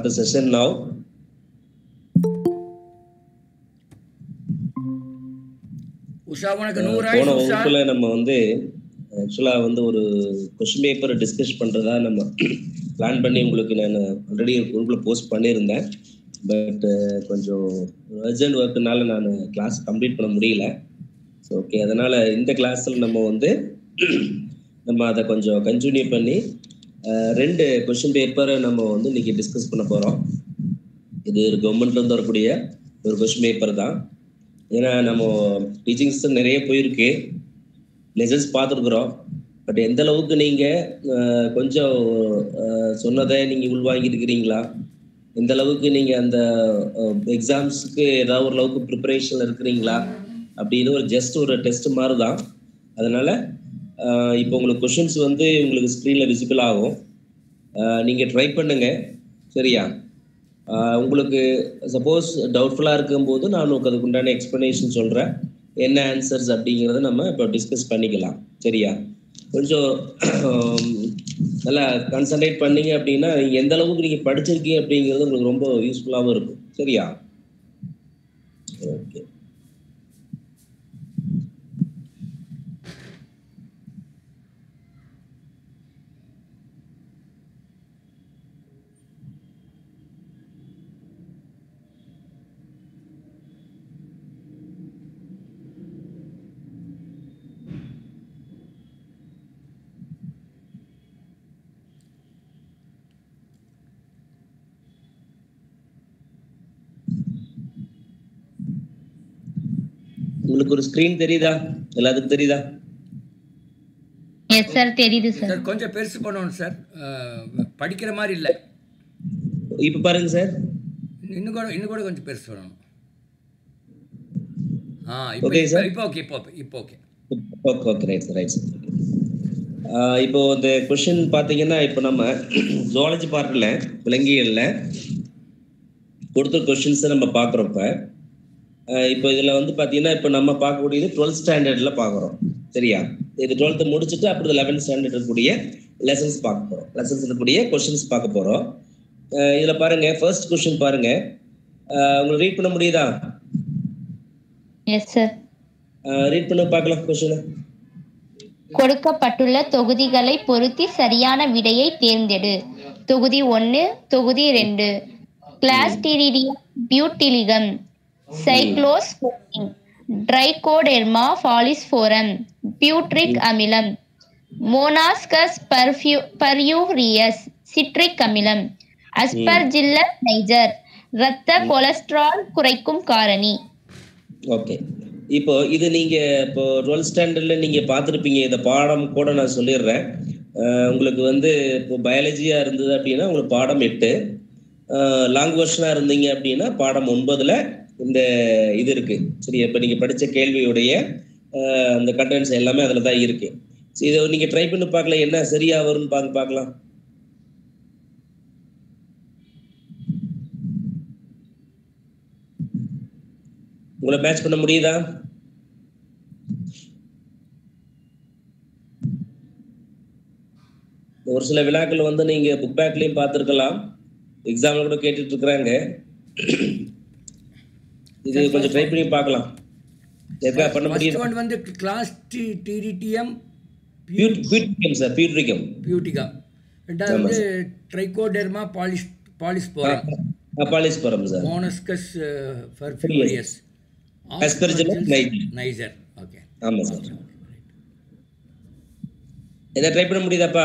the session now. Usha உனக்கு அஹ் நூறு போன ஆயிடுச்சு உஷா வகுப்புல நம்ம வந்து ஆக்சுவலா வந்து ஒரு கொஸ்டின் பேப்பர் டிஸ்கஸ் பண்றதா நம்ம பிளான் பண்ணி உங்களுக்கு நான் ஆல்ரெடி குரூப்ல போஸ்ட் பண்ணியிருந்தேன் பட் கொஞ்சம் அர்ஜென்ட் ஒர்க்குனால நான் கிளாஸ் கம்ப்ளீட் பண்ண முடியல ஸோ ஓகே அதனால இந்த கிளாஸ்ல நம்ம வந்து நம்ம அதை கொஞ்சம் கண்டினியூ பண்ணி அஹ், ரெண்டு கொஸ்டின் பேப்பரை நம்ம வந்து இன்னைக்கு டிஸ்கஸ் பண்ண போறோம் இது ஒரு கவர்மெண்ட்ல இருந்து வரக்கூடிய ஒரு கொஸ்டின் பேப்பர் தான் ஏன்னா நம்ம டீச்சிங்ஸ் நிறைய போயிருக்கு லெசன்ஸ் பார்த்துருக்குறோம் பட் எந்த அளவுக்கு நீங்க அஹ், கொஞ்சம் அஹ், சொன்னதை நீங்க உள்வாங்கியிருக்கிறீங்களா எந்த அளவுக்கு நீங்க அந்த எக்ஸாம்ஸ்க்கு ஏதாவது ஒரு அளவுக்கு ப்ரிப்பரேஷன்ல இருக்கிறீங்களா அப்படின்னு ஒரு ஜஸ்ட் ஒரு டெஸ்ட் மாதிரி தான் அதனால அஹ், இப்போ உங்களுக்கு கொஷின்ஸ் வந்து உங்களுக்கு ஸ்க்ரீன்ல விசிபிள் ஆகும் அஹ், நீங்க ட்ரை பண்ணுங்க சரியா ஆஹ் உங்களுக்கு சப்போஸ் டவுட்ஃபுல்லாக இருக்கும்போது நான் உங்களுக்கு அதுக்கு உண்டான எக்ஸ்ப்ளனேஷன் சொல்கிறேன் என்ன ஆன்சர்ஸ் அப்படிங்கிறத நம்ம இப்போ டிஸ்கஸ் பண்ணிக்கலாம் சரியா கொஞ்சம் ஆம், நல்லா கான்சன்ட்ரேட் பண்ணீங்க அப்படின்னா நீங்கள் எந்த அளவுக்கு நீங்கள் படிச்சிருக்கீங்க அப்படிங்கிறது உங்களுக்கு ரொம்ப யூஸ்ஃபுல்லாகவும் இருக்கும் சரியா ஓகே உங்களுக்கு ஒரு ஸ்க்ரீன் தெரியுதா எல்லாத்துக்கும் தெரியுதா எஸ் சார் தெரியுது சார் சார் கொஞ்சம் பெருசு பண்ணணும் சார் அஹ், படிக்கிற மாதிரி இல்லை இப்போ பாருங்க சார் இன்னும் கூட இன்னும் கூட கொஞ்சம் பெருசு பண்ணணும் ஆ இப்போ Okay, sir. இப்போ ஓகே இப்போ இப்போ okay okay okay right right sir இப்போ இந்த கொஷின் பார்த்தீங்கன்னா இப்போ நம்ம ஜுவாலஜி பார்ட்டில் விலங்கியலில் கொடுத்த கொஷின்ஸை நம்ம பார்க்குறோம் இப்போ ஆஹ் இப்போ இதில் வந்து பார்த்தீங்கன்னா இப்போ நம்ம பார்க்கக்கூடியது டுவெல்த் ஸ்டாண்டர்டில் பார்க்குறோம் சரியா இது டுவெல்த்து முடிச்சுட்டு அப்புறம் லெவன்த் ஸ்டாண்டர்ட் இருக்கக்கூடிய லெசன்ஸ் பார்க்க போகிறோம் லெசன்ஸ் இருக்கக்கூடிய கொஷின்ஸ் பார்க்க போகிறோம் இதில் பாருங்க ஃபர்ஸ்ட் கொஷின் பாருங்க ஆஹ் உங்களுக்கு ரீட் பண்ண முடியுதா எஸ் சார் ரீட் பண்ண பார்க்கலாம் கொஷினை கொடுக்கப்பட்டுள்ள தொகுதிகளை பொருத்தி சரியான விடையை தேர்ந்தெடு தொகுதி ஒன்று தொகுதி ரெண்டு கிளாஸ்டிரிடியம் பியூட்டிலிகம் சைக்ளோஸ் ட்ரைகோடெர்மா ஃபாலிஸ்போரம் பியூட்ரிக் அமிலம் மோனாஸ்கஸ் பர்ஃபியூ பர்யூரியஸ் சிட்ரிக் அமிலம் அஸ்பர்ஜில்லஸ் நைஜர் இரத்த கொலஸ்ட்ரால் குறைக்கும் காரணி ஓகே இப்போ இது நீங்க இப்போ டுவெல்த் ஸ்டாண்டர்ட்ல நீங்க பார்த்துருப்பீங்க இந்த பாடம் கூட நான் சொல்லிடுறேன் அஹ் உங்களுக்கு வந்து இப்போ பயாலஜியா இருந்தது அப்படின்னா உங்களுக்கு பாடம் எட்டு லாங் வெர்ஷனா இருந்தீங்க அப்படின்னா பாடம் ஒன்பதுல இந்த இது இருக்கு சரி இப்போ நீங்க படிச்ச கேள்வியுடைய அஹ், அந்த கண்டென்ட்ஸ் எல்லாமே அதுல தான் இருக்கு சரி இதை நீங்க ட்ரை பண்ணி பார்க்கல என்ன சரியா வரும்னு பார்க்க பார்க்கலாம் உங்களை மேட்ச் பண்ண முடியுதா ஒரு சில விழாக்கள் வந்து நீங்க புக் பேக்லயும் பார்த்துருக்கலாம் எக்ஸாம்ல கூட கேட்டுட்டு இருக்கிறாங்க இது கொஞ்சம் ட்ரை பண்ணி பார்க்கலாம் எதுக்கா பண்ண ஃபர்ஸ்ட் முடியுது ஒன் வந்து கிளாஸ் டி டிடிடிஎம் பியூட்ரிகம் சார் பியூட்ரிகம் பியூட்டிகா ரெண்டாவது வந்து ட்ரைகோடெர்மா பாலிஸ் பாலிஸ்போரம் அப்பாலிஸ்பரம் sir Monascus purpureus Aspergillus niger. Niger okay ஆமா சார் இதை ட்ரை பண்ண முடியுதாப்பா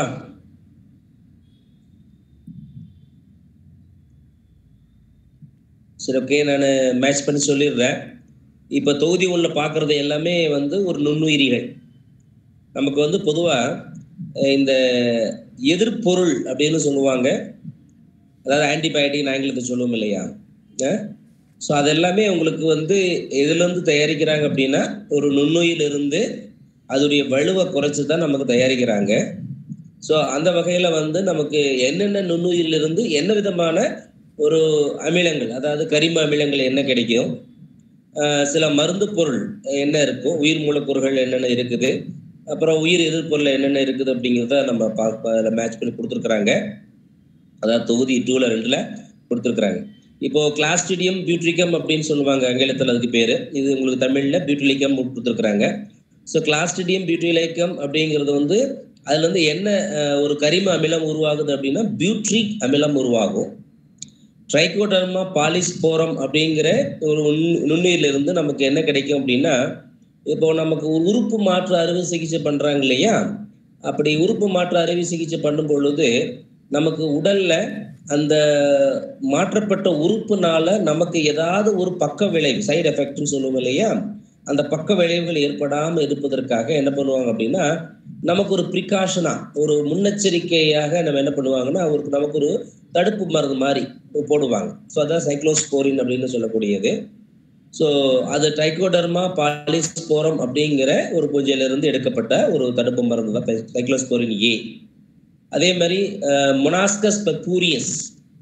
சரி ஓகே நான் மேட்ச் பண்ணி சொல்லிடுறேன் இப்போ தொகுதி ஒன்றுல பார்க்குறது எல்லாமே வந்து ஒரு நுண்ணுயிரிகள் நமக்கு வந்து பொதுவாக இந்த எதிர்ப்பொருள் அப்படின்னு சொல்லுவாங்க அதாவது ஆன்டிபயோட்டிக் ஆங்கிலத்தை சொல்லுவோம் இல்லையா ஸோ அது எல்லாமே உங்களுக்கு வந்து எதுலேருந்து தயாரிக்கிறாங்க அப்படின்னா ஒரு நுண்ணுயிலிருந்து அதோடைய வலுவை குறைச்சி தான் நமக்கு தயாரிக்கிறாங்க ஸோ அந்த வகையில் வந்து நமக்கு என்னென்ன நுண்ணுயிரிலிருந்து என்ன விதமான ஒரு அமிலங்கள் அதாவது கரிம அமிலங்கள் என்ன கிடைக்கும் ஆஹ் சில மருந்து பொருள் என்ன இருக்கும் உயிர் மூலக்கூறுகள் என்னென்ன இருக்குது அப்புறம் உயிர் எதிர்ப்பொருள் என்னென்ன இருக்குது அப்படிங்கிறத நம்ம மேட்ச் பண்ணி கொடுத்துருக்குறாங்க அதாவது தொகுதி டூல ரெண்டுல கொடுத்துருக்குறாங்க இப்போ கிளாஸ்டிடியம் பியூட்ரிகம் அப்படின்னு சொல்லுவாங்க ஆங்கிலத்தில் அதுக்கு பேர் இது உங்களுக்கு தமிழில் பியூட்டிலிக்கம் கொடுத்துருக்குறாங்க ஸோ கிளாஸ்டிடியம் பியூட்டிலைக்கம் அப்படிங்கிறது வந்து அதுல இருந்து என்ன அஹ், ஒரு கரிம அமிலம் உருவாகுது அப்படின்னா பியூட்ரிக் அமிலம் உருவாகும் ட்ரைகோடர்மா பாலிஸ்போரம் அப்படிங்கிற ஒரு நுண்- நுண்ணுயிர்ல இருந்து நமக்கு என்ன கிடைக்கும் அப்படின்னா இப்போ நமக்கு ஒரு உறுப்பு மாற்று அறுவை சிகிச்சை பண்றாங்க இல்லையா அப்படி உறுப்பு மாற்று அறுவை சிகிச்சை பண்ணும் பொழுது நமக்கு உடல்ல அந்த மாற்றப்பட்ட உறுப்புனால நமக்கு ஏதாவது ஒரு பக்க விளைவு சைடு எஃபெக்ட்னு சொல்லுவோம் இல்லையா அந்த பக்க விளைவுகள் ஏற்படாம இருப்பதற்காக என்ன பண்ணுவாங்க அப்படின்னா நமக்கு ஒரு ப்ரிகாஷனா ஒரு முன்னெச்சரிக்கையாக நம்ம என்ன பண்ணுவாங்கன்னா ஒரு நமக்கு ஒரு தடுப்பு மருந்து மாதிரி போடுவாங்க ஸோ அதான் சைக்ளோஸ்போரின் அப்படின்னு சொல்லக்கூடியது ஸோ அது டைகோடர்மா பாலிஸ்போரம் அப்படிங்கிற ஒரு பூஜையில இருந்து எடுக்கப்பட்ட ஒரு தடுப்பு மருந்து தான் சைக்ளோஸ்போரின் ஏ அதே மாதிரி மொனாஸ்கஸ் பப்பூரியஸ்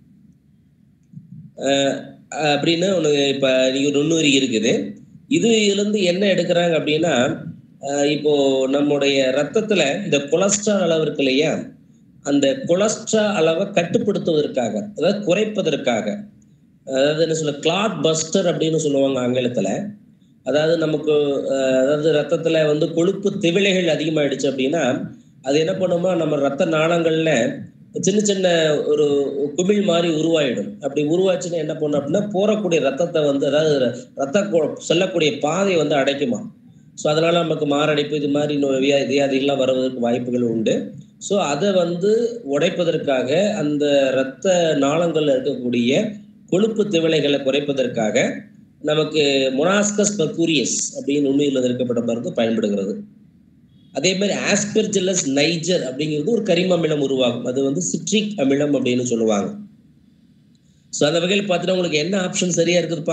அப்படின்னு ஒன்று இப்போ நீங்கள் நுண்ணுயிரி இருக்குது இது இருந்து என்ன எடுக்கிறாங்க அப்படின்னா அஹ், இப்போ நம்முடைய ரத்தத்துல இந்த கொலஸ்ட்ரால் அளவு இருக்கு இல்லையா அந்த கொலஸ்ட்ரால் அளவை கட்டுப்படுத்துவதற்காக அதாவது குறைப்பதற்காக அதாவது என்ன சொல்ல கிளாட் பஸ்டர் அப்படின்னு சொல்லுவாங்க ஆங்கிலத்துல அதாவது நமக்கு அஹ், அதாவது ரத்தத்துல வந்து கொழுப்பு திவிளைகள் அதிகமாயிடுச்சு அப்படின்னா அது என்ன பண்ணுமா நம்ம ரத்த நாளங்கள்ல சின்ன சின்ன ஒரு குமிழ் மாதிரி உருவாயிடும் அப்படி உருவாச்சுன்னா என்ன பண்ணும் அப்படின்னா போறக்கூடிய ரத்தத்தை வந்து அதாவது ரத்த கொ- செல்லக்கூடிய பாதையை வந்து அடைக்குமா ஸோ அதனால நமக்கு மாரடைப்பு இது மாதிரி நோய் வியா- வியாதிகள்லாம் வருவதற்கு வாய்ப்புகள் உண்டு ஸோ அதை வந்து உடைப்பதற்காக அந்த இரத்த நாளங்கள்ல இருக்கக்கூடிய கொழுப்பு திவலைகளை குறைப்பதற்காக நமக்கு மொனாஸ்கஸ் பர்கூரியஸ் அப்படின்னு உண்மையில் இருக்கப்பட்ட மருந்து பயன்படுகிறது அதே மாதிரி ஆஸ்பெர்ஜில்லஸ் நைஜர் அப்படிங்கிறது ஒரு கரிம அமிலம் உருவாகும் அது வந்து சிட்ரிக் அமிலம் அப்படின்னு சொல்லுவாங்க ஸோ அந்த வகையில் பார்த்தீங்கன்னா உங்களுக்கு என்ன ஆப்ஷன் சரியா இருக்குதுப்பா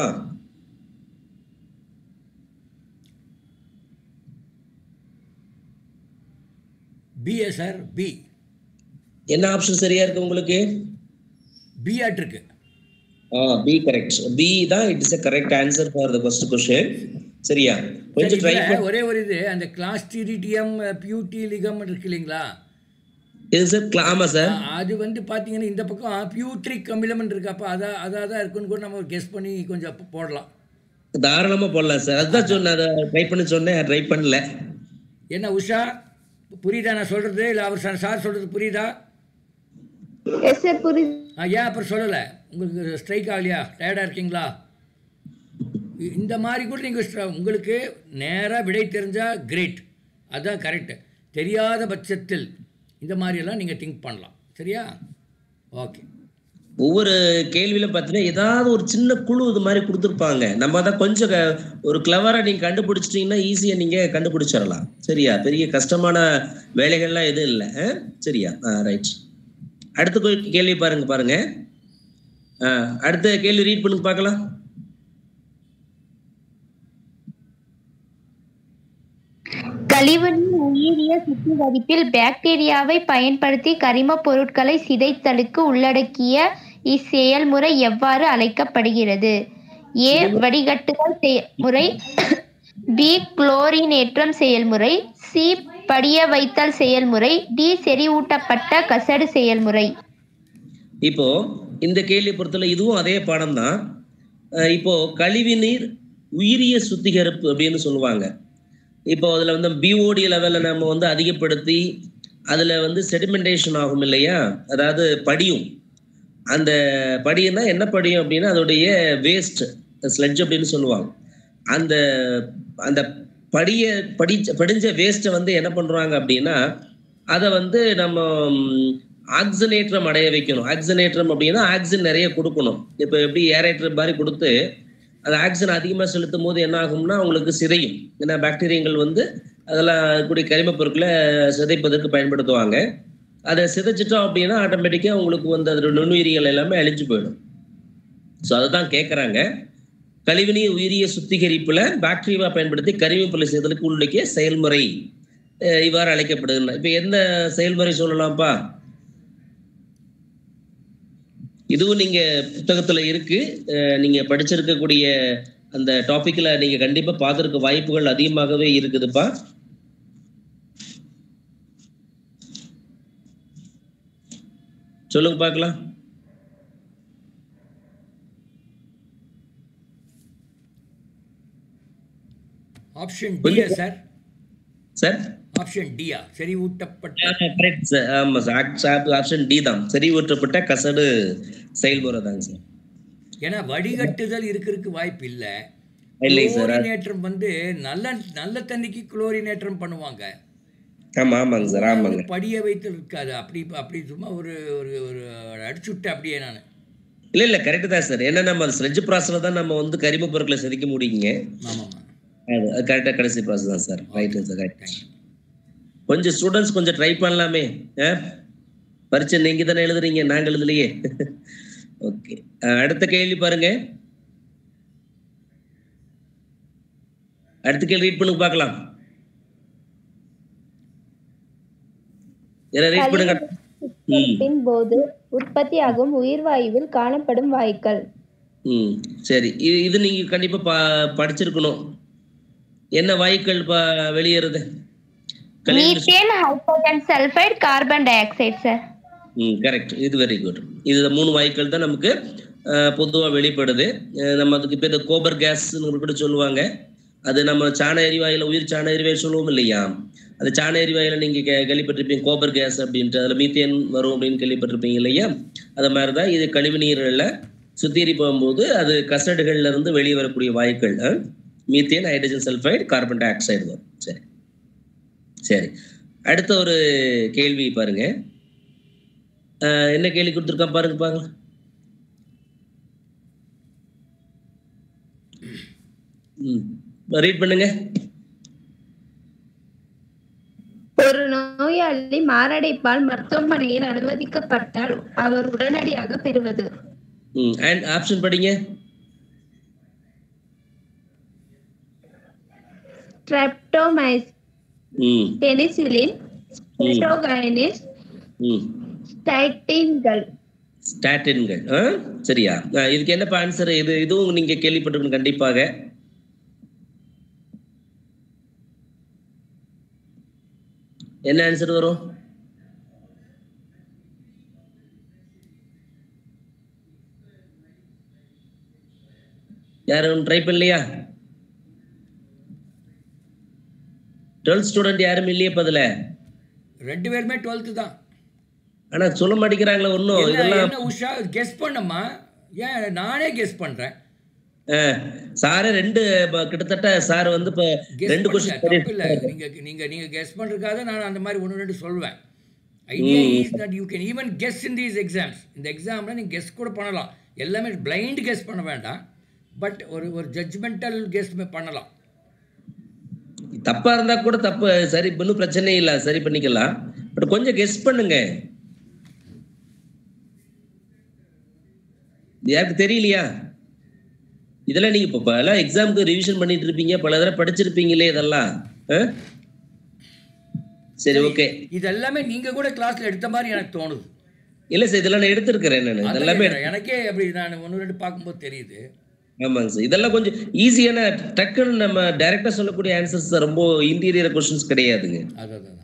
பிஏ சார் பி என்ன ஆப்ஷன் சரியா இருக்கு உங்களுக்கு பிஆட் இருக்கு ஆ பி கரெக்ட் பி தான் it is a correct answer for the first question சரியா கொஞ்சம் சரி, ட்ரை இதுல ஒரே ஒரு இது அந்த கிளாஸ்டிரிடியம் பியூட்டி லிகம் இருக்கு இல்லைங்களா இது சார் ஆமா சார் ஆ, அது வந்து பார்த்தீங்கன்னா இந்த பக்கம் பியூட்ரிக் அமிலம்னு இருக்கு அப்போ அதான் அதாக தான் இருக்குன்னு கூட நம்ம கெஸ் பண்ணி கொஞ்சம் போ- போடலாம் தாராளமா போடலாம் சார் அதுதான் சொன்னேன் அதை ட்ரை பண்ண சொன்னேன் ட்ரை பண்ணல என்ன உஷா புரியுதா நான் சொல்கிறது இல்லை அவர் சார் சார் சொல்கிறது புரியுதா எஸ் சார் புரியுது ஆ ஏன் அப்புறம் சொல்லலை உங்களுக்கு ஸ்ட்ரைக் ஆகலையா டயர்டாக இருக்கீங்களா இ- இந்த மாதிரி கூட நீங்கள் உங்களுக்கு நேராக விடை தெரிஞ்சால் கிரேட் அதுதான் கரெக்டு தெரியாத பட்சத்தில் இந்த மாதிரியெல்லாம் நீங்கள் திங்க் பண்ணலாம் சரியா ஓகே ஒவ்வொரு கேள்வியில பார்த்தீங்கன்னா ஏதாவது ஒரு சின்ன குழு இது மாதிரி கொடுத்துருப்பாங்க நம்ம தான் கொஞ்சம் க- ஒரு கிளவரா நீங்க கண்டுபிடிச்சிட்டீங்கன்னா ஈஸியா நீங்க கண்டுபிடிச்சிடலாம் சரியா பெரிய கஷ்டமான வேலைகள்லாம் எதுவும் இல்லை ஆ? சரியா ரைட் அடுத்த கொ- கேள்வி பாருங்க பாருங்க ஆ, அடுத்த கேள்வி ரீட் பண்ணுங்க பார்க்கலாம் கழிவுநீர் உயிரிய சுத்திகரிப்பில் பாக்டீரியாவை பயன்படுத்தி கரிமப் பொருட்களை சிதைத்தலுக்கு உள்ளடக்கிய இச்செயல்முறை எவ்வாறு அழைக்கப்படுகிறது ஏ வடிகட்டுதல் செயல்முறை பி குளோரினேற்றம் செயல்முறை சி படிய வைத்தல் செயல்முறை டி செறிவூட்டப்பட்ட கசடு செயல்முறை இப்போ இந்த கேள்வி பொறுத்தவரை இதுவும் அதே பாடம் தான் இப்போ கழிவுநீர் உயிரிய சுத்திகரிப்பு அப்படின்னு சொல்லுவாங்க இப்போ அதுல வந்து பிஓடி லெவல்ல நம்ம வந்து அதிகப்படுத்தி அதுல வந்து செடிமெண்டேஷன் ஆகும் இல்லையா அதாவது படியும் அந்த படியும்னா என்ன படியும் அப்படின்னா அதோடைய வேஸ்ட் ஸ்லெட்ஜ் அப்படின்னு சொல்லுவாங்க அந்த அந்த படிய படிச்ச படிஞ்ச வேஸ்ட்டை வந்து என்ன பண்றாங்க அப்படின்னா அதை வந்து நம்ம ஆக்சினேற்றம் அடைய வைக்கணும் ஆக்சினேற்றம் அப்படின்னா ஆக்சின் நிறைய கொடுக்கணும் இப்போ எப்படி ஏரேட்டர் மாதிரி கொடுத்து அந்த ஆக்சிஜன் அதிகமாக செலுத்தும் போது என்ன ஆகும்னா உங்களுக்கு சிதையும் ஏன்னா பாக்டீரியங்கள் வந்து அதெல்லாம் கூடிய கரிமப் பொருட்களை சிதைப்பதற்கு பயன்படுத்துவாங்க அதை சிதைச்சிட்டோம் அப்படின்னா ஆட்டோமேட்டிக்காக உங்களுக்கு வந்து அதோட நுண்ணுயிரிகள் எல்லாமே அழிஞ்சு போயிடும் ஸோ அதை தான் கேட்குறாங்க கழிவுநீர் உயிரிய சுத்திகரிப்புல பாக்டீரியா பயன்படுத்தி கரிமப்பொருளை செய்தலுக்கு உள்ளடக்கிய செயல்முறை அஹ் இவ்வாறு அழைக்கப்படுதுன்னா இப்போ எந்த செயல்முறை சொல்லலாம்ப்பா இதுவும் நீங்க புத்தகத்துல இருக்கு அஹ் நீங்க படிச்சிருக்கக்கூடிய அந்த டாபிக்ல நீங்க கண்டிப்பா பார்த்திருக்க வாய்ப்புகள் அதிகமாகவே இருக்குதுப்பா சொல்லுங்க பார்க்கலாம் ஆப்ஷன் டியா சார் சார் ஆப்ஷன் டியா செறிவூட்டப்பட்ட கரெக்ட் சார் ஆமா சார் ஆப்ஷன் டி தான் சரி ஊற்றப்பட்ட கசடு செயல்முறை தாங்க சார் ஏன்னா வடிகட்டுதல் இருக்கிறதுக்கு வாய்ப்பு இல்லை இல்லை சார் குளோரினேற்றம் வந்து நல்ல நல்ல தண்ணிக்கு குளோரினேற்றம் பண்ணுவாங்க ஆமா ஆமாங்க சார் ஆமாங்க வந்து படிய வைத்து இருக்காது அப்படி அப்படி சும்மா ஒரு ஒரு ஒரு அடிச்சு விட்டேன் அப்படியே நான் இல்ல இல்ல கரெக்ட் தான் சார் ஏன்னா நம்ம ஸ்லெட்ஜ் ப்ராசஸ்ல தான் நம்ம வந்து கரிம பொருட்களை செதுக்க முடியுங்க ஆமாம்மா அது கரெக்டா கடைசி ப்ராசஸ் தான் sir right sir right thank you கொஞ்சம் ஸ்டூடெண்ட்ஸ் கொஞ்சம் ட்ரை பண்ணலாமே ஆ? பரீட்சை நீங்க தானே எழுதுறீங்க நாங்க எழுதலையே ஓகே அடுத்த கேள்வி பாருங்க அடுத்த கேள்வி ரீட் பண்ணுங்க பார்க்கலாம் ரீட் பண்ணுங்க ம் பின் போது உற்பத்தியாகும் உயிர்வாயுவில் காணப்படும் வாயுக்கள் ம் சரி இது இது நீங்க கண்டிப்பா ப படிச்சிருக்கணும் என்ன வாயுக்கள் ப- வெளியேறுது கல்யாண methane hydrogen sulphide carbon di oxide sir ம் கரெக்ட் இது வெரி குட் இது மூணு வாயுக்கள் தான் நமக்கு பொதுவாக வெளிப்படுது அஹ் நம்ம அதுக்கு பேர் கோபர் கேஸ்னு கூட சொல்லுவாங்க அது நம்ம சாண எரிவாயுல உயிர் சாண எரிவாயு சொல்லுவோம் இல்லையா அது சாண எரிவாயுல நீங்க கே- கேள்விப்பட்டிருப்பீங்க கோபர் கேஸ் அப்படின்ட்டு அதுல மீத்தேன் வரும் அப்படின்னு கேள்விப்பட்டிருப்பீங்க இல்லையா அது மாதிரி தான் இது கழிவு நீரில் சுத்திகரிப்பும் போது அது கசடுகள்ல இருந்து வெளியே வரக்கூடிய வாயுக்கள் அஹ், methane hydrogen sulphide carbon di oxide வரும் சரி சரி அடுத்த ஒரு கேள்வி பாருங்க அஹ், என்ன கேள்வி கொடுத்துருக்கான் பாருங்க பாருங்க ம் ரீட் பண்ணுங்க ஒரு நோயாளி மாரடைப்பால் மருத்துவமனையில் அனுமதிக்கப்பட்டால் அவர் உடனடியாக பெறுவது ம் அண்ட் ஆப்ஷன் படிங்க ஸ்ட்ரெப்டோமைஸ் ம் பெனிசிலின் ஸ்பெட்டோகைனிஸ் ம் ஸ்டைட்டின்கள் ஸ்டாட்டின்கள் ஆ சரியா ஆ, இதுக்கு என்னப்பா ஆன்சர் இது இதுவும் நீங்க கேள்விப்பட்டிருக்கணும் கண்டிப்பாக என்ன ஆன்சர் வரும் யாரும் ட்ரை பண்ணலையா டுவெல்த் ஸ்டூடெண்ட் யாரும் இல்லையே இப்ப அதுல ரெண்டு பேருமே டுவெல்த்து தான் ஆனா சொல்ல மாட்டேங்கிறாங்களே ஒன்றும் என்ன இதெல்லாம் என்ன உஷா கெஸ் பண்ணம்மா ஏன் நானே கெஸ் பண்றேன் சாரு ரெண்டு ப- கிட்டத்தட்ட சார் வந்து இப்ப கெஸ் ரெண்டு பண்ணுங்க கொஸ்டின் தப்பு இல்லை நீங்க நீங்க நீங்க கெஸ் பண்றதுக்காக நான் அந்த மாதிரி ஒன்று ரெண்டு சொல்லுவேன் idea is that you can even guess in these exams இந்த எக்ஸாமில் நீங்கள் கெஸ் கூட பண்ணலாம் எல்லாமே பிளைண்ட் கெஸ் பண்ண வேண்டாம் பட் ஒரு ஒரு ஜட்ஜ்மெண்டல் கெஸ் பண்ணலாம் தப்பா இருந்தா கூட தப்பு சரி இன்னும் பிரச்சனை இல்ல சரி பண்ணிக்கலாம் பட் கொஞ்சம் கெஸ் பண்ணுங்க இது யாருக்கு தெரியலையா இதெல்லாம் நீங்க இப்ப பல எக்ஸாமுக்கு ரிவிஷன் பண்ணிட்டு இருப்பீங்க பல தடவை படிச்சிருப்பீங்களே இதெல்லாம் ஆ? சரி ஓகே இது எல்லாமே நீங்க கூட கிளாஸ்ல எடுத்த மாதிரி எனக்கு தோணுது இல்ல சார் இதெல்லாம் நான் எடுத்திருக்கிறேன் நான் அதான் இதெல்லாமே கேக்குறேன். எனக்கே அப்படி நான் ஒன்று ரெண்டு பார்க்கும்போது தெரியுது ஆமாங்க சார் இதெல்லாம் கொஞ்சம் ஈஸியான டக்குன்னு நம்ம டைரக்டா சொல்லக்கூடிய ஆன்சர்ஸ் ரொம்ப இன்டீரியர் கொஸ்டின்ஸ் கிடையாதுங்க அதான் அதான்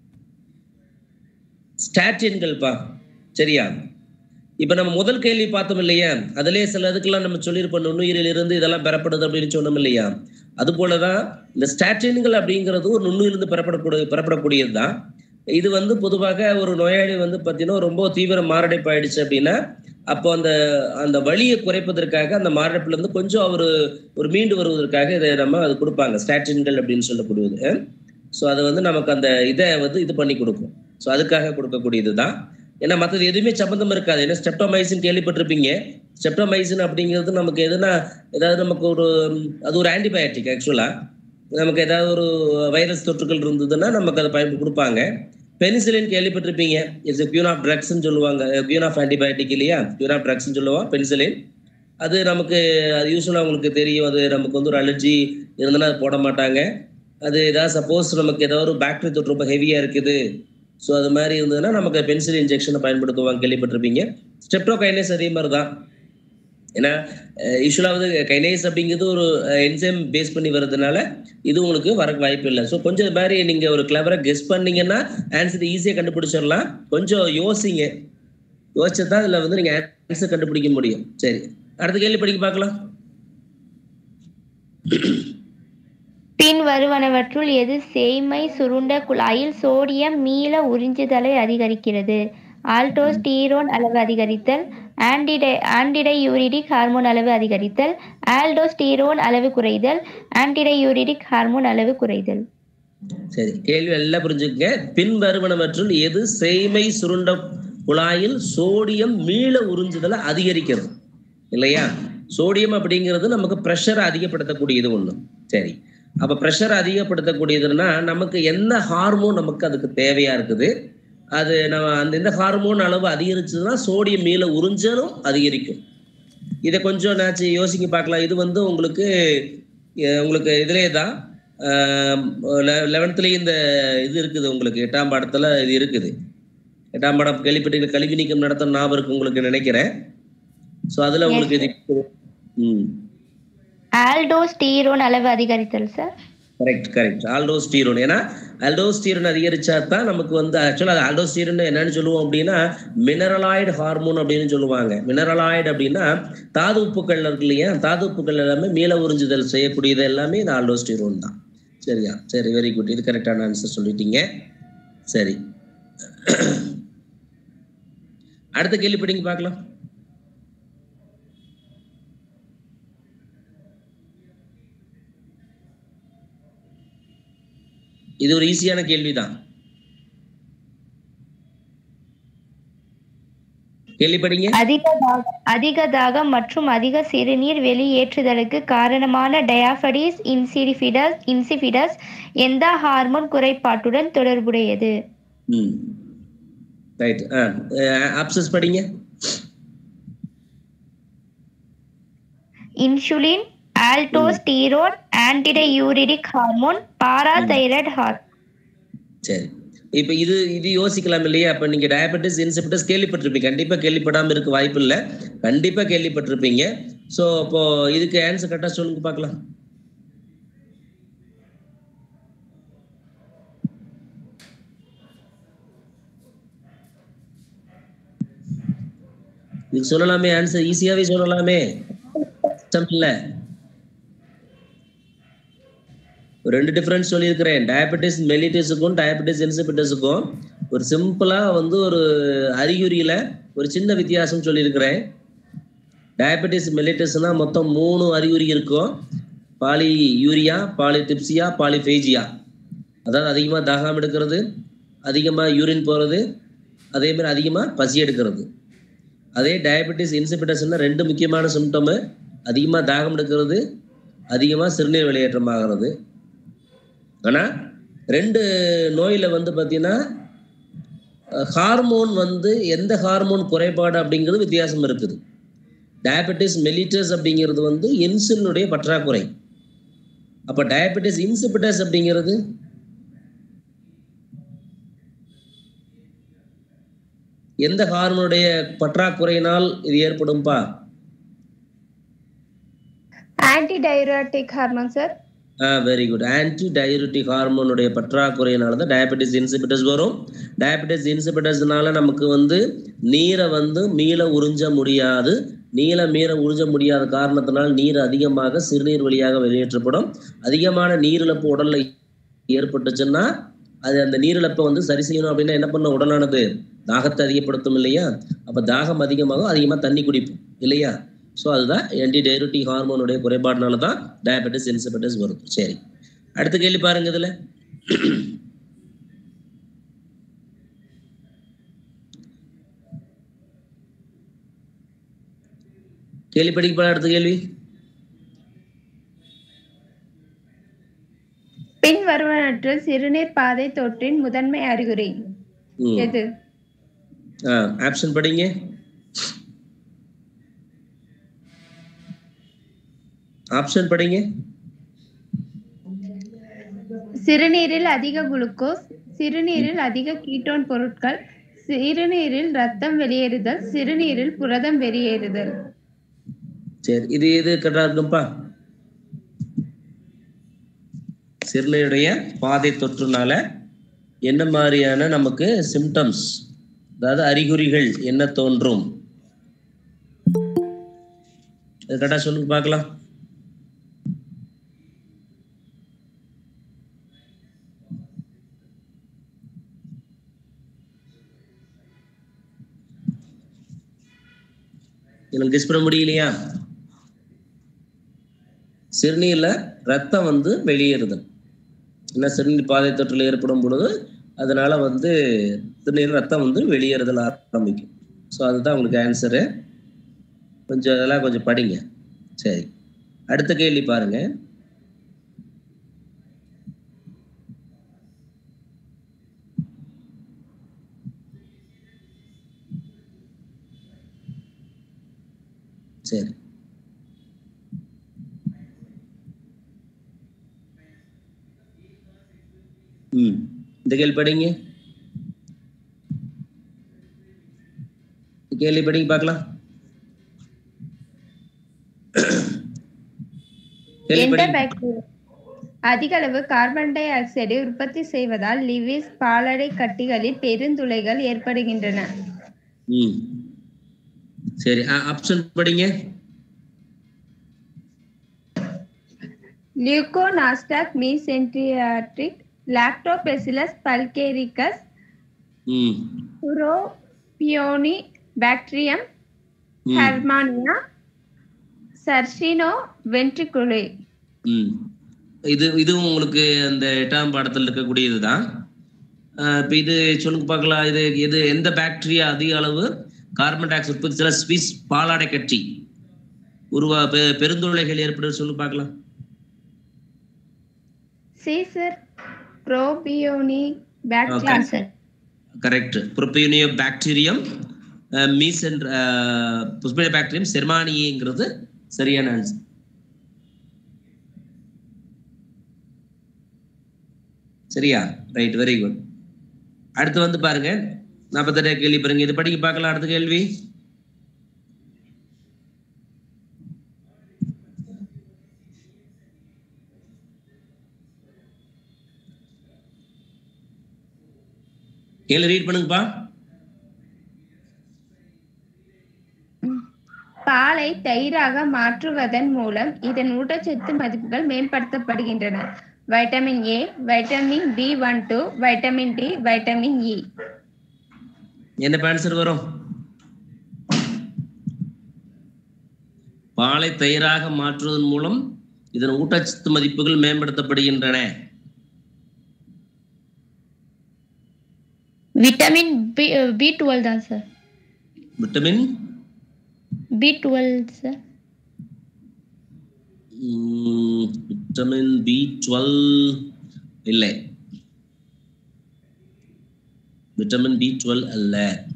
ஸ்டாட்டின்கள்ப்பா சரியா இப்ப நம்ம முதல் கேள்வி பார்த்தோம் இல்லையா அதுலயே சில இதுக்கெல்லாம் நம்ம சொல்லியிருப்போம் நுண்ணுயிரில் இருந்து இதெல்லாம் பெறப்படுது அப்படின்னு சொன்னோம் இல்லையா அது போலதான் இந்த ஸ்டாட்டின்கள் அப்படிங்கிறது ஒரு நுண்ணுயிலிருந்து பெறப்படக்கூடிய பெறப்படக்கூடியது தான் இது வந்து பொதுவாக ஒரு நோயாளி வந்து பார்த்தீங்கன்னா ரொம்ப தீவிர மாரடைப்பு ஆயிடுச்சு அப்படின்னா அப்போ அந்த அந்த வலியை குறைப்பதற்காக அந்த மாரடைப்புல இருந்து கொஞ்சம் அவர் ஒரு மீண்டு வருவதற்காக இதை நம்ம அது கொடுப்பாங்க ஸ்டாட்டின்கள் அப்படின்னு சொல்லக்கூடியது ஸோ அது வந்து நமக்கு அந்த இதை வந்து இது பண்ணி கொடுக்கும் ஸோ அதுக்காக கொடுக்கக்கூடியது தான் ஏன்னா மற்றது எதுவுமே சம்மந்தம் இருக்காது ஏன்னா ஸ்டெப்டோமைசின் கேள்விப்பட்டிருப்பீங்க ஸ்டெப்டோமைசின் அப்படிங்கிறது நமக்கு எதுனா ஏதாவது நமக்கு ஒரு ம், அது ஒரு ஆன்டிபயோட்டிக் ஆக்சுவலா நமக்கு ஏதாவது ஒரு வைரஸ் தொற்றுகள் இருந்ததுன்னா நமக்கு அதை பயன் கொடுப்பாங்க பெனிசிலின் கேள்விப்பட்டிருப்பீங்க இட்ஸ் கியூன் ஆஃப் ட்ரக்ஸ்ன்னு சொல்லுவாங்க கியூன் ஆஃப் ஆன்டிபயோட்டிக் இல்லையா கியூன் ஆஃப் ட்ரக்ஸ்ன்னு சொல்லுவோம் பெனிசிலின் அது நமக்கு அது யூஸ்வலாக உங்களுக்கு தெரியும் அது நமக்கு வந்து ஒரு அலர்ஜி இருந்ததுன்னா அது போட மாட்டாங்க அது ஏதாவது சப்போஸ் நமக்கு ஏதாவது ஒரு பாக்டீரியா தொற்று ரொம்ப ஹெவியாக இருக்குது ஸோ அது மாதிரி இருந்ததுன்னா நமக்கு பென்சில் இன்ஜெக்ஷனை பயன்படுத்துவாங்க கேள்விப்பட்டிருப்பீங்க ஸ்டெப்டோகைனஸ் அதே மாதிரி தான் ஏன்னா யூஸ்வலாக வந்து கைனேஸ் அப்படிங்கிறது ஒரு என்சைம் பேஸ் பண்ணி வர்றதுனால இது உங்களுக்கு வர வாய்ப்பு இல்லை ஸோ கொஞ்சம் இது மாதிரி நீங்கள் ஒரு கிளவராக கெஸ் பண்ணீங்கன்னா ஆன்சர் ஈஸியாக கண்டுபிடிச்சிடலாம் கொஞ்சம் யோசிங்க யோசிச்சு தான் அதில் வந்து நீங்கள் ஆன்சர் கண்டுபிடிக்க முடியும் சரி அடுத்த கேள்வி படிக்க பார்க்கலாம் பின் வருவனவற்றுள் எது சேய்மை சுருண்ட குழாயில் சோடியம் மீள உறிஞ்சுதலை அதிகரிக்கிறது ஆல்டோஸ்டீரோன் அளவு அதிகரித்தல் ஆன்டிடை ஆன்டிடையூரிடிக் ஹார்மோன் அளவு அதிகரித்தல் ஆல்டோஸ்டீரோன் அளவு குறைதல் ஆன்டிடையூரிடிக் ஹார்மோன் அளவு குறைதல் சரி கேள்வி எல்லாம் புரிஞ்சுக்கங்க பின் வருவனவற்றுள் எது சேய்மை சுருண்ட குழாயில் சோடியம் மீள உறிஞ்சுதலை அதிகரிக்கிறது இல்லையா சோடியம் அப்படிங்கிறது நமக்கு ப்ரெஷரை அதிகப்படுத்தக்கூடியது ஒண்ணு சரி அப்ப ப்ரெஷர் அதிகப்படுத்தக்கூடியதுன்னா நமக்கு என்ன ஹார்மோன் நமக்கு அதுக்கு தேவையா இருக்குது அது நம்ம அந்த இந்த ஹார்மோன் அளவு அதிகரிச்சதுன்னா சோடியம் மீள உறிஞ்சலும் அதிகரிக்கும் இதை கொஞ்சம் நாச்சு யோசிக்க பார்க்கலாம் இது வந்து உங்களுக்கு அஹ், உங்களுக்கு இதுலே தான் லெவன்த்லேயும் இந்த இது இருக்குது உங்களுக்கு எட்டாம் பாடத்துல இது இருக்குது எட்டாம் பாடம் கேள்விப்பட்டீங்க கல்வி நீக்கம் நடத்த ஞாபகம் இருக்கு உங்களுக்கு நினைக்கிறேன் ஸோ அதுல உங்களுக்கு இது ம் ஆல்டோஸ்டீரோன் அளவு அதிகரித்தல் சார் கரெக்ட் கரெக்ட் ஆல்டோஸ்டீரோன் ஏன்னா ஆல்டோஸ்டீரோன் அதிகரிச்சா தான் நமக்கு வந்து ஆக்சுவலாக அது ஆல்டோஸ்டீரோன் என்னன்னு சொல்லுவோம் அப்படின்னா மினரலாய்டு ஹார்மோன் அப்படின்னு சொல்லுவாங்க மினரலாய்டு அப்படின்னா தாது உப்புக்கள் இருக்கு இல்லையா தாது உப்புக்கள் எல்லாமே மீள உறிஞ்சுதல் செய்யக்கூடியது எல்லாமே இந்த ஆல்டோஸ்டீரோன் தான் சரியா சரி வெரி குட் இது கரெக்டான ஆன்சர் சொல்லிட்டீங்க சரி அடுத்த கேள்வி படிங்க பார்க்கலாம் இது ஒரு ஈஸியான கேள்விதான் கேள்வி படிங்க அதிக தாக- அதிக தாகம் மற்றும் அதிக சிறுநீர் வெளியேற்றுதலுக்கு காரணமான டயாபடிஸ் இன்சிடிஃபிடஸ் இன்சிபிடஸ் எந்த ஹார்மோன் குறைபாட்டுடன் தொடர்புடையது ம் ரைட் ஆ ஆப்சஸ் படிங்க insulin aldosterone antidiuretic hormone parathyroid hormone சரி இப்போ இது இது யோசிக்கலாம் இல்லையா அப்போ நீங்க டயபெட்டிஸ் இன்சிபிட்டஸ் கேள்விப்பட்டிருப்பீங்க கண்டிப்பா கேள்விப்படாம இருக்க வாய்ப்பு இல்லை கண்டிப்பா கேள்விப்பட்டிருப்பீங்க ஸோ அப்போ இதுக்கு ஆன்சர் கரெக்டாக சொல்லுங்க பார்க்கலாம் இதுக்கு சொல்லலாமே ஆன்சர் ஈஸியாவே சொல்லலாமே கஷ்டம் இல்லை ஒரு ரெண்டு டிஃபரன்ஸ் சொல்லியிருக்கிறேன் டயபெட்டிஸ் மெலிட்டிஸுக்கும் டயபெட்டிஸ் இன்சிபிட்டஸுக்கும் ஒரு சிம்பிளா வந்து ஒரு அறிகுறியில ஒரு சின்ன வித்தியாசம் சொல்லியிருக்கிறேன் டயபெட்டிஸ் மெலிட்டிஸ்னா மொத்தம் மூணு அறிகுறி இருக்கும் பாலி யூரியா பாலிடிப்சியா பாலிஃபேஜியா அதாவது அதிகமாக தாகம் எடுக்கிறது அதிகமாக யூரின் போகிறது அதே மாதிரி அதிகமாக பசி எடுக்கிறது அதே டயபெட்டிஸ் இன்சிபிட்டஸ்னா ரெண்டு முக்கியமான சிம்டமு அதிகமாக தாகம் எடுக்கிறது அதிகமாக சிறுநீர் வெளியேற்றம் ஆகிறது ஆனால் ரெண்டு நோயில் வந்து பார்த்தீங்கன்னா ஹார்மோன் வந்து எந்த ஹார்மோன் குறைபாடு அப்படிங்கிறது வித்தியாசம் இருக்குது டயபெட்டிஸ் மெலிட்டஸ் அப்படிங்கிறது வந்து இன்சுலினுடைய பற்றாக்குறை அப்போ டயபெட்டிஸ் இன்சிபிட்டஸ் அப்படிங்கிறது எந்த ஹார்மோனுடைய பற்றாக்குறையினால் இது ஏற்படும்பா anti diuretic hormone sir very good anti diuretic ஹார்மோனுடைய பற்றாக்குறையினால தான் டயபெட்டிஸ் இன்சிபிட்டஸ் வரும் டயபெட்டிஸ் இன்சிபிட்டஸ்னால நமக்கு வந்து நீரை வந்து மீள உறிஞ்ச முடியாது நீல மீற உறிஞ்ச முடியாத காரணத்தினால் நீர் அதிகமாக சிறுநீர் வழியாக வெளியேற்றப்படும் அதிகமான நீரிழப்பு உடல்ல ஏற்பட்டுச்சுன்னா அது அந்த நீரிழப்பை வந்து சரி செய்யணும் அப்படின்னா என்ன பண்ண உடலானது தாகத்தை அதிகப்படுத்தும் இல்லையா அப்ப தாகம் அதிகமாகும் அதிகமா தண்ணி குடிப்போம் இல்லையா ஸோ அதுதான் ஆன்டி டைரட்டிக் ஹார்மோனுடைய குறைபாடுனால தான் டயபெட்டிஸ் இன்சிபிட்டஸ் வரும் சரி அடுத்த கேள்வி பாருங்க இதுல கேள்வி படிக்க அடுத்த கேள்வி பின் வருவனவற்றில் சிறுநீர் பாதை தொற்றின் முதன்மை அறிகுறி ம் எது ஆப்ஷன் படிங்க ஆப்ஷன் படிங்க சிறுநீரில் அதிக குளுக்கோஸ் சிறுநீரில் அதிக கீட்டோன் பொருட்கள் சிறுநீரில் ரத்தம் வெளியேறுதல் சிறுநீரில் புரதம் வெளியேறுதல் சரி இது எது கரெக்டா இருக்கும்பா சிறுநீருடைய பாதை தொற்றுனால என்ன மாதிரியான நமக்கு சிம்டம்ஸ் அதாவது அறிகுறிகள் என்ன தோன்றும் அது கரெக்டா சொல்லுங்க பார்க்கலாம் எனக்கு கெஸ் பண்ண முடியலையா சிறுநீர்ல ரத்தம் வந்து வெளியேறுதல் ஏன்னா சிறுநீர் பாதை தொற்றில் ஏற்படும் பொழுது அதனால வந்து சிறுநீர் ரத்தம் வந்து வெளியேறுதல் ஆரம்பிக்கும் ஸோ அதுதான் உங்களுக்கு ஆன்சரு கொஞ்சம் அதெல்லாம் கொஞ்சம் படிங்க சரி அடுத்த கேள்வி பாருங்க சரி ம் இந்த கேள்வி படிங்க இந்த கேள்வி படிங்க பார்க்கலாம் கேள்வி எந்த படிங்க பாக்டீரியா அதிக அளவு கார்பன் டை ஆக்சைடை உற்பத்தி செய்வதால் லிவிஸ் பாலடை கட்டிகளில் பெருந்துளைகள் ஏற்படுகின்றன ம் சரி ஆப்ஷன் படிங்க லியூகோனாஸ்டாக் மீசென்ட்ரியாட்ரிக் லாக்டோபெசிலஸ் பல்கேரிக்கஸ் ம் புரோபியோனி பாக்டீரியம் ம் ஹெர்மானியா சர்சினோ வென்ட்ரிகுலே ம் இது இதுவும் உங்களுக்கு அந்த எட்டாம் பாடத்தில் இருக்கக்கூடியது தான் இப்போ இது சொல்லுங்க பார்க்கலாம் இது இது எந்த பாக்டீரியா அதிக அளவு கார்பன் டை ஆக்சைடு உற்பத்தி சில ஸ்விஸ் பாலாடை கட்டி உருவா பெ- பெருந்துளைகள் ஏற்படுது சொல்லு பார்க்கலாம் சீசர் propioni Okay. Bacteria answer correct propionibacterium மீஸ் என்ற புஷ்பனிய பாக்டீரியம் செர்மானியங்கிறது சரியான ஆன்சர் சரியா ரைட் வெரி குட் அடுத்து வந்து பாருங்க நாற்பத்தெட்டு கேள்வி பாருங்க இது படிக்க பார்க்கலாம் அடுத்த கேள்வி கேள்வி ரீட் பண்ணுங்கப்பா பாலை தயிராக மாற்றுவதன் மூலம் இதன் ஊட்டச்சத்து மதிப்புகள் மேம்படுத்தப்படுகின்றன vitamin A vitamin B one two vitamin D vitamin E என்ன ஆன்சர் வரும் பாலை தயிராக மாற்றுவதன் மூலம் இதன் ஊட்டச்சத்து மதிப்புகள் மேம்படுத்தப்படுகின்றன விட்டமின் பி பி டுவெல் தான் sir vitamin B twelve sir vitamin B twelve இல்லை விட்டமின் பி டுவெல் அல்ல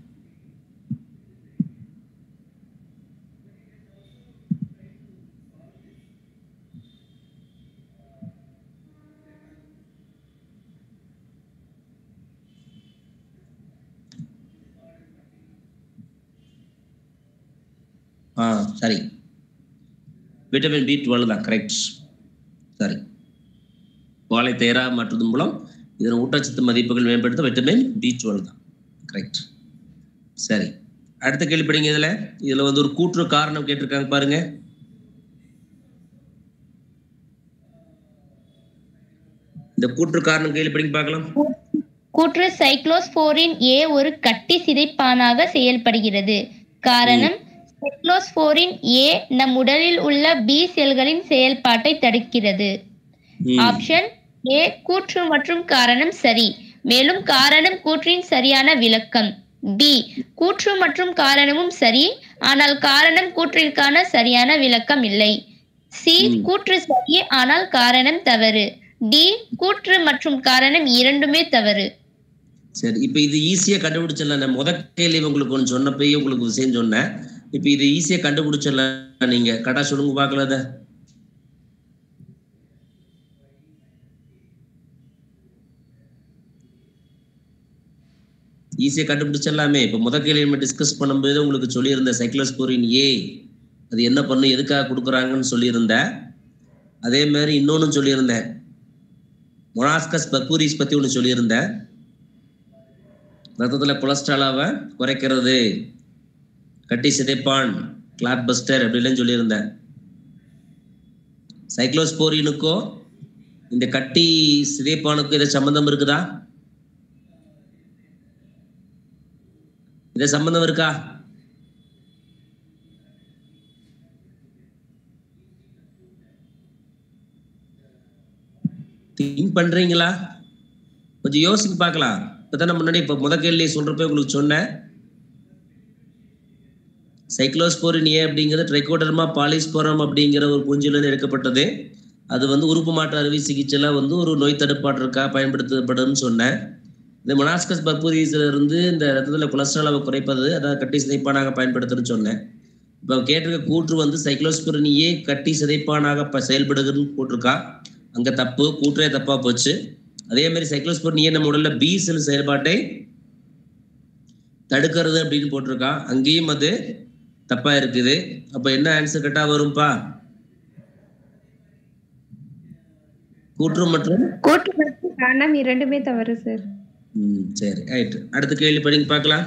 ஆ சரி விட்டமின் பி டுவெல் தான் கரெக்ட் சரி வாழை தயாராக மாற்றுவதன் மூலம் இதன் ஊட்டச்சத்து மதிப்புகள் மேம்படுத்த விட்டமின் பி டுவெல் தான் கரெக்ட் சரி அடுத்த கேள்வி படிங்க இதுல இதுல வந்து ஒரு கூற்று காரணம் கேட்டிருக்காங்க பாருங்க இந்த கூற்று காரணம் கேள்வி படிங்க பார்க்கலாம் கூற்று சைக்ளோஸ்போரின் ஏ ஒரு கட்டி சிதைப்பானாக செயல்படுகிறது காரணம் சைக்ளோஸ்போரின் ஏ நம் உடலில் உள்ள பி செல்களின் செயல்பாட்டை தடுக்கிறது ம், ஆப்ஷன் ஏ கூற்று மற்றும் காரணம் சரி மேலும் காரணம் கூற்றின் சரியான விளக்கம் பி கூற்று மற்றும் காரணமும் சரி ஆனால் காரணம் கூற்றிற்கான சரியான விளக்கம் இல்லை சி ம். கூற்று சரி ஆனால் காரணம் தவறு டி கூற்று மற்றும் காரணம் இரண்டுமே தவறு சரி இப்போ இது ஈஸியா கண்டுபிடிச்சிடலாம் நான் முத கேள்வி உங்களுக்கு ஒன்று சொன்னப்பயே உங்களுக்கு விஷயம் சொன்னேன் இப்போ இது ஈஸியா கண்டுபிடிச்சிடலாம் நீங்க கடா சொல்லுங்க பார்க்கல அதை ஈஸியா கண்டுபிடிச்சிடலாமே இப்போ முத கேள்வி நம்ம டிஸ்கஸ் பண்ணும்போது உங்களுக்கு சொல்லியிருந்தேன் சைக்ளோஸ்போரின் ஏ அது என்ன பண்ணும் எதுக்காக கொடுக்குறாங்கன்னு சொல்லியிருந்தேன் அதே மாதிரி இன்னொன்னு சொல்லியிருந்தேன் மொனாஸ்கஸ் பக்கூரிஸ் பத்தி ஒன்று சொல்லியிருந்தேன் ரத்தத்துல கொலஸ்ட்ராலாவை குறைக்கிறது கட்டி சிதைப்பான் கிளாட் பஸ்டர் அப்படிலாம் சொல்லியிருந்தேன் சைக்ளோஸ்போரினுக்கோ இந்த கட்டி சிதைப்பானுக்கும் இதை சம்பந்தம் இருக்குதா இதை சம்பந்தம் இருக்கா திங்க் பண்றீங்களா கொஞ்சம் யோசிச்சு பார்க்கலாம் இப்பதான் முன்னாடி இப்ப முத கேள்வி சொல்றப்ப உங்களுக்கு சொன்னேன் சைக்ளோஸ்போரினியே அப்படிங்கிறது ட்ரைகோடர்மா பாலிஸ்போரம் அப்படிங்கிற ஒரு பூஞ்சிலிருந்து எடுக்கப்பட்டது அது வந்து உறுப்பு மாற்று அறுவை சிகிச்சையில வந்து ஒரு நோய் தடுப்பாட்டிற்காக பயன்படுத்தப்படும்னு சொன்னேன் இந்த மொனாஸ்கஸ் பர்பூரிஸ்ல இருந்து இந்த ரத்தத்துல கொலஸ்ட்ரால் அளவை குறைப்பது அதாவது கட்டி சிதைப்பானாக பயன்படுத்துன்னு சொன்னேன் இப்போ கேட்டிருக்க கூற்று வந்து சைக்ளோஸ்பிரினியே கட்டி சிதைப்பானாக ப செயல்படுகிறதுன்னு போட்டிருக்கா அங்க தப்பு கூற்றே தப்பா போச்சு அதே மாதிரி சைக்ளோஸ்பிரினியே நம்ம உடல்ல பி செல் செயல்பாட்டை தடுக்கிறது அப்படின்னு போட்டிருக்கான் அங்கேயும் அது தப்பா இருக்குது அப்ப என்ன ஆன்சர் கரெக்டா வரும்பா கூற்று மற்றும் கூட்டு மற்றும் காரணம் இரண்டுமே தவறு சார் ம் சரி ரைட் அடுத்த கேள்வி படிங்க பார்க்கலாம்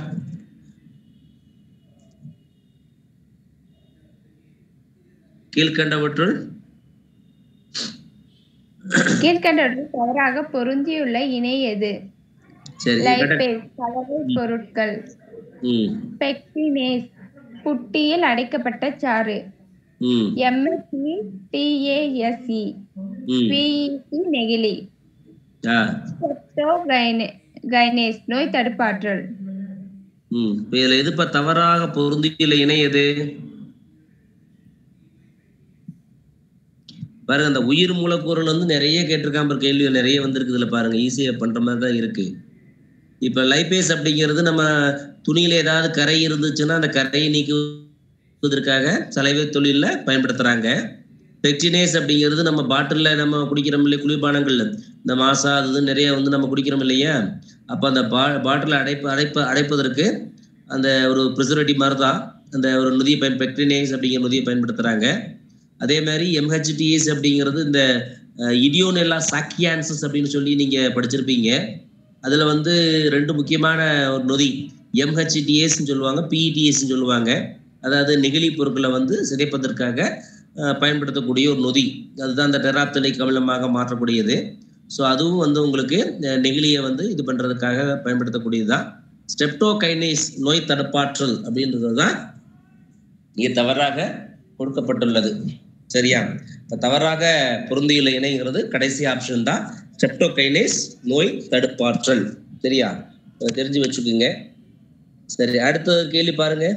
கீழ்கண்டவற்றுள் கீழ்கண்டவற்றில் தவறாக பொருந்தியுள்ள இணை எது சரி correct. லைபேஸ் கலவை பொருட்கள் ம் பெக்டினேஸ் புட்டியில் அடைக்கப்பட்ட சாறு ம் எம்எஸ்சி டிஏஎஸ்இ ம் பிஇசி நெகிழி ஆ செப்டோகைனே கைனேஸ் நோய் தடுப்பாற்றல் ம் இப்ப இதுல எதுப்பா தவறாக பொருந்தியுள்ள இணை எது பாருங்க அந்த உயிர் மூலக்கூறுகள் வந்து நிறைய கேட்டிருக்காம பாரு கேள்வி நிறைய வந்திருக்குதுல பாருங்க ஈஸியா பண்ற மாதிரி தான் இருக்கு இப்ப லைபேஸ் அப்படிங்கிறது நம்ம துணியில ஏதாவது கரை இருந்துச்சுன்னா அந்த கரையை நீக்குவதற்காக சலவை தொழில்ல பயன்படுத்துறாங்க பெக்டினேஸ் அப்படிங்கிறது நம்ம பாட்டில்ல நம்ம குடிக்கிறோம் இல்லையா குளிர்பானங்கள்ல இந்த மாசா அது இது நிறைய வந்து நம்ம குடிக்கிறோம் இல்லையா அப்ப அந்த பா பாட்டில் அடைப்பு அடைப்ப அடைப்பதற்கு அந்த ஒரு ப்ரிசர்வேட்டிவ் மாதிரி தான் அந்த ஒரு நொதியை பயன் பெக்டினேஸ் அப்படிங்கிற நொதியை பயன்படுத்துறாங்க அதே மாதிரி எம்ஹெச்டிஎஸ் அப்படிங்கிறது இந்த இடியோனெல்லா சாக்கியான்சஸ் அப்படின்னு சொல்லி நீங்க படிச்சிருப்பீங்க அதுல வந்து ரெண்டு முக்கியமான ஒரு நொதி எம்ஹெச்டிஎஸ்ன்னு சொல்லுவாங்க பிஇடிஎஸ்ன்னு சொல்லுவாங்க அதாவது நெகிழி பொருட்களை வந்து சிதைப்பதற்காக அஹ், பயன்படுத்தக்கூடிய ஒரு நொதி அதுதான் அந்த டெராப்தலிக் அமிலமாக மாற்றக்கூடியது ஸோ அதுவும் வந்து உங்களுக்கு அஹ், நெகிழியை வந்து இது பண்றதுக்காக பயன்படுத்தக்கூடியது தான் ஸ்டெப்டோகைனேஸ் நோய் தடுப்பாற்றல் அப்படின்றது தான் இங்கே தவறாக கொடுக்கப்பட்டுள்ளது சரியா இப்ப தவறாக பொருந்தியுள்ள இணைங்கிறது கடைசி ஆப்ஷன் தான் ஸ்டெப்டோகைனேஸ் நோய் தடுப்பாற்றல் சரியா இதை தெரிஞ்சு வச்சுக்கோங்க சரி அடுத்த கேள்வி பாருங்க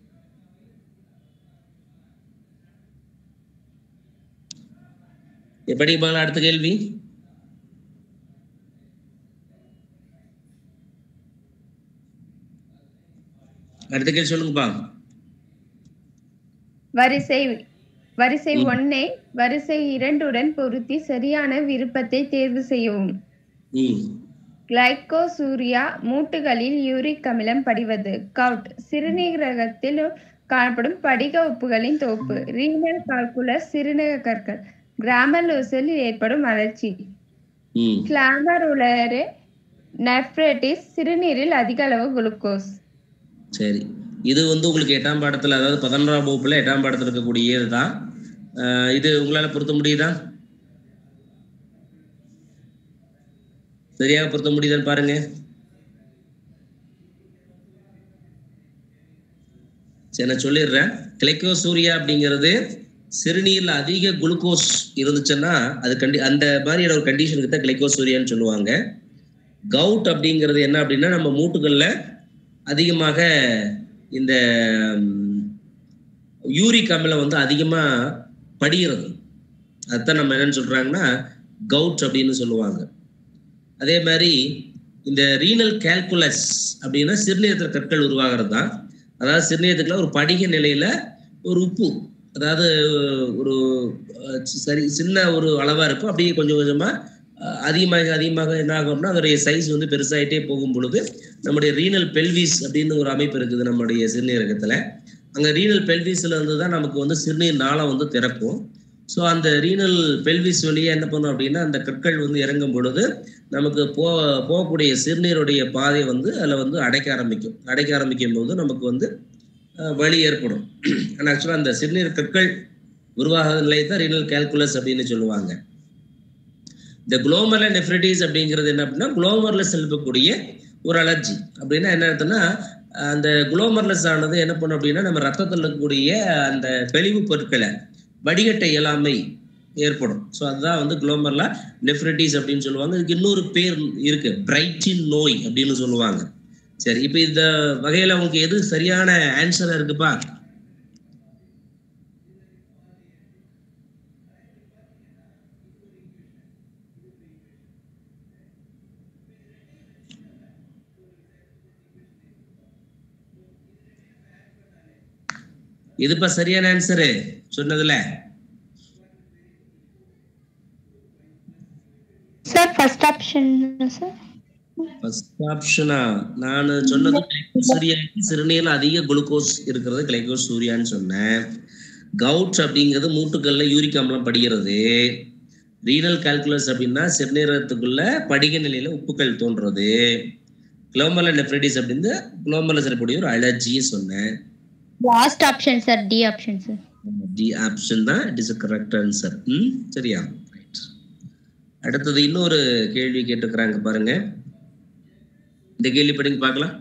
எப்படி பாருங்க அடுத்த கேள்வி அடுத்த கேள்வி சொல்லுங்கப்பா வரிசை வரிசை ஒன்னை வரிசை இரண்டுடன் பொருத்தி சரியான விருப்பத்தை தேர்வு செய்யவும் ம் கிளைகோசூரியா மூட்டுகளில் யூரிக் அமிலம் படிவது கவுட் சிறுநீரகத்தில் காணப்படும் படிக உப்புகளின் தொகுப்பு ரீனல் கால்குலஸ் சிறுநீரக கற்கள் கிராமலோசலில் ஏற்படும் வளர்ச்சி ம் கிளாமருலரு நெஃப்ரைட்டிஸ் சிறுநீரில் அதிக அளவு குளுக்கோஸ் சரி இது வந்து உங்களுக்கு எட்டாம் பாடத்துல அதாவது பதினொன்றாம் வகுப்புல எட்டாம் பாடத்துல இருக்கக்கூடியது தான் இது உங்களால பொருத்த முடியுதா சரியாக பொருத்த முடியுதான்னு பாருங்க சரி நான் சொல்லிடுறேன் கிளைக்கோசூரியா அப்படிங்கிறது சிறுநீர்ல அதிக குளுக்கோஸ் இருந்துச்சுன்னா அது கண்டி அந்த மாதிரியான ஒரு கண்டிஷனுக்கு தான் கிளைக்கோசூரியான்னு சொல்லுவாங்க கவுட் அப்படிங்கிறது என்ன அப்படின்னா நம்ம மூட்டுகள்ல அதிகமாக இந்த யூரிக் அமிலம் வந்து அதிகமா படிகிறது அதுதான் நம்ம என்னன்னு சொல்றாங்கன்னா கவுட் அப்படின்னு சொல்லுவாங்க அதே மாதிரி இந்த ரீனல் கால்குலஸ் அப்படின்னா சிறுநீரகத்துல கற்கள் உருவாகிறது தான் அதாவது சிறுநீரகத்துக்குள்ள ஒரு படிக நிலையில ஒரு உப்பு அதாவது ஒரு அஹ், சரி சின்ன ஒரு அளவா இருக்கும் அப்படியே கொஞ்சம் கொஞ்சமா அஹ், அதிகமாக அதிகமாக என்ன ஆகும்னா அதோடைய சைஸ் வந்து பெருசாயிட்டே போகும் பொழுது நம்முடைய ரீனல் பெல்விஸ் அப்படின்னு ஒரு அமைப்பு இருக்குது நம்முடைய சிறுநீரகத்துல அங்க ரீனல் பெல்விஸ்ல இருந்து தான் நமக்கு வந்து சிறுநீர் நாளம் வந்து திறக்கும் ஸோ அந்த ரீனல் பெல்விஸ் வழியா என்ன பண்ணும் அப்படின்னா அந்த கற்கள் வந்து இறங்கும் பொழுது நமக்கு போ போகக்கூடிய சிறுநீருடைய பாதை வந்து அதில் வந்து அடைக்க ஆரம்பிக்கும் அடைக்க ஆரம்பிக்கும் போது நமக்கு வந்து அஹ், வலி ஏற்படும் ஆனால் ஆக்சுவலாக அந்த சிறுநீர் கற்கள் உருவாகாத நிலையை தான் ரீனல் கால்குலஸ் அப்படின்னு சொல்லுவாங்க இந்த குளோமர்ல நெஃப்ரிட்டிஸ் அப்படிங்கிறது என்ன அப்படின்னா குளோமர்லஸ் இருக்கக்கூடிய ஒரு அலர்ஜி அப்படின்னா என்ன அர்த்தம்னா அந்த குளோமர்லஸ் ஆனது என்ன பண்ணும் அப்படின்னா நம்ம ரத்தத்தில் இருக்கக்கூடிய அந்த கழிவு பொருட்களை வடிகட்ட இயலாமை ஏற்படும் ஸோ அதுதான் வந்து குளோமர்லா நெஃப்ரைட்டிஸ் அப்படின்னு சொல்லுவாங்க இதுக்கு இன்னொரு பேர் இருக்கு பிரைட்டின் நோய் அப்படின்னு சொல்லுவாங்க சரி இப்போ இந்த வகையில உங்களுக்கு எது சரியான ஆன்சரா இருக்குப்பா இதுப்பா சரியான ஆன்சரு சொன்னதுல sir first option sir first ஆப்ஷனா நான் சொன்னது கிளைகோசூரியாக்கு சிறுநீர்ல அதிக குளுக்கோஸ் இருக்கிறது கிளைகோசூரியான்னு சொன்னேன் கவுட்ஸ் அப்படிங்கிறது மூட்டுக்கல்ல யூரிக் அமிலம் படிகிறது ரீனல் கால்குலஸ் அப்படின்னா சிறுநீரகத்துக்குள்ள படிக நிலையில உப்புக்கள் தோன்றது குளோமல நெஃப்ரைட்டிஸ் அப்படின்னு குளோமல சரக்கூடிய ஒரு அலர்ஜியை சொன்னேன் last option sir D option sir D option தான் இட் இஸ் கரெக்ட் ஆன்சர் ம் சரியா ரைட் அடுத்தது இன்னொரு கேள்வி கேட்டுக்கிறாங்க பாருங்க இந்த கேள்வி படிங்க பார்க்கலாம்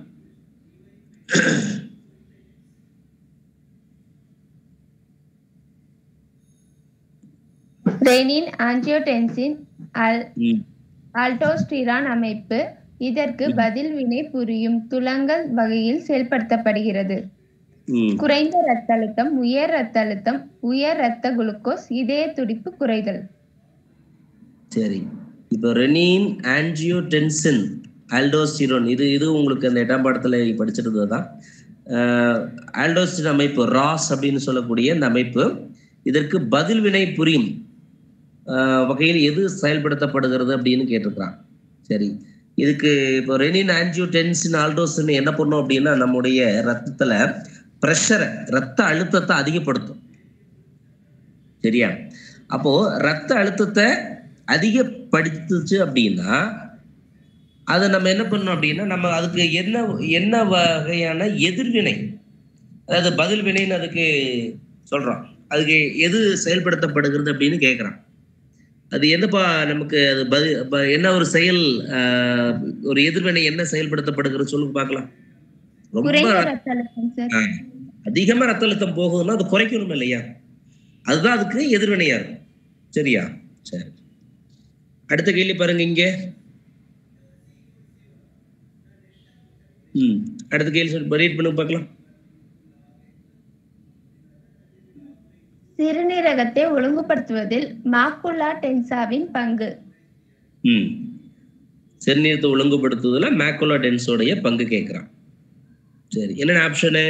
ரெனின் ஆஞ்சியோடென்சின் அல் ம் ஆல்டோஸ்டிரான் அமைப்பு இதற்கு பதில் வினை புரியும் துலங்கல் வகையில் செயல்படுத்தப்படுகிறது ம் குறைந்த ரத்த அழுத்தம் உயர் ரத்த அழுத்தம் உயர் ரத்த குளுக்கோஸ் இதய துடிப்பு குறைதல் சரி இப்போ ரெனின் ஆன்ஜியோடென்சின் ஆல்டோஸ்டிரோன் இது இது உங்களுக்கு அந்த எட்டாம் பாடத்தில் படிச்சிருந்தது தான் ஆல்டோஸ்டின் அமைப்பு ராஸ் அப்படின்னு சொல்லக்கூடிய இந்த அமைப்பு இதற்கு பதில் வினை புரியும் ஆஹ் வகையில் எது செயல்படுத்தப்படுகிறது அப்படின்னு கேட்டிருக்கிறான் சரி இதுக்கு இப்போ ரெனின் ஆன்ஜியோடென்சின் ஆல்டோஸ்டின் என்ன பண்ணும் அப்படின்னா நம்முடைய ரத்தத்துல ப்ரெஷரை ரத்த அழுத்தத்தை அதிகப்படுத்தும் சரியா அப்போ ரத்த அழுத்தத்தை அதிகப்படுத்துச்சு அப்படின்னா அதை நம்ம என்ன பண்ணணும் அப்படின்னா நம்ம அதுக்கு என்ன என்ன வகையான எதிர்வினை அதாவது பதில் வினைன்னு அதுக்கு சொல்றோம் அதுக்கு எது செயல்படுத்தப்படுகிறது அப்படின்னு கேட்குறான் அது என்னப்பா நமக்கு அது பதில் ப- என்ன ஒரு செயல் ஆஹ், ஒரு எதிர்வினை என்ன செயல்படுத்தப்படுகிறது சொல்லுங்க பார்க்கலாம் ரொம்ப குறைந்த ரத்த அழுத்தம் சார் ஆ, அதிகமா ரத்த அழுத்தம் போகுதுன்னா அது குறைக்கணும் இல்லையா அதுதான் அதுக்கு எதிர்வினையா இருக்கும் சரியா சரி அடுத்த கேள்வி பாருங்க இங்க ம் அடுத்த கேள்வி சொல்லி ரீட் பண்ணுங்க பார்க்கலாம் சிறுநீரகத்தை ஒழுங்குபடுத்துவதில் மாக்குலா டென்சாவின் பங்கு ம் சிறுநீரத்தை ஒழுங்குபடுத்துவதில் மேக்குலா டென்ஸோடைய பங்கு கேட்குறான் சரி என்னென்ன ஆப்ஷனு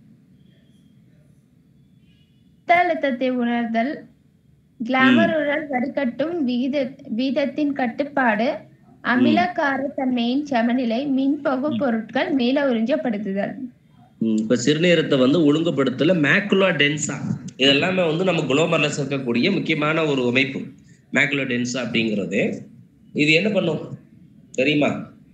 ரத்த அழுத்தத்தை உணர்தல் கிளாமருடன் வடிகட்டும் வீத வீதத்தின் கட்டுப்பாடு அமிலக்காரத்தன்மையின் சமநிலை மின்பகு பொருட்கள் மேல உறிஞ்சப்படுத்துதல் இப்போ சிறுநீரத்தை வந்து ஒழுங்குபடுத்தல மேக்குலா டென்சா இதெல்லாமே வந்து நம்ம குளோமர்ல இருக்கக்கூடிய முக்கியமான ஒரு அமைப்பு மேக்குலா டென்சா அப்படிங்கிறது இது என்ன பண்ணும் தெரியுமா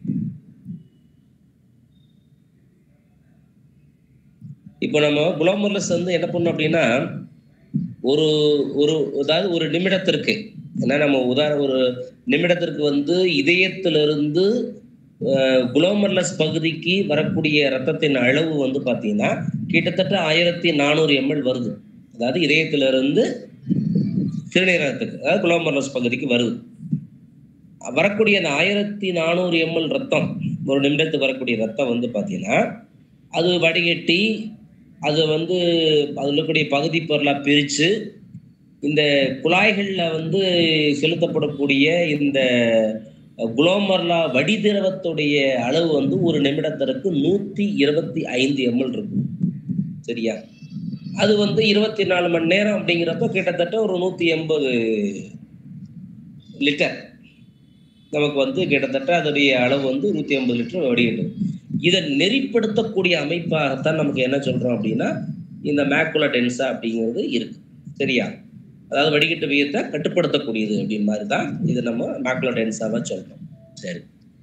இப்போ நம்ம குளோமர்லஸ் வந்து என்ன பண்ணோம் அப்படின்னா ஒரு ஒரு அதாவது ஒரு நிமிடத்திற்கு ஏன்னா நம்ம உதாரண ஒரு நிமிடத்திற்கு வந்து இதயத்திலிருந்து குளோமர்லஸ் பகுதிக்கு வரக்கூடிய ரத்தத்தின் அளவு வந்து பார்த்தீங்கன்னா கிட்டத்தட்ட ஆயிரத்தி நானூறு எம்எல் வருது அதாவது இதயத்திலிருந்து சிறுநீரகத்துக்கு அதாவது குளோமர்லஸ் பகுதிக்கு வருது வரக்கூடிய அந்த ஆயிரத்தி நானூறு எம்எல் ரத்தம் ஒரு நிமிடத்துக்கு வரக்கூடிய ரத்தம் வந்து பார்த்தீங்கன்னா அது வடிகட்டி அது வந்து அதில் இருக்கக்கூடிய பகுதி பொருளாக பிரித்து இந்த குழாய்களில் வந்து செலுத்தப்படக்கூடிய இந்த குளோமர்லா வடிதிரவத்துடைய அளவு வந்து ஒரு நிமிடத்திற்கு நூற்றி இருபத்தி ஐந்து எம்எல் இருக்கும் சரியா அது வந்து இருபத்தி நாலு மணி நேரம் அப்படிங்கிறப்ப கிட்டத்தட்ட ஒரு நூற்றி எண்பது லிட்டர் நமக்கு வந்து கிட்டத்தட்ட அதோடைய அளவு வந்து நூற்றி ஐம்பது லிட்டர் வடிகட்டும் இதை நெறிப்படுத்தக்கூடிய அமைப்பாகத்தான் நமக்கு என்ன சொல்றோம் அப்படின்னா இந்த மேக்குலா டென்சா அப்படிங்கிறது இருக்கு சரியா அதாவது வடிகட்டு விகிதத்தை கட்டுப்படுத்தக்கூடியது அப்படின்னு மாதிரி தான் இது நம்ம மேக்குலா டென்சாவா சொல்றோம் சரி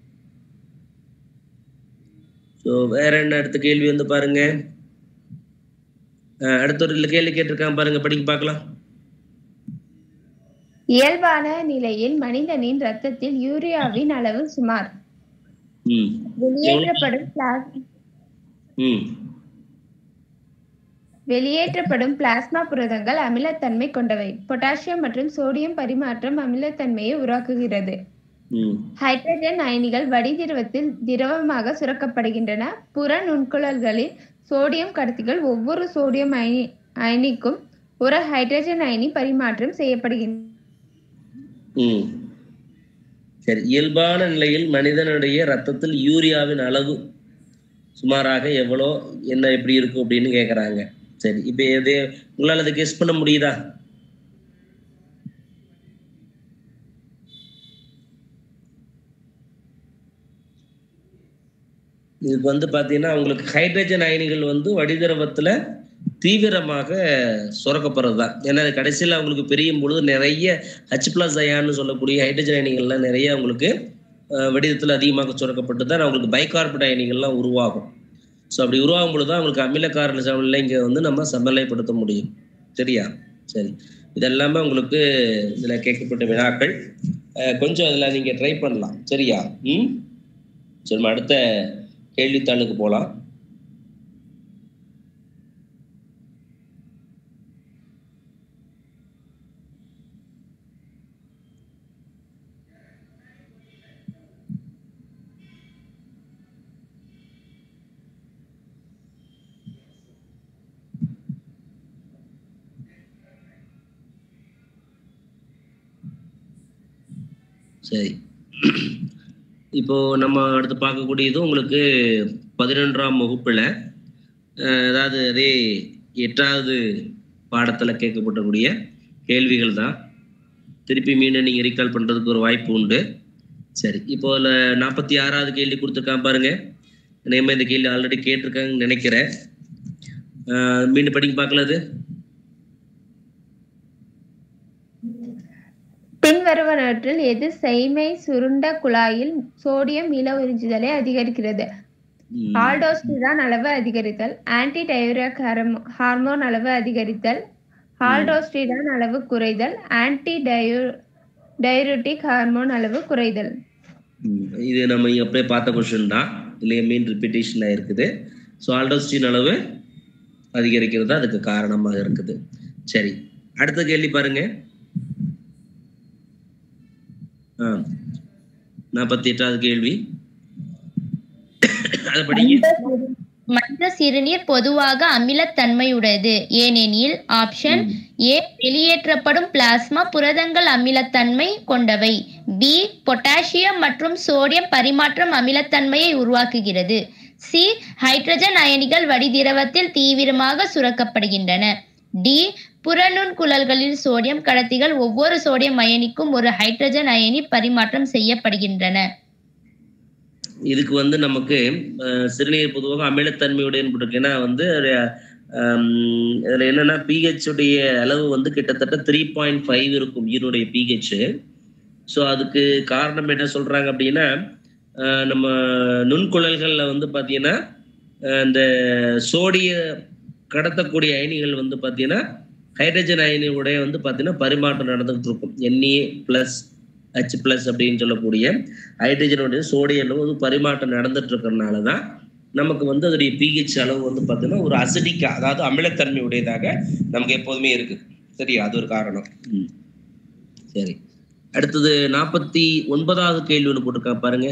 ஸோ வேற என்ன அடுத்த கேள்வி வந்து பாருங்க அஹ் அடுத்த ஒரு கேள்வி கேட்டிருக்கான் பாருங்க படிக்க பார்க்கலாம் இயல்பான நிலையில் மனிதனின் ரத்தத்தில் யூரியாவின் அளவு சுமார் ம் வெளியேற்றப்படும் பிளாஸ்- ம் வெளியேற்றப்படும் பிளாஸ்மா புரதங்கள் அமிலத்தன்மை கொண்டவை பொட்டாசியம் மற்றும் சோடியம் பரிமாற்றம் அமிலத்தன்மையை உருவாக்குகிறது ம் ஹைட்ரஜன் அயனிகள் வடிதிரவத்தில் திரவமாக சுரக்கப்படுகின்றன புற நுண்குழல்களில் சோடியம் கடத்திகள் ஒவ்வொரு சோடியம் அயனி அயனிக்கும் ஒரு ஹைட்ரஜன் அயனி பரிமாற்றம் செய்யப்படுகின்றன ம் சரி இயல்பான நிலையில் மனிதனுடைய ரத்தத்தில் யூரியாவின் அளவு சுமாராக எவ்வளோ என்ன எப்படி இருக்கும் அப்படின்னு கேட்குறாங்க சரி இப்போ எது உங்களால் அதை கெஸ் பண்ண முடியுதா இதுக்கு வந்து பார்த்தீங்கன்னா உங்களுக்கு ஹைட்ரஜன் அயனிகள் வந்து வடிதிரவத்தில் தீவிரமாக சுரக்கப்படுறது தான் ஏன்னா அது கடைசியில் அவங்களுக்கு பிரியும் பொழுது நிறைய ஹச் பிளஸ் அயான்னு சொல்லக்கூடிய ஹைட்ரஜன் அயனிகள்லாம் நிறைய அவங்களுக்கு அஹ், வடிவத்தில் அதிகமாக சுரக்கப்பட்டு தான் அவங்களுக்கு பைகார்பட் அயனிகள்லாம் உருவாகும் ஸோ அப்படி உருவாகும் பொழுது தான் அவங்களுக்கு அமில காரண சமநிலை இங்கே வந்து நம்ம சமநிலைப்படுத்த முடியும் சரியா சரி இதெல்லாமே உங்களுக்கு இதில் கேட்கப்பட்ட வினாக்கள் அஹ், கொஞ்சம் அதில் நீங்கள் ட்ரை பண்ணலாம் சரியா ம் சரி நம்ம அடுத்த கேள்வித்தாளுக்கு போகலாம் சரி இப்போ நம்ம அடுத்து பார்க்கக்கூடியது உங்களுக்கு பதினொன்றாம் வகுப்புல அஹ், அதாவது அதே எட்டாவது பாடத்துல கேட்கப்படக்கூடிய கேள்விகள் தான் திருப்பி மீண்டும் நீங்க ரீகால் பண்றதுக்கு ஒரு வாய்ப்பு உண்டு சரி இப்போ அதுல நாற்பத்தி ஆறாவது கேள்வி கொடுத்துருக்கான் பாருங்க நேம இந்த கேள்வி ஆல்ரெடி கேட்டிருக்காங்கன்னு நினைக்கிறேன் அஹ், மீண்டும் படிக்க பார்க்கல அது பின்வருவனவற்றில் எது செய்மை சுருண்ட குழாயில் சோடியம் இல உறிஞ்சுதலை அதிகரிக்கிறது ம், ஆல்டோஸ்டிரான் அளவு அதிகரித்தல் ஆன்டி டயூரிக் ஹார்மோன் அளவு அதிகரித்தல் ஆல்டோஸ்டிரான் அளவு குறைதல் ஆன்டி டயூ டயூரிட்டிக் ஹார்மோன் அளவு குறைதல் ம், இது நம்ம இங்க அப்படியே பார்த்த கொஸ்டின் தான் இல்லையா மீன் ரிப்பீட்டேஷன் இருக்குது ஸோ ஆல்டோஸ்டின் அளவு அதிகரிக்கிறது தான் அதுக்கு காரணமாக இருக்குது சரி அடுத்த கேள்வி பாருங்க ஆ நாற்பத்தி எட்டாவது கேள்வி அதை படிங்க மனித சிறுநீர் பொதுவாக அமிலத்தன்மையுடையது ஏனெனில் ஆப்ஷன் ஏ வெளியேற்றப்படும் பிளாஸ்மா புரதங்கள் அமிலத்தன்மை கொண்டவை பி பொட்டாசியம் மற்றும் சோடியம் பரிமாற்றம் அமிலத்தன்மையை உருவாக்குகிறது சி ஹைட்ரஜன் அயனிகள் வடிதிரவத்தில் தீவிரமாக சுரக்கப்படுகின்றன டி புறநுண் குழல்களில் சோடியம் கடத்திகள் ஒவ்வொரு சோடியம் அயனிக்கும் ஒரு ஹைட்ரஜன் அயனி பரிமாற்றம் செய்யப்படுகின்றன இதுக்கு வந்து நமக்கு அஹ், சிறுநீர் பொதுவாக அமிலத்தன்மையுடைய இருக்கு ஏன்னா வந்து ஹம், இதுல என்னன்னா பிஹெச் உடைய அளவு வந்து கிட்டத்தட்ட த்ரீ பாயிண்ட் ஃபைவ் இருக்கும் ஈருடைய பிஹெச் ஸோ அதுக்கு காரணம் என்ன சொல்றாங்க அப்படின்னா அஹ், நம்ம நுண்குழல்கள்ல வந்து பார்த்தீங்கன்னா அஹ், இந்த சோடிய கடத்தக்கூடிய அயனிகள் வந்து பார்த்தீங்கன்னா ஹைட்ரஜன் அயனியுடைய வந்து பார்த்தீங்கன்னா பரிமாற்றம் நடந்துகிட்டு இருக்கும் என்ஏ பிளஸ் ஹச் பிளஸ் அப்படின்னு சொல்லக்கூடிய ஹைட்ரஜனுடைய சோடியம் அளவு வந்து பரிமாற்றம் நடந்துட்டு இருக்கிறதுனால தான் நமக்கு வந்து அதோடைய பிஹெச் அளவு வந்து பார்த்தீங்கன்னா ஒரு அசிடிக்கா அதாவது அமிலத்தன்மை உடையதாக நமக்கு எப்போதுமே இருக்கு சரியா அது ஒரு காரணம் ம். சரி அடுத்தது நாற்பத்தி ஒன்பதாவது கேள்வி ஒன்று போட்டிருக்கா பாருங்க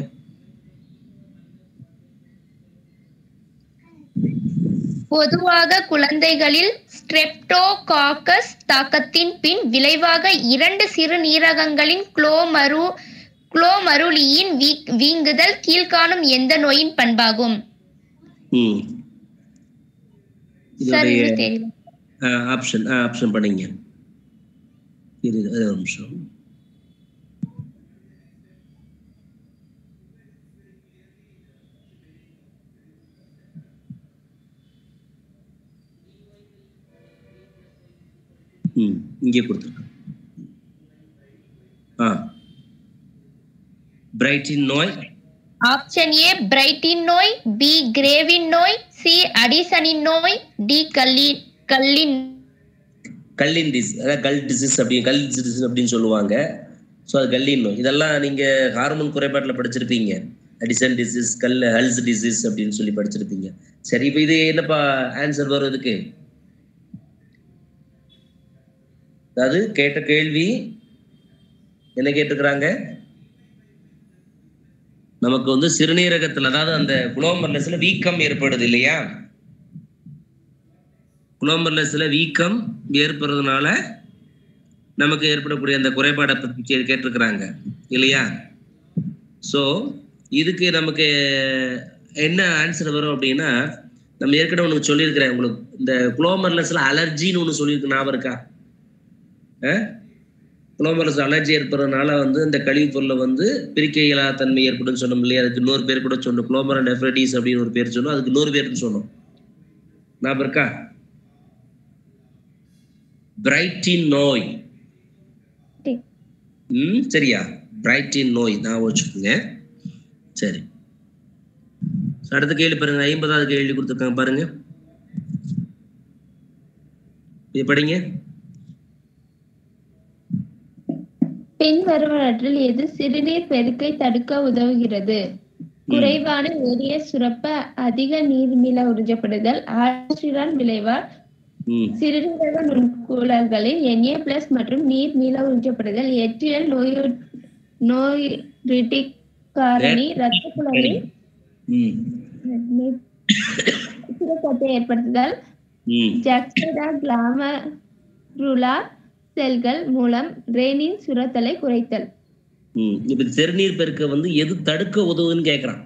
பொதுவாக குழந்தைகளில் ஸ்ட்ரெப்டோகாக்கஸ் தாக்கத்தின் பின் விளைவாக இரண்டு சிறுநீரகங்களின் குளோமரு குளோமருளியின் வீ- வீங்குதல் கீழ்காணும் எந்த நோயின் பண்பாகும் ம் சார் இதோடைய இது தெரியும் ஆப்ஷன் ஆப்ஷன் படிங்க இரு இரு, ஒரு நிமிஷம் ம் இங்கே கொடுத்துருக்கேன் ஆ பிரைட்டின் நோய் ஆப்ஷன் ஏ பிரைட்டின் நோய் பி கிரேவின் நோய் சி அடிசனின் நோய் டி கல்லி கல்லின் கல்லின் டிஸ் அதாவது கல் டிசீஸ் அப்படி கல் டிசீஸ் அப்படின்னு சொல்லுவாங்க ஸோ அது கல்லின் நோய் இதெல்லாம் நீங்கள் ஹார்மோன் குறைபாட்டில் படிச்சிருப்பீங்க அடிசன் டிசீஸ் கல் ஹல்ஸ் டிசீஸ் அப்படின்னு சொல்லி படிச்சிருப்பீங்க சரி இப்போ இது என்னப்பா ஆன்சர் வரும் இதுக்கு அதாவது கேட்ட கேள்வி என்ன கேட்டிருக்கிறாங்க நமக்கு வந்து சிறுநீரகத்துல அதாவது அந்த குளோமர்லஸ்ல வீக்கம் ஏற்படுது இல்லையா குளோமர்லஸ்ல வீக்கம் ஏற்படுறதுனால நமக்கு ஏற்படக்கூடிய அந்த குறைபாடை பற்றி கே- கேட்டிருக்கிறாங்க இல்லையா ஸோ இதுக்கு நமக்கு என்ன ஆன்சர் வரும் அப்படின்னா நம்ம ஏற்கனவே ஒன்று சொல்லியிருக்கிறேன் உங்களுக்கு இந்த குளோமர்லஸ்ல அலர்ஜின்னு ஒன்று சொல்லியிருக்கு ஞாபகம் இருக்கா குளோமர்லஸ் அலர்ஜி ஏற்படுறதுனால வந்து இந்த கழிவுப் பொருளை வந்து பிரிக்க இயலாத தன்மை ஏற்படும் சொன்னோம் இல்லையா அதுக்கு இன்னொரு பேர் கூட சொன்னோம் குளோமர் நெஃப்ரைட்டிஸ் அப்படின்னு ஒரு பேர் சொன்னோம் அதுக்கு இன்னொரு பேர்னு சொன்னோம் ஞாபகம் இருக்கா பிரைட்டின் நோய் ம் சரியா பிரைட்டின் நோய் நான் வச்சுக்கோங்க சரி அடுத்த கேள்வி பாருங்க ஐம்பதாவது கேள்வி கொடுத்துருக்காங்க பாருங்க இது படிங்க பின்வருவனற்றில் எது சிறுநீர் பெருக்கை தடுக்க உதவுகிறது குறைவான ஏரிய சுரப்ப அதிக நீர்மீள உறிஞ்சப்படுதல் ஆக்சிஜன் விளைவால் ம் சிறுநீரக நுண்குழல்களில் Na பிளஸ் மற்றும் நீர் மீள உறிஞ்சப்படுதல் எற்றியல் நோய் நோய்ரிட்டிக் காரணி இரத்த குழலில் ம் சுரக்கத்தை ஏற்படுத்துதல் ம் ஜக்டடா கிளாமருலா செல்கள் மூலம் ரெனின் சுரத்தலை குறைத்தல் ம் இப்ப சிறுநீர் பெருக்க வந்து எது தடுக்க உதவுன்னு கேக்குறான்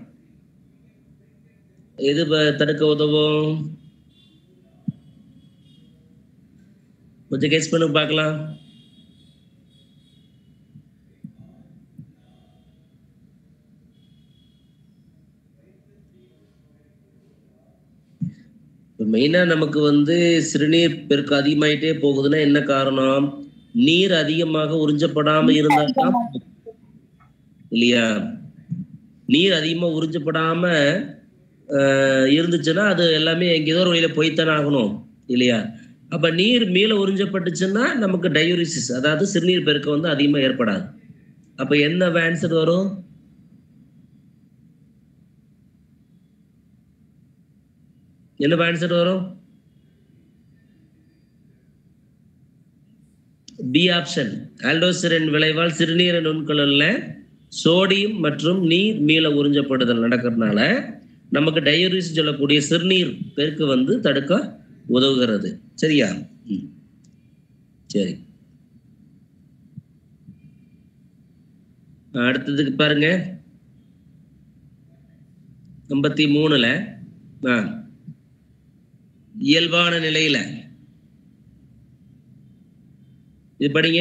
எது ப- தடுக்க உதவும் கொஞ்சம் கெஸ் பண்ணி பார்க்கலாம் மெயினா நமக்கு வந்து சிறுநீர் பெருக்கு அதிகமாயிட்டே போகுதுன்னா என்ன காரணம் நீர் அதிகமாக உறிஞ்சப்படாம இருந்தாதான் இல்லையா நீர் அதிகமா உறிஞ்சப்படாம ஆஹ், இருந்துச்சுன்னா அது எல்லாமே எங்கேயோ ஒரு வழியில போய்த்தானே ஆகணும் இல்லையா அப்ப நீர் மீள உறிஞ்சப்பட்டுச்சுன்னா நமக்கு டயூரிசிஸ் அதாவது சிறுநீர் பெருக்கம் வந்து அதிகமா ஏற்படாது அப்ப என்ன ஆன்சர் வரும் என்ன ஆன்சர் வரும் பி ஆப்ஷன் ஆல்டோசிரின் விளைவால் சிறுநீர நுண்குழல்ல சோடியம் மற்றும் நீர் மீள உறிஞ்சப்படுதல் நடக்கிறதுனால நமக்கு டயோரிஸ் சொல்லக்கூடிய சிறுநீர் பெருக்கு வந்து தடுக்க உதவுகிறது சரியா ம். சரி அடுத்ததுக்கு பாருங்க ஐம்பத்தி மூணுல ஆ இயல்பான நிலையில இது படிங்க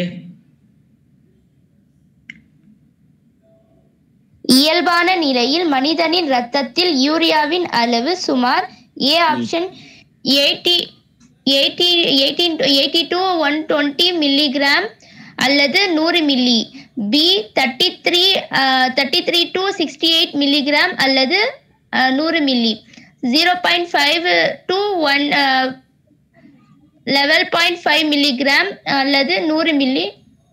இயல்பான நிலையில் மனிதனின் இரத்தத்தில் யூரியாவின் அளவு சுமார் A option eighty eighty eighteen eighty to one twenty milligram அல்லது நூறு milli B thirty three thirty three to sixty eight milligram அல்லது அஹ், நூறு milli zero point five to one level point five milligram அல்லது நூறு மில்லி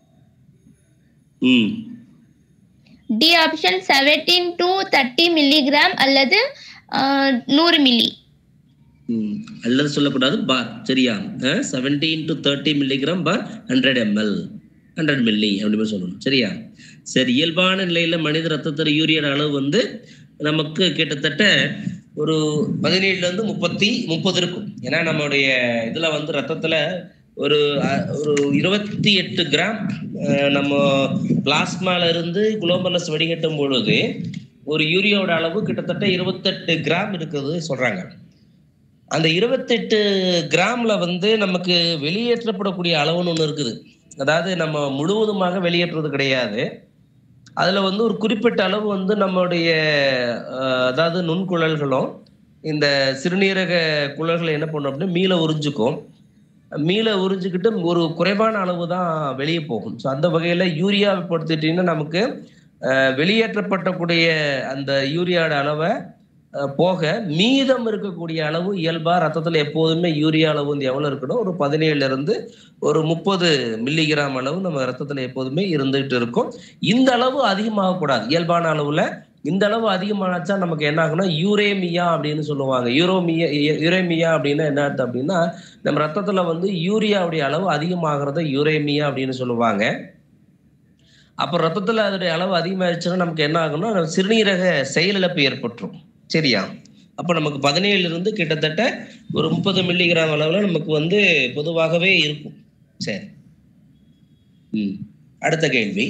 ம் D option seventeen to thirty milligram அல்லது அஹ், நூறு மில்லி ம். அல்லது சொல்லக்கூடாது பார் சரியா seventeen to thirty milligram per hundred ML hundred milli அப்படி மாதிரி சொல்லணும் சரியா சரி இயல்பான நிலையில மனித ரத்தத்தில் யூரியோட அளவு வந்து நமக்கு கிட்டத்தட்ட ஒரு பதினேழுல இருந்து முப்பத்தி முப்பது இருக்கும் ஏன்னா நம்மளுடைய இதுல வந்து ரத்தத்துல ஒரு அஹ், ஒரு இருபத்தி எட்டு கிராம் அஹ், நம்ம பிளாஸ்மால இருந்து குளோபலஸ் வடிகட்டும் பொழுது ஒரு யூரியாவோட அளவு கிட்டத்தட்ட இருபத்தெட்டு கிராம் இருக்குது சொல்றாங்க அந்த இருபத்தெட்டு கிராம்ல வந்து நமக்கு வெளியேற்றப்படக்கூடிய அளவுன்னு ஒன்று இருக்குது அதாவது நம்ம முழுவதுமாக வெளியேற்றுறது கிடையாது அதுல வந்து ஒரு குறிப்பிட்ட அளவு வந்து நம்மளுடைய அஹ், அதாவது நுண்குழல்களும் இந்த சிறுநீரக குழல்களை என்ன பண்ணும் அப்படின்னா மீள உறிஞ்சுக்கும் மீள உறிஞ்சிக்கிட்டு ஒரு குறைவான அளவு தான் வெளியே போகும் ஸோ அந்த வகையில யூரியாவை பொறுத்துட்டீங்கன்னா நமக்கு அஹ், வெளியேற்றப்பட்டக்கூடிய அந்த யூரியாவோட அளவை அஹ், போக மீதம் இருக்கக்கூடிய அளவு இயல்பா ரத்தத்துல எப்போதுமே யூரியா அளவு வந்து எவ்வளவு இருக்கணும் ஒரு பதினேழுல இருந்து ஒரு முப்பது மில்லிகிராம் அளவு நம்ம ரத்தத்துல எப்போதுமே இருந்துகிட்டு இருக்கும் இந்த அளவு அதிகமாக கூடாது இயல்பான அளவுல இந்த அளவு அதிகமானாச்சா நமக்கு என்ன ஆகும்னா யூரேமியா அப்படின்னு சொல்லுவாங்க யூரோமியா யூரேமியா அப்படின்னா என்ன அர்த்தம் அப்படின்னா நம்ம ரத்தத்துல வந்து யூரியாவுடைய அளவு அதிகமாகிறத யூரேமியா அப்படின்னு சொல்லுவாங்க அப்போ ரத்தத்துல அதோடைய அளவு அதிகமாகிடுச்சுன்னா நமக்கு என்ன ஆகும்னா சிறுநீரக செயலிழப்பு ஏற்பட்டுரும் சரியா அப்போ நமக்கு பதினேழுல இருந்து கிட்டத்தட்ட ஒரு முப்பது மில்லிகிராம் அளவுல நமக்கு வந்து பொதுவாகவே இருக்கும் சரி ம் அடுத்த கேள்வி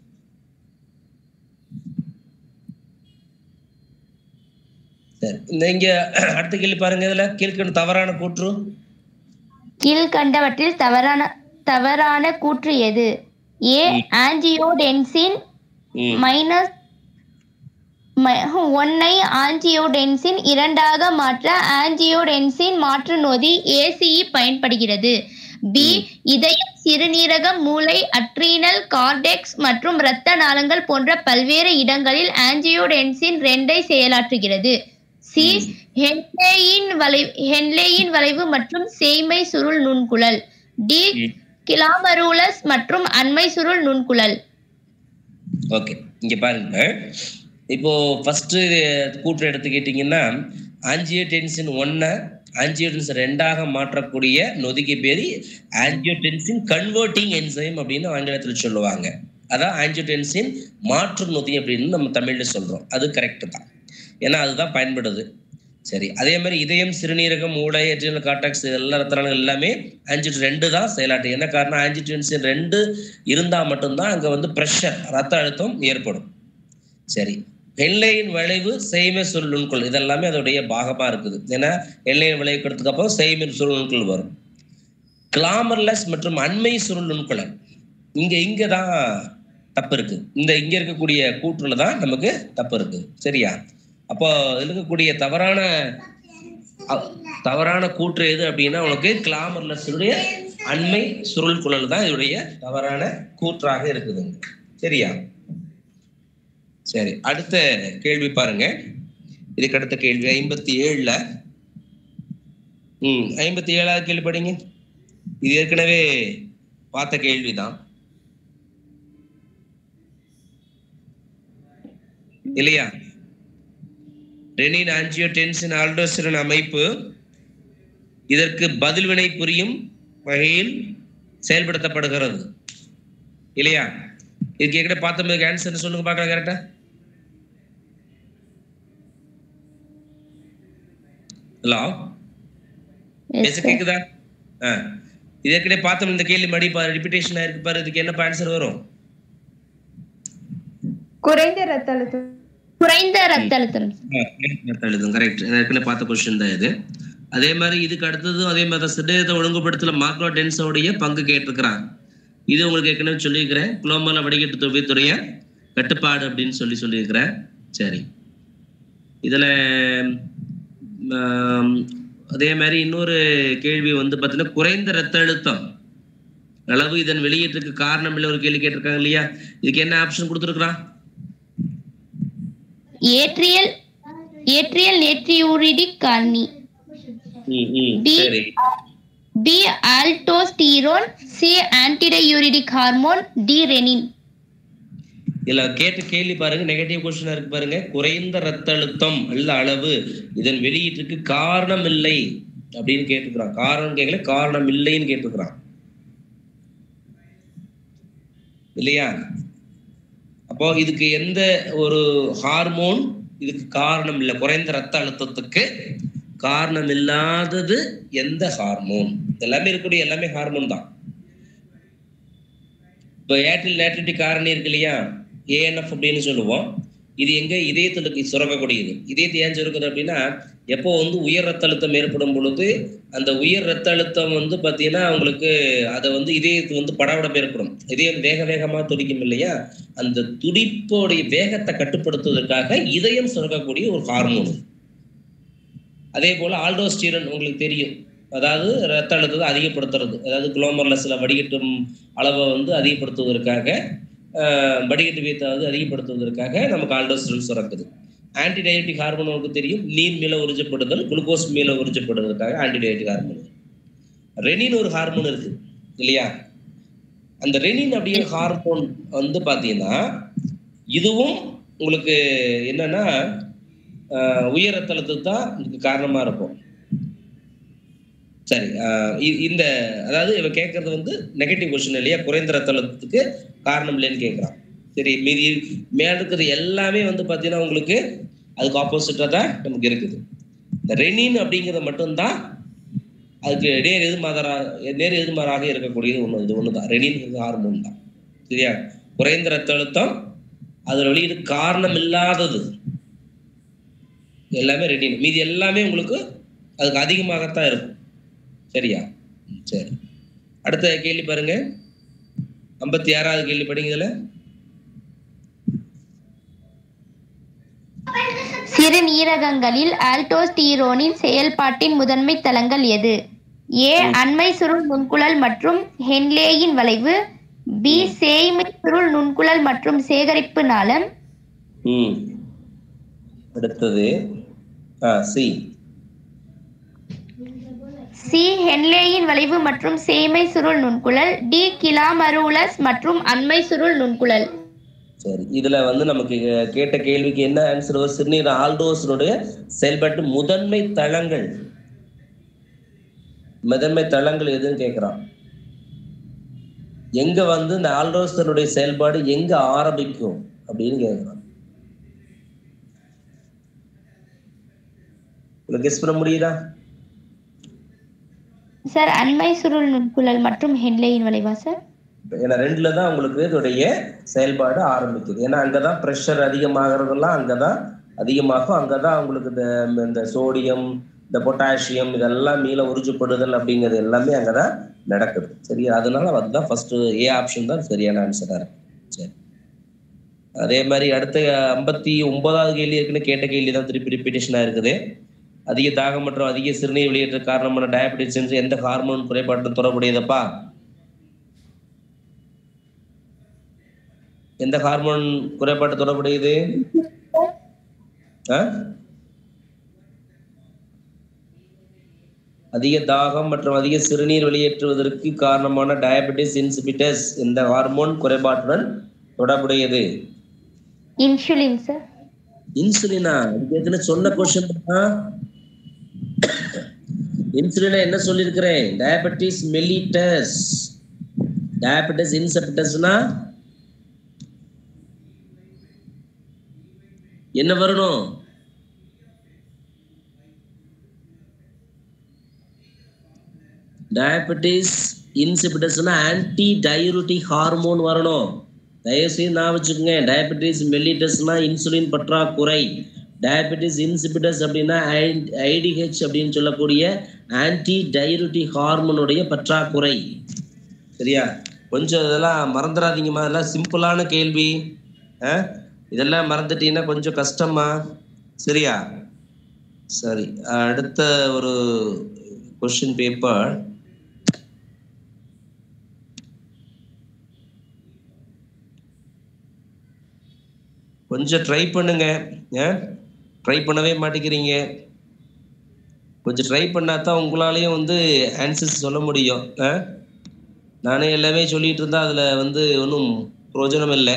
சரி இந்த இங்க அடுத்த கேள்வி பாருங்க இதுல கீழ்கண்ட தவறான கூற்று கீழ்கண்டவற்றில் தவறான தவறான கூற்று எது ஏ ஆஞ்சியோடென்சின் ம் மைனஸ் ஒன்னை ஆஞ்சியோடென்சின் இரண்டாக மாற்ற ஆஞ்சியோடென்சின் மாற்று நொதி ஏசிஇ பயன்படுகிறது பி இதயம் சிறுநீரகம் மூளை அட்ரீனல் கார்டெக்ஸ் மற்றும் இரத்த நாளங்கள் போன்ற பல்வேறு இடங்களில் ஆஞ்சியோடென்சின் ரெண்டை செயலாற்றுகிறது சி ஹென்லேயின் வளைவு ஹென்லேயின் வளைவு மற்றும் சேய்மை சுருள் நுண்குழல் டி ம். கிளாமரூலஸ் மற்றும் அண்மை சுருள் நுண்குழல் ஓகே இங்க பாருங்க இப்போ ஃபர்ஸ்ட் கூற்று எடுத்துக்கிட்டீங்கன்னா ஆஞ்சியோடென்சின் ஒன்னை ஆஞ்சியோடென்சின் ரெண்டாக மாற்றக்கூடிய நொதிக்கு பேர் ஆஞ்சியோடென்சின் கன்வெர்ட்டிங் என்சைம் அப்படின்னு ஆங்கிலத்தில் சொல்லுவாங்க அதான் ஆஞ்சியோடென்சின் மாற்று நொதி அப்படின்னு நம்ம தமிழ்ல சொல்றோம் அது கரெக்ட் தான் ஏன்னா அதுதான் பயன்படுது சரி அதே மாதிரி இதயம் சிறுநீரகம் மூளை எட்ரினல் காட்டாக்ஸ் எல்லா ரத்த நாளங்கள் எல்லாமே ஆஞ்சிட் ரெண்டு தான் செயலாட்டு என்ன காரணம் ஆஞ்சிடென்சின் ரெண்டு இருந்தா மட்டும்தான் அங்க வந்து ப்ரெஷர் ரத்த அழுத்தம் ஏற்படும் சரி எல்லையின் விளைவு செய்மை சுருள் நுண்குள் இதெல்லாமே அதோடைய பாகமா இருக்குது ஏன்னா எல்லையின் விளைவுக்கு அப்புறம் செய்மை சுருள் நுண்குள் வரும் கிளாமர்லெஸ் மற்றும் அண்மை சுருள் நுண்குழல் இங்க இங்க தான் தப்பு இருக்கு இந்த இங்க இருக்கக்கூடிய கூற்றுல தான் நமக்கு தப்பு இருக்கு சரியா அப்போ இதுல இருக்கக்கூடிய தவறான அ- தவறான கூற்று எது அப்படின்னா உனக்கு கிளாமர்லெஸ் உடைய அண்மை சுருள் குழல் தான் இதோடைய தவறான கூற்றாக இருக்குதுங்க சரியா சரி அடுத்த கேள்வி பாருங்க இதுக்கு அடுத்த கேள்வி ஐம்பத்தி ஏழுல ம் ஐம்பத்தி ஏழாவது கேள்வி படிங்க இது ஏற்கனவே பார்த்த கேள்விதான் இல்லையா ரெனின் ஆஞ்சியோடென்சின் ஆல்டோஸ்டரன் அமைப்பு இதற்கு பதில்வினை புரியும் வகையில் செயல்படுத்தப்படுகிறது இல்லையா இதுக்கு ஏற்கனவே பார்த்தோம் ஆன்சர் சொல்லுங்க பார்க்கலாம் கரெக்டா ஹலோ Yes, பேச sir. கேக்குதா ஆ இது ஏற்கனவே பார்த்தோம் இந்த கேள்வி மடி பாரு ரிப்பிட்டேஷன் ஆயிருக்கு பாரு இதுக்கு என்ன ஆன்சர் வரும் குறைந்த ரத்த அழுத்தம் குறைந்த ரத்த அழுத்தம் எழுதும் கரெக்ட் ஏற்கனவே பார்த்த கொஸ்டின் தான் இது அதே மாதிரி இதுக்கு அடுத்ததும் அதே மாதிரி தான் சிறுநீரகத்தை ஒழுங்குபடுத்தல மாக்ரோ டென்ஸோடைய பங்கு கேட்டிருக்கிறான் இது உங்களுக்கு ஏற்கனவே சொல்லியிருக்கிறேன் குளோமல வடிகட்டு தொகுதித்துறைய கட்டுப்பாடு அப்படின்னு சொல்லி சொல்லியிருக்கிறேன் சரி இதுல ஆம், அதே மாதிரி இன்னொரு கேள்வி வந்து பார்த்தீங்கன்னா குறைந்த ரத்த அழுத்தம் அளவு இதன் வெளியீட்டுக்கு காரணம் இல்லை ஒரு கேள்வி கேட்டிருக்காங்க இல்லையா இதுக்கு என்ன ஆப்ஷன் கொடுத்துருக்குறான் ஏட்ரியல் ஏட்ரியல் நேட்ரியூரிடிக் காரணி ம் ம் டி சரி B aldosterone C antidiuretic hormone D renin இதுல கேட்ட கேள்வி பாருங்க நெகட்டிவ் கொஸ்டினா இருக்கு பாருங்க குறைந்த ரத்த அழுத்தம் அல்ல அளவு இதன் வெளியீட்டுக்கு காரணம் இல்லை அப்படின்னு கேட்டுக்கிறான் காரணம் கேட்கல காரணம் இல்லைன்னு கேட்டுக்கிறான் இல்லையா அப்போ இதுக்கு எந்த ஒரு ஹார்மோன் இதுக்கு காரணம் இல்லை குறைந்த ரத்த அழுத்தத்துக்கு காரணம் இல்லாதது எந்த ஹார்மோன் எல்லாமே இருக்கக்கூடிய எல்லாமே ஹார்மோன் தான் இப்போ ஏர்டெல் நேட்ரிட்டி காரணி இருக்கு இல்லையா ஏஎன்எஃப் அப்படின்னு சொல்லுவோம் இது எங்க இதயத்துக்கு சுரக்கக்கூடியது இதயத்தை ஏன் சுரக்குது அப்படின்னா எப்போ வந்து உயர் ரத்த அழுத்தம் ஏற்படும் பொழுது அந்த உயர் ரத்த அழுத்தம் வந்து பார்த்தீங்கன்னா அவங்களுக்கு அதை வந்து இதயத்து வந்து படபடப்பு ஏற்படும் இதயம் வேக வேகமா துடிக்கும் இல்லையா அந்த துடிப்போடைய வேகத்தை கட்டுப்படுத்துவதற்காக இதயம் சுரக்கக்கூடிய ஒரு ஹார்மோன் அதே போல ஆல்டோஸ்டீரன் உங்களுக்கு தெரியும் அதாவது ரத்த அழுத்தத்தை அதிகப்படுத்துறது அதாவது குளோமர்லஸ்ல வடிகட்டும் அளவை வந்து அதிகப்படுத்துவதற்காக ஆஹ், வடிகட்டு வீத்தாவது அதிகப்படுத்துவதற்காக நமக்கு ஆல்டோஸ்டீரன் சுரக்குது ஆன்டிடயட்டிக் ஹார்மோன் உங்களுக்கு தெரியும் நீர் மீள உறிஞ்சப்படுதல் குளுக்கோஸ் மீள உறிஞ்சப்படுவதற்காக ஆன்டிடயட்டிக் ஹார்மோன் ரெனின் ஒரு ஹார்மோன் இருக்கு இல்லையா அந்த ரெனின் அப்படிங்கிற ஹார்மோன் வந்து பாத்தீங்கன்னா இதுவும் உங்களுக்கு என்னன்னா ஆஹ் உயர் ரத்த அழுத்தத்துக்கு தான் இதுக்கு காரணமா இருக்கும் சரி ஆஹ் இ- இந்த அதாவது இவ கேட்கறது வந்து நெகட்டிவ் கொஸ்டின் இல்லையா குறைந்த ரத்த அழுத்தத்துக்கு காரணம் இல்லைன்னு கேட்குறான் சரி மீதி மேல இருக்கிறது எல்லாமே வந்து பார்த்தீங்கன்னா உங்களுக்கு அதுக்கு ஆப்போசிட்டாக தான் நமக்கு இருக்குது இந்த ரெனின் அப்படிங்கிறது மட்டும்தான் அதுக்கு நேர் எதிர்மாதரா நேர் எதிர்மாறாக இருக்கக்கூடியது ஒன்று இது ஒன்று தான் ரெனின் ஹார்மோன் தான் சரியா குறைந்த ரத்த அழுத்தம் அதில் வெளியீடு காரணம் இல்லாதது எல்லாமே ரெனின் மீதி எல்லாமே உங்களுக்கு அதுக்கு அதிகமாகத்தான் இருக்கும் சரியா ம், சரி அடுத்த கேள்வி பாருங்க ஐம்பத்தி ஆறாவது கேள்வி படிங்க இதுல சிறுநீரகங்களில் ஆல்டோஸ்டீரோனின் செயல்பாட்டின் முதன்மை தளங்கள் எது ஏ அண்மை சுருள் நுண்குழல் மற்றும் ஹென்லேயின் வளைவு பி சேய்மை சுருள் நுண்குழல் மற்றும் சேகரிப்பு நாளம் ம் அடுத்தது ஆ சி சி ஹென்லேயின் வளைவு மற்றும் சேய்மை சுருள் நுண்குழல் டி கிளாமரூலஸ் மற்றும் அண்மை சுருள் நுண்குழல் சரி இதுல வந்து நமக்கு அஹ், கேட்ட கேள்விக்கு என்ன ஆன்சர் வரும் சிறுநீர் ஆல்டோஸினுடைய செயல்பாட்டு முதன்மை தளங்கள் முதன்மை தளங்கள் எதுன்னு கேட்கிறான் எங்க வந்து இந்த ஆல்டோஸ்டனுடைய செயல்பாடு எங்க ஆரம்பிக்கும் அப்படின்னு கேட்கிறான் கெஸ் பண்ண முடியுதா சார் அண்மை சுருள் நுண்குழல் மற்றும் ஹென்லேயின் வளைவா சார் ஏன்னா ரெண்டுல தான் உங்களுக்கு இதோடைய செயல்பாடு ஆரம்பிக்குது ஏன்னா அங்கதான் ப்ரெஷர் அதிகமாகிறதெல்லாம் அங்கதான் அதிகமாகும் அங்கதான் உங்களுக்கு இந்த இந்த சோடியம் இந்த பொட்டாசியம் இதெல்லாம் மீள உறிஞ்சப்படுதல் அப்படிங்கிறது எல்லாமே அங்கதான் நடக்குது சரியா அதனால அதுதான் ஃபர்ஸ்ட் ஏ ஆப்ஷன் தான் சரியான ஆன்சரா இருக்கு சரி அதே மாதிரி அடுத்த ஐம்பத்தி ஒன்பதாவது கேள்வி இருக்குன்னு கேட்ட கேள்வி தான் திருப்பி ரிப்பீட்டேஷனா இருக்குது அதிக தாகம் மற்றும் அதிக சிறுநீர் வெளியேற்ற காரணமான டயபெட்டிஸ் எந்த ஹார்மோன் குறைபாட்டுடன் தொடர்புடையதப்பா எந்த ஹார்மோன் குறைபாட்டு தொடர்புடையது ஆ? அதிக தாகம் மற்றும் அதிக சிறுநீர் வெளியேற்றுவதற்கு காரணமான டயபெட்டிஸ் இன்சிபிட்டஸ் இந்த ஹார்மோன் குறைபாட்டுடன் தொடர்புடையது இன்சுலின் சார் இன்சுலினா இதுக்கு ஏற்கனவே சொன்ன கொஸ்டின் இன்சுலினா என்ன சொல்லியிருக்கிறேன் டயபெட்டிஸ் மெலிட்டஸ் டயபெட்டிஸ் இன்செப்டஸ்னா என்ன வரணும் டயபெட்டிஸ் இன்சிபிட்டஸ்னா ஆன்டி டயூரிட்டிக் ஹார்மோன் வரணும் தயவுசெய்து நான் வச்சுக்கோங்க டயபெட்டிஸ் மெல்லிட்டஸ்னா இன்சுலின் பற்றாக்குறை டயபெட்டிஸ் இன்சிபிட்டஸ் அப்படின்னா ஐடிஹெச் அப்படின்னு சொல்லக்கூடிய ஆன்டி டயூரிட்டிக் ஹார்மோனுடைய பற்றாக்குறை சரியா கொஞ்சம் இதெல்லாம் மறந்துடாதீங்கம்மா இதெல்லாம் சிம்பிளான கேள்வி ஆ இதெல்லாம் மறந்துட்டீங்கன்னா கொஞ்சம் கஷ்டமா சரியா சரி அடுத்த ஒரு கொஸ்டின் பேப்பர் கொஞ்சம் ட்ரை பண்ணுங்க ட்ரை பண்ணவே மாட்டேங்கிறீங்க கொஞ்சம் ட்ரை பண்ணா தான் உங்களாலையும் வந்து ஆன்சர்ஸ் சொல்ல முடியும் ஆ? நானே எல்லாமே சொல்லிட்டு இருந்தா அதுல வந்து ஒன்றும் பிரயோஜனம் இல்லை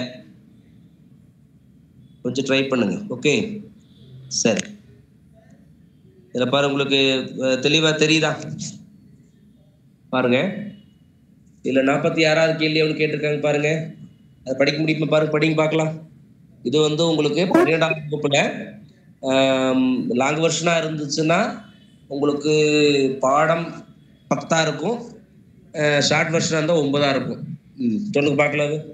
கொஞ்சம் ட்ரை பண்ணுங்க ஓகே சரி இதில் பாரு உங்களுக்கு அஹ், தெளிவா தெரியுதா பாருங்க இதுல நாற்பத்தி ஆறாவது கேள்வி ஒன்று கேட்டிருக்காங்க பாருங்க அதை படிக்க முடியுமா பாருங்க படிங்க பார்க்கலாம் இது வந்து உங்களுக்கு பன்னிரெண்டாம் வகுப்புல லாங் வெர்ஷனா இருந்துச்சுன்னா உங்களுக்கு பாடம் பத்தா இருக்கும் ஷார்ட் வெர்ஷனா இருந்தால் ஒன்பதா இருக்கும் ம் சொல்லுங்க பார்க்கலாம் அது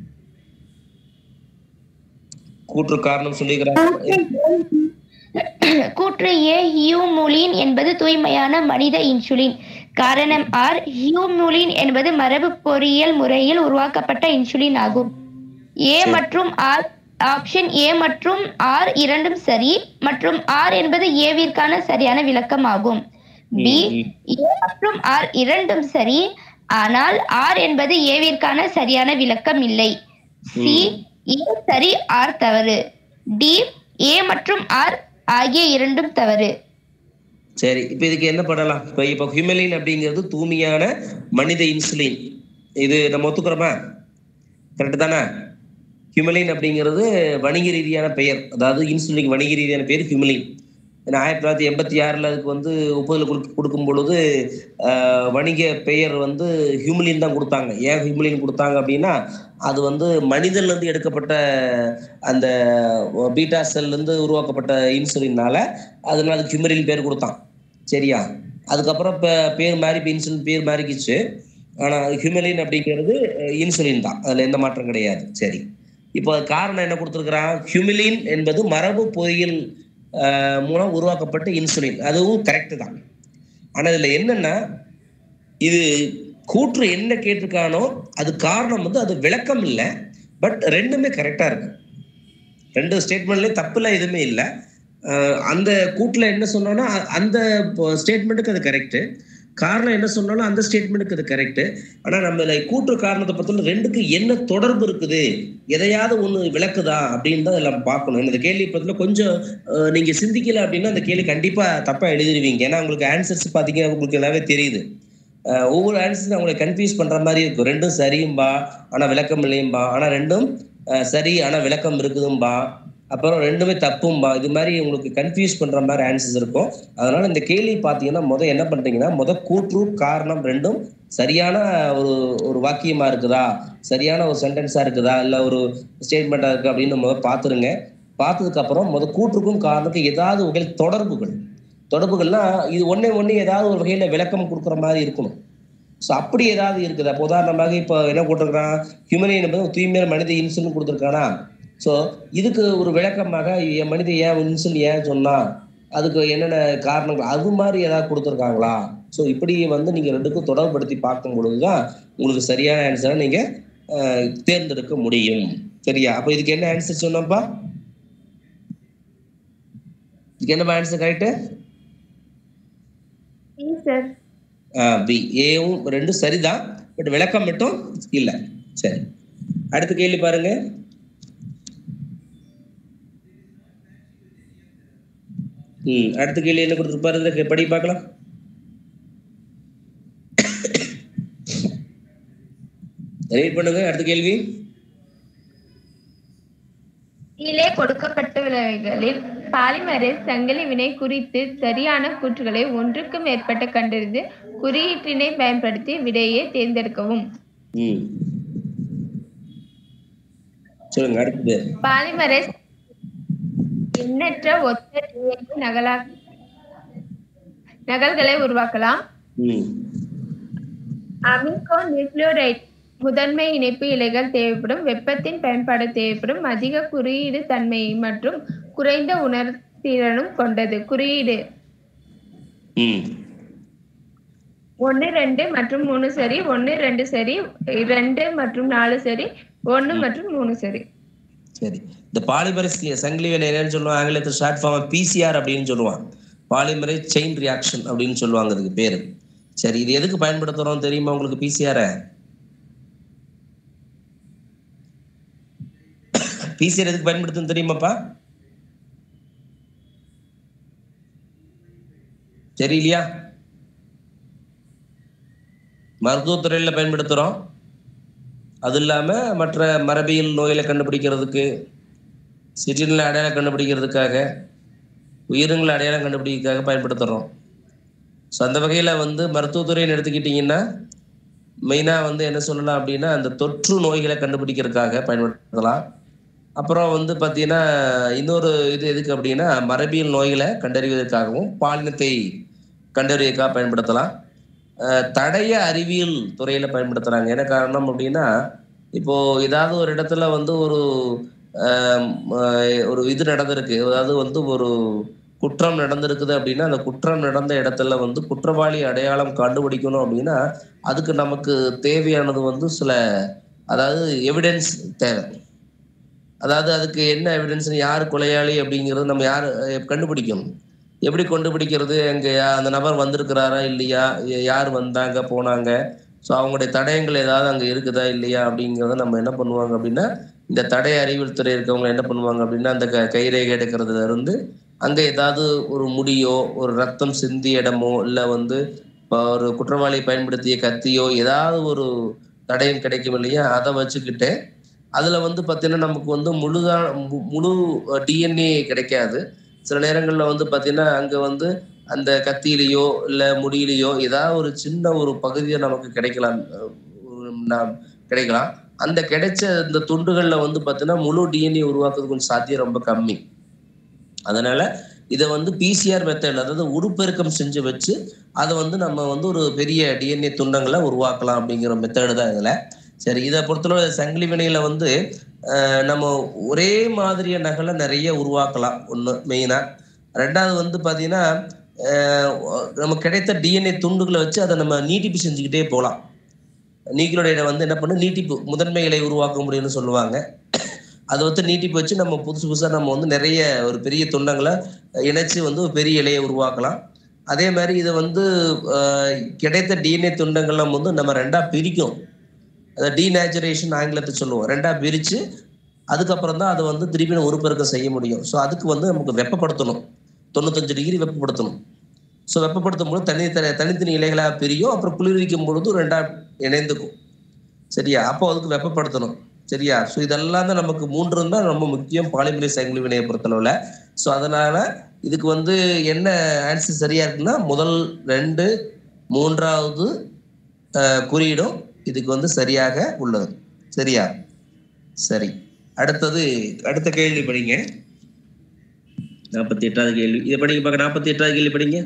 கூற்று காரணம் சொல்லிக்கிறாங்க கூற்று ஏ ஹியூமுலின் என்பது தூய்மையான மனித இன்சுலின் காரணம் ஆர் ஹியூமுலின் என்பது மரபு பொறியியல் முறையில் உருவாக்கப்பட்ட இன்சுலின் ஆகும் ஏ மற்றும் ஆர் ஆப்ஷன் ஏ மற்றும் ஆர் இரண்டும் சரி மற்றும் ஆர் என்பது ஏவிற்கான சரியான விளக்கம் ஆகும் பி ஏ மற்றும் ஆர் இரண்டும் சரி ஆனால் ஆர் என்பது ஏவிற்கான சரியான விளக்கம் இல்லை சி ஏ சரி ஆர் தவறு டி ஏ மற்றும் ஆர் ஆகிய இரண்டும் தவறு சரி இப்போ இதுக்கு என்ன பண்ணலாம் இப்போ இப்போ ஹியூமலின் அப்படிங்கிறது தூய்மையான மனித இன்சுலின் இது நம்ம ஒத்துக்கிறோமா கரெக்ட் தானே ஹியூமலின் அப்படிங்கிறது வணிக ரீதியான பெயர் அதாவது இன்சுலினுக்கு வணிக ரீதியான பெயர் ஹியூமலின் ஏன்னா ஆயிரத்தி தொள்ளாயிரத்தி எண்பத்தி ஆறில் அதுக்கு வந்து ஒப்புதல் கொடுக்க கொடுக்கும் பொழுது ஆஹ், வணிக பெயர் வந்து ஹியூமலின் தான் கொடுத்தாங்க ஏன் ஹியூமலின் கொடுத்தாங்க அப்படின்னா அது வந்து மனிதன்ல இருந்து எடுக்கப்பட்ட அந்த பீட்டா செல்ல இருந்து உருவாக்கப்பட்ட இன்சுலின்னால அதனால அதுக்கு ஹியூமலின் பேர் கொடுத்தான் சரியா அதுக்கப்புறம் இப்போ பேர் மாறி இப்போ இன்சுலின் பேர் மாறிக்கிச்சு ஆனால் ஹியூமலின் அப்படிங்கிறது இன்சுலின் தான் அதில் எந்த மாற்றம் கிடையாது சரி இப்போ காரணம் என்ன கொடுத்துருக்குறான் ஹியூமிலின் என்பது மரபு பொறியியல் ஆஹ், மூலம் உருவாக்கப்பட்ட இன்சுலின் அதுவும் கரெக்டு தான் ஆனால் இதில் என்னன்னா இது கூற்று என்ன கேட்டிருக்கானோ அது காரணம் வந்து அது விளக்கம் இல்லை பட் ரெண்டுமே கரெக்டாக இருக்கு ரெண்டு ஸ்டேட்மெண்ட்லேயும் தப்புல எதுவுமே இல்லை அந்த கூட்டில் என்ன சொன்னோன்னா அ- அந்த ஸ்டேட்மெண்ட்டுக்கு அது கரெக்டு காரணம் என்ன சொன்னாலும் அந்த ஸ்டேட்மெண்ட்டுக்கு அது கரெக்டு ஆனால் நம்ம இதுல கூற்று காரணத்தை பற்றின ரெண்டுக்கு என்ன தொடர்பு இருக்குது எதையாவது ஒன்று விளக்குதா அப்படின்னு தான் இதில் பார்க்கணும் இந்த கேள்வி பற்றின கொஞ்சம் அஹ், நீங்க சிந்திக்கல அப்படின்னா அந்த கேள்வி கண்டிப்பாக தப்பாக எழுதிருவீங்க ஏன்னா உங்களுக்கு ஆன்சர்ஸ் பார்த்தீங்கன்னா உங்களுக்கு எல்லாமே தெரியுது அஹ், ஒவ்வொரு ஆன்சரும் அவங்களை கன்ஃபியூஸ் பண்ற மாதிரி இருக்கும் ரெண்டும் சரியும்பா ஆனா விளக்கம் இல்லையும்பா ஆனா ரெண்டும் அஹ், சரி ஆனா விளக்கம் இருக்குதும்பா அப்புறம் ரெண்டுமே தப்பும்பா இது மாதிரி உங்களுக்கு கன்ஃபியூஸ் பண்ற மாதிரி ஆன்சர்ஸ் இருக்கும் அதனால இந்த கேள்வி பார்த்தீங்கன்னா முத என்ன பண்றீங்கன்னா முத கூற்று காரணம் ரெண்டும் சரியான ஒரு ஒரு வாக்கியமா இருக்குதா சரியான ஒரு சென்டென்ஸா இருக்குதா இல்ல ஒரு ஸ்டேட்மெண்டா இருக்கு அப்படின்னு முத பார்த்துருங்க பார்த்ததுக்கு அப்புறம் முத கூற்றுக்கும் காரணத்துக்கும் ஏதாவது வகையில் தொடர்புகள் தொடர்புகள்னா இது ஒண்ணே ஒண்ணு ஏதாவது ஒரு வகையில விளக்கம் கொடுக்குற மாதிரி இருக்கணும் ஸோ அப்படி ஏதாவது இருக்குது அப்போ உதாரணமாக இப்போ என்ன போட்டிருக்கான் ஹியூமனியன் என்பது தூய்மையான மனித இன்சுலின் கொடுத்துருக்கானா ஸோ இதுக்கு ஒரு விளக்கமாக என் மனித ஏன் இன்சுலின் ஏன் சொன்னா அதுக்கு என்னென்ன காரணங்கள் அது மாதிரி ஏதாவது கொடுத்துருக்காங்களா ஸோ இப்படி வந்து நீங்கள் ரெண்டுக்கும் தொடர்புபடுத்தி பார்க்கும் பொழுது தான் உங்களுக்கு சரியான ஆன்சரை நீங்கள் தேர்ந்தெடுக்க முடியும் சரியா அப்போ இதுக்கு என்ன ஆன்சர் சொன்னப்பா இதுக்கு என்ன ஆன்சர் கரெக்டு சார் பி ஏவும் ரெண்டும் சரிதான் பட் விளக்கம் மட்டும் இல்லை சரி அடுத்த கேள்வி பாருங்க ம் அடுத்த கேள்வி என்ன கொடுத்துருப்பாரு இதுல படி பார்க்கலாம் ரீட் பண்ணுங்க அடுத்த கேள்வி கீழே கொடுக்கப்பட்டுள்ளவைகளில் பாலிமரேஸ் சங்கிலி வினை குறித்து சரியான கூற்றுகளை ஒன்றுக்கு மேற்பட்ட கண்டறிந்து குறியீட்டினை பயன்படுத்தி விடையை தேர்ந்தெடுக்கவும் ம் சொல்லுங்க அடுத்தது பாலிமரேஸ் எண்ணற்ற ஒத்த DNA நகலா நகல்களை உருவாக்கலாம் ம் அமிகோ நியூக்ளியோடைட் முதன்மை இணைப்பு இழைகள் தேவைப்படும் வெப்பத்தின் பயன்பாடு தேவைப்படும் அதிக குறியீடு தன்மை மற்றும் குறைந்த உணர்திறனும் கொண்டது குறியீடு ம் ஒன்று ரெண்டு மற்றும் மூணு சரி ஒன்று ரெண்டு சரி ரெண்டு மற்றும் நாலு சரி ஒன்று மற்றும் மூணு சரி சரி இந்த பாலிமரஸ் சங்கிலி வினை என்னன்னு சொல்லுவாங்க ஆங்கிலத்தில் ஷார்ட் ஃபார்ம் பிசிஆர் அப்படின்னு சொல்லுவாங்க பாலிமரை செயின் ரியாக்ஷன் அப்படின்னு சொல்லுவாங்க அதுக்கு பேரு சரி இது எதுக்கு பயன்படுத்துறோம் தெரியுமா உங்களுக்கு பிசிஆர பிசிஆர் எதுக்கு பயன்படுத்துன்னு தெரியுமாப்பா தெரியலையா மருத்துவத்துறையில பயன்படுத்துறோம் அது இல்லாம மற்ற மரபியல் நோய்களை கண்டுபிடிக்கிறதுக்கு சிற்றினங்களை அடையாளம் கண்டுபிடிக்கிறதுக்காக உயிரினங்களை அடையாளம் கண்டுபிடிக்கிறதுக்காக பயன்படுத்துகிறோம் ஸோ அந்த வகையில் வந்து மருத்துவத்துறைன்னு எடுத்துக்கிட்டிங்கன்னா மெயினாக வந்து என்ன சொல்லலாம் அப்படின்னா அந்த தொற்று நோய்களை கண்டுபிடிக்கிறதுக்காக பயன்படுத்தலாம் அப்புறம் வந்து பார்த்தீங்கன்னா இன்னொரு இது எதுக்கு அப்படின்னா மரபியல் நோய்களை கண்டறிவதற்காகவும் பாலினத்தை கண்டறிவதற்காக பயன்படுத்தலாம் அஹ் தடய அறிவியல் துறையில பயன்படுத்துறாங்க என்ன காரணம் அப்படின்னா இப்போ ஏதாவது ஒரு இடத்துல வந்து ஒரு ஆம், அஹ், ஒரு இது நடந்திருக்கு அதாவது வந்து ஒரு குற்றம் நடந்திருக்குது அப்படின்னா அந்த குற்றம் நடந்த இடத்துல வந்து குற்றவாளி அடையாளம் கண்டுபிடிக்கணும் அப்படின்னா அதுக்கு நமக்கு தேவையானது வந்து சில அதாவது எவிடன்ஸ் தேவை அதாவது அதுக்கு என்ன எவிடன்ஸ் யார் கொலையாளி அப்படிங்கிறது நம்ம யார் அஹ், கண்டுபிடிக்கணும் எப்படி கண்டுபிடிக்கிறது அங்கே அந்த நபர் வந்திருக்கிறாரா இல்லையா ய- யார் வந்தாங்க போனாங்க ஸோ அவங்களுடைய தடயங்கள் ஏதாவது அங்கே இருக்குதா இல்லையா அப்படிங்கிறத நம்ம என்ன பண்ணுவாங்க அப்படின்னா இந்த தடய அறிவியல் துறை இருக்கவங்க என்ன பண்ணுவாங்க அப்படின்னா அந்த க கைரேகை எடுக்கிறதுல இருந்து அங்கே ஏதாவது ஒரு முடியோ ஒரு ரத்தம் சிந்திய இடமோ இல்லை வந்து இப்போ ஒரு குற்றவாளி பயன்படுத்திய கத்தியோ ஏதாவது ஒரு தடயம் கிடைக்கும் இல்லையா அதை வச்சுக்கிட்டு அதுல வந்து பார்த்தீங்கன்னா நமக்கு வந்து முழுதா மு- முழு டிஎன்ஏ கிடைக்காது சில நேரங்கள்ல வந்து பார்த்தீங்கன்னா அங்க வந்து அந்த கத்தியிலையோ இல்ல முடியிலையோ ஏதாவது ஒரு சின்ன ஒரு பகுதியை நமக்கு கிடைக்கலாம் அஹ் ஒரு நாம் கிடைக்கலாம் அந்த கிடைச்ச இந்த துண்டுகள்ல வந்து பார்த்தீங்கன்னா முழு டிஎன்ஏ உருவாக்குறது கொஞ்சம் சாத்தியம் ரொம்ப கம்மி அதனால இதை வந்து பிசிஆர் மெத்தட் அதாவது உருப்பெருக்கம் செஞ்சு வச்சு அதை வந்து நம்ம வந்து ஒரு பெரிய டிஎன்ஏ துண்டங்களை உருவாக்கலாம் அப்படிங்கிற மெத்தடு தான் இதுல சரி இதை பொறுத்தளவு சங்கிலி வினையில வந்து அஹ், நம்ம ஒரே மாதிரிய நகலை நிறைய உருவாக்கலாம் ஒண்ணு மெயினா ரெண்டாவது வந்து பாத்தீங்கன்னா அஹ், நம்ம கிடைத்த டிஎன்ஏ துண்டுகளை வச்சு அதை நம்ம நீட்டிப்பு செஞ்சுக்கிட்டே போகலாம் நீக்ரோடைட வந்து என்ன பண்ணு நீட்டிப்பு முதன்மை இலை உருவாக்க முடியும்னு சொல்லுவாங்க அதை வந்து நீட்டிப்பு வச்சு நம்ம புதுசு புதுசாக நம்ம வந்து நிறைய ஒரு பெரிய துண்டங்களை இணைச்சு வந்து ஒரு பெரிய இலையை உருவாக்கலாம் அதே மாதிரி இதை வந்து அஹ், கிடைத்த டிஎன்ஏ துண்டங்கள் நம்ம வந்து நம்ம ரெண்டா பிரிக்கும் அதை டீநேச்சுரேஷன் ஆங்கிலத்தை சொல்லுவோம் ரெண்டா பிரிச்சு அதுக்கப்புறம் தான் அதை வந்து திருப்பி உருப்பெருக்கம் செய்ய முடியும் ஸோ அதுக்கு வந்து நமக்கு வெப்பப்படுத்தணும் தொண்ணூத்தஞ்சு டிகிரி வெப்பப்படுத்தணும் ஸோ வெப்பப்படுத்தும் போது தனி தனி தனித்தனி இலைகளாக பிரியும் அப்புறம் குளிர்விக்கும் பொழுது ரெண்டா இணைந்துக்கும் சரியா அப்போ அதுக்கு வெப்பப்படுத்தணும் சரியா ஸோ இதெல்லாம் தான் நமக்கு மூன்று தான் ரொம்ப முக்கியம் பாலிமரி சங்கிலி வினையை பொறுத்தளவில் ஸோ அதனால இதுக்கு வந்து என்ன ஆன்சர் சரியா இருக்குன்னா முதல் ரெண்டு மூன்றாவது அஹ், குறியீடும் இதுக்கு வந்து சரியாக உள்ளது சரியா சரி அடுத்தது அடுத்த கேள்வி படிங்க நாற்பத்தி எட்டாவது கேள்வி இதை படிங்க பார்க்க நாற்பத்தி எட்டாவது கேள்வி படிங்க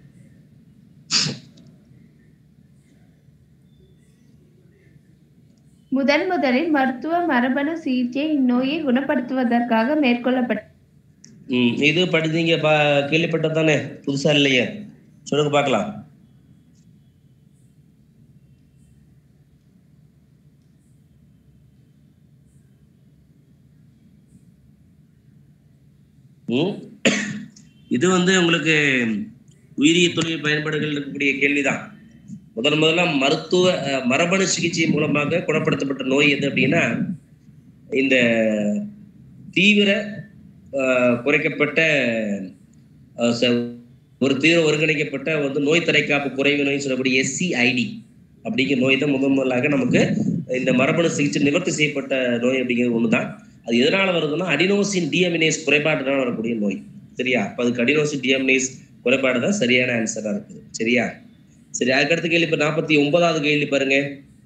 முதன் முதலில் மருத்துவ மரபணு சிகிச்சை இந்நோயை குணப்படுத்துவதற்காக மேற்கொள்ளப்பட்ட ம் இது படிச்சீங்க பா கேள்விப்பட்டது தானே புதுசா இல்லையே சொல்லுங்க பார்க்கலாம் ம் இது வந்து உங்களுக்கு உயிரிய தொழில் பயன்பாடுகள் இருக்கக்கூடிய கேள்விதான் முதல் முதல்ல மருத்துவ அஹ், மரபணு சிகிச்சை மூலமாக குணப்படுத்தப்பட்ட நோய் எது அப்படின்னா இந்த தீவிர அஹ், குறைக்கப்பட்ட அஹ், ச- ஒரு தீவிர ஒருங்கிணைக்கப்பட்ட வந்து நோய் தடைக்காப்பு குறைவு நோய் சொல்லக்கூடிய எஸ்சிஐடி அப்படிங்கிற நோய் தான் முதன் முதலாக நமக்கு இந்த மரபணு சிகிச்சை நிவர்த்தி செய்யப்பட்ட நோய் அப்படிங்கிறது ஒண்ணுதான் அது எதனால வருதுன்னா அடினோசின் டிஎமினேஸ் குறைபாடுனால வரக்கூடிய நோய் சரியா அப்ப அதுக்கு அடினோசின் டிஎமினேஸ் குறைபாடு தான் சரியான ஆன்சரா இருக்குது சரியா சரி அதுக்கடுத்த கேள்வி இப்ப நாற்பத்தி ஒன்பதாவது கேள்வி பாருங்க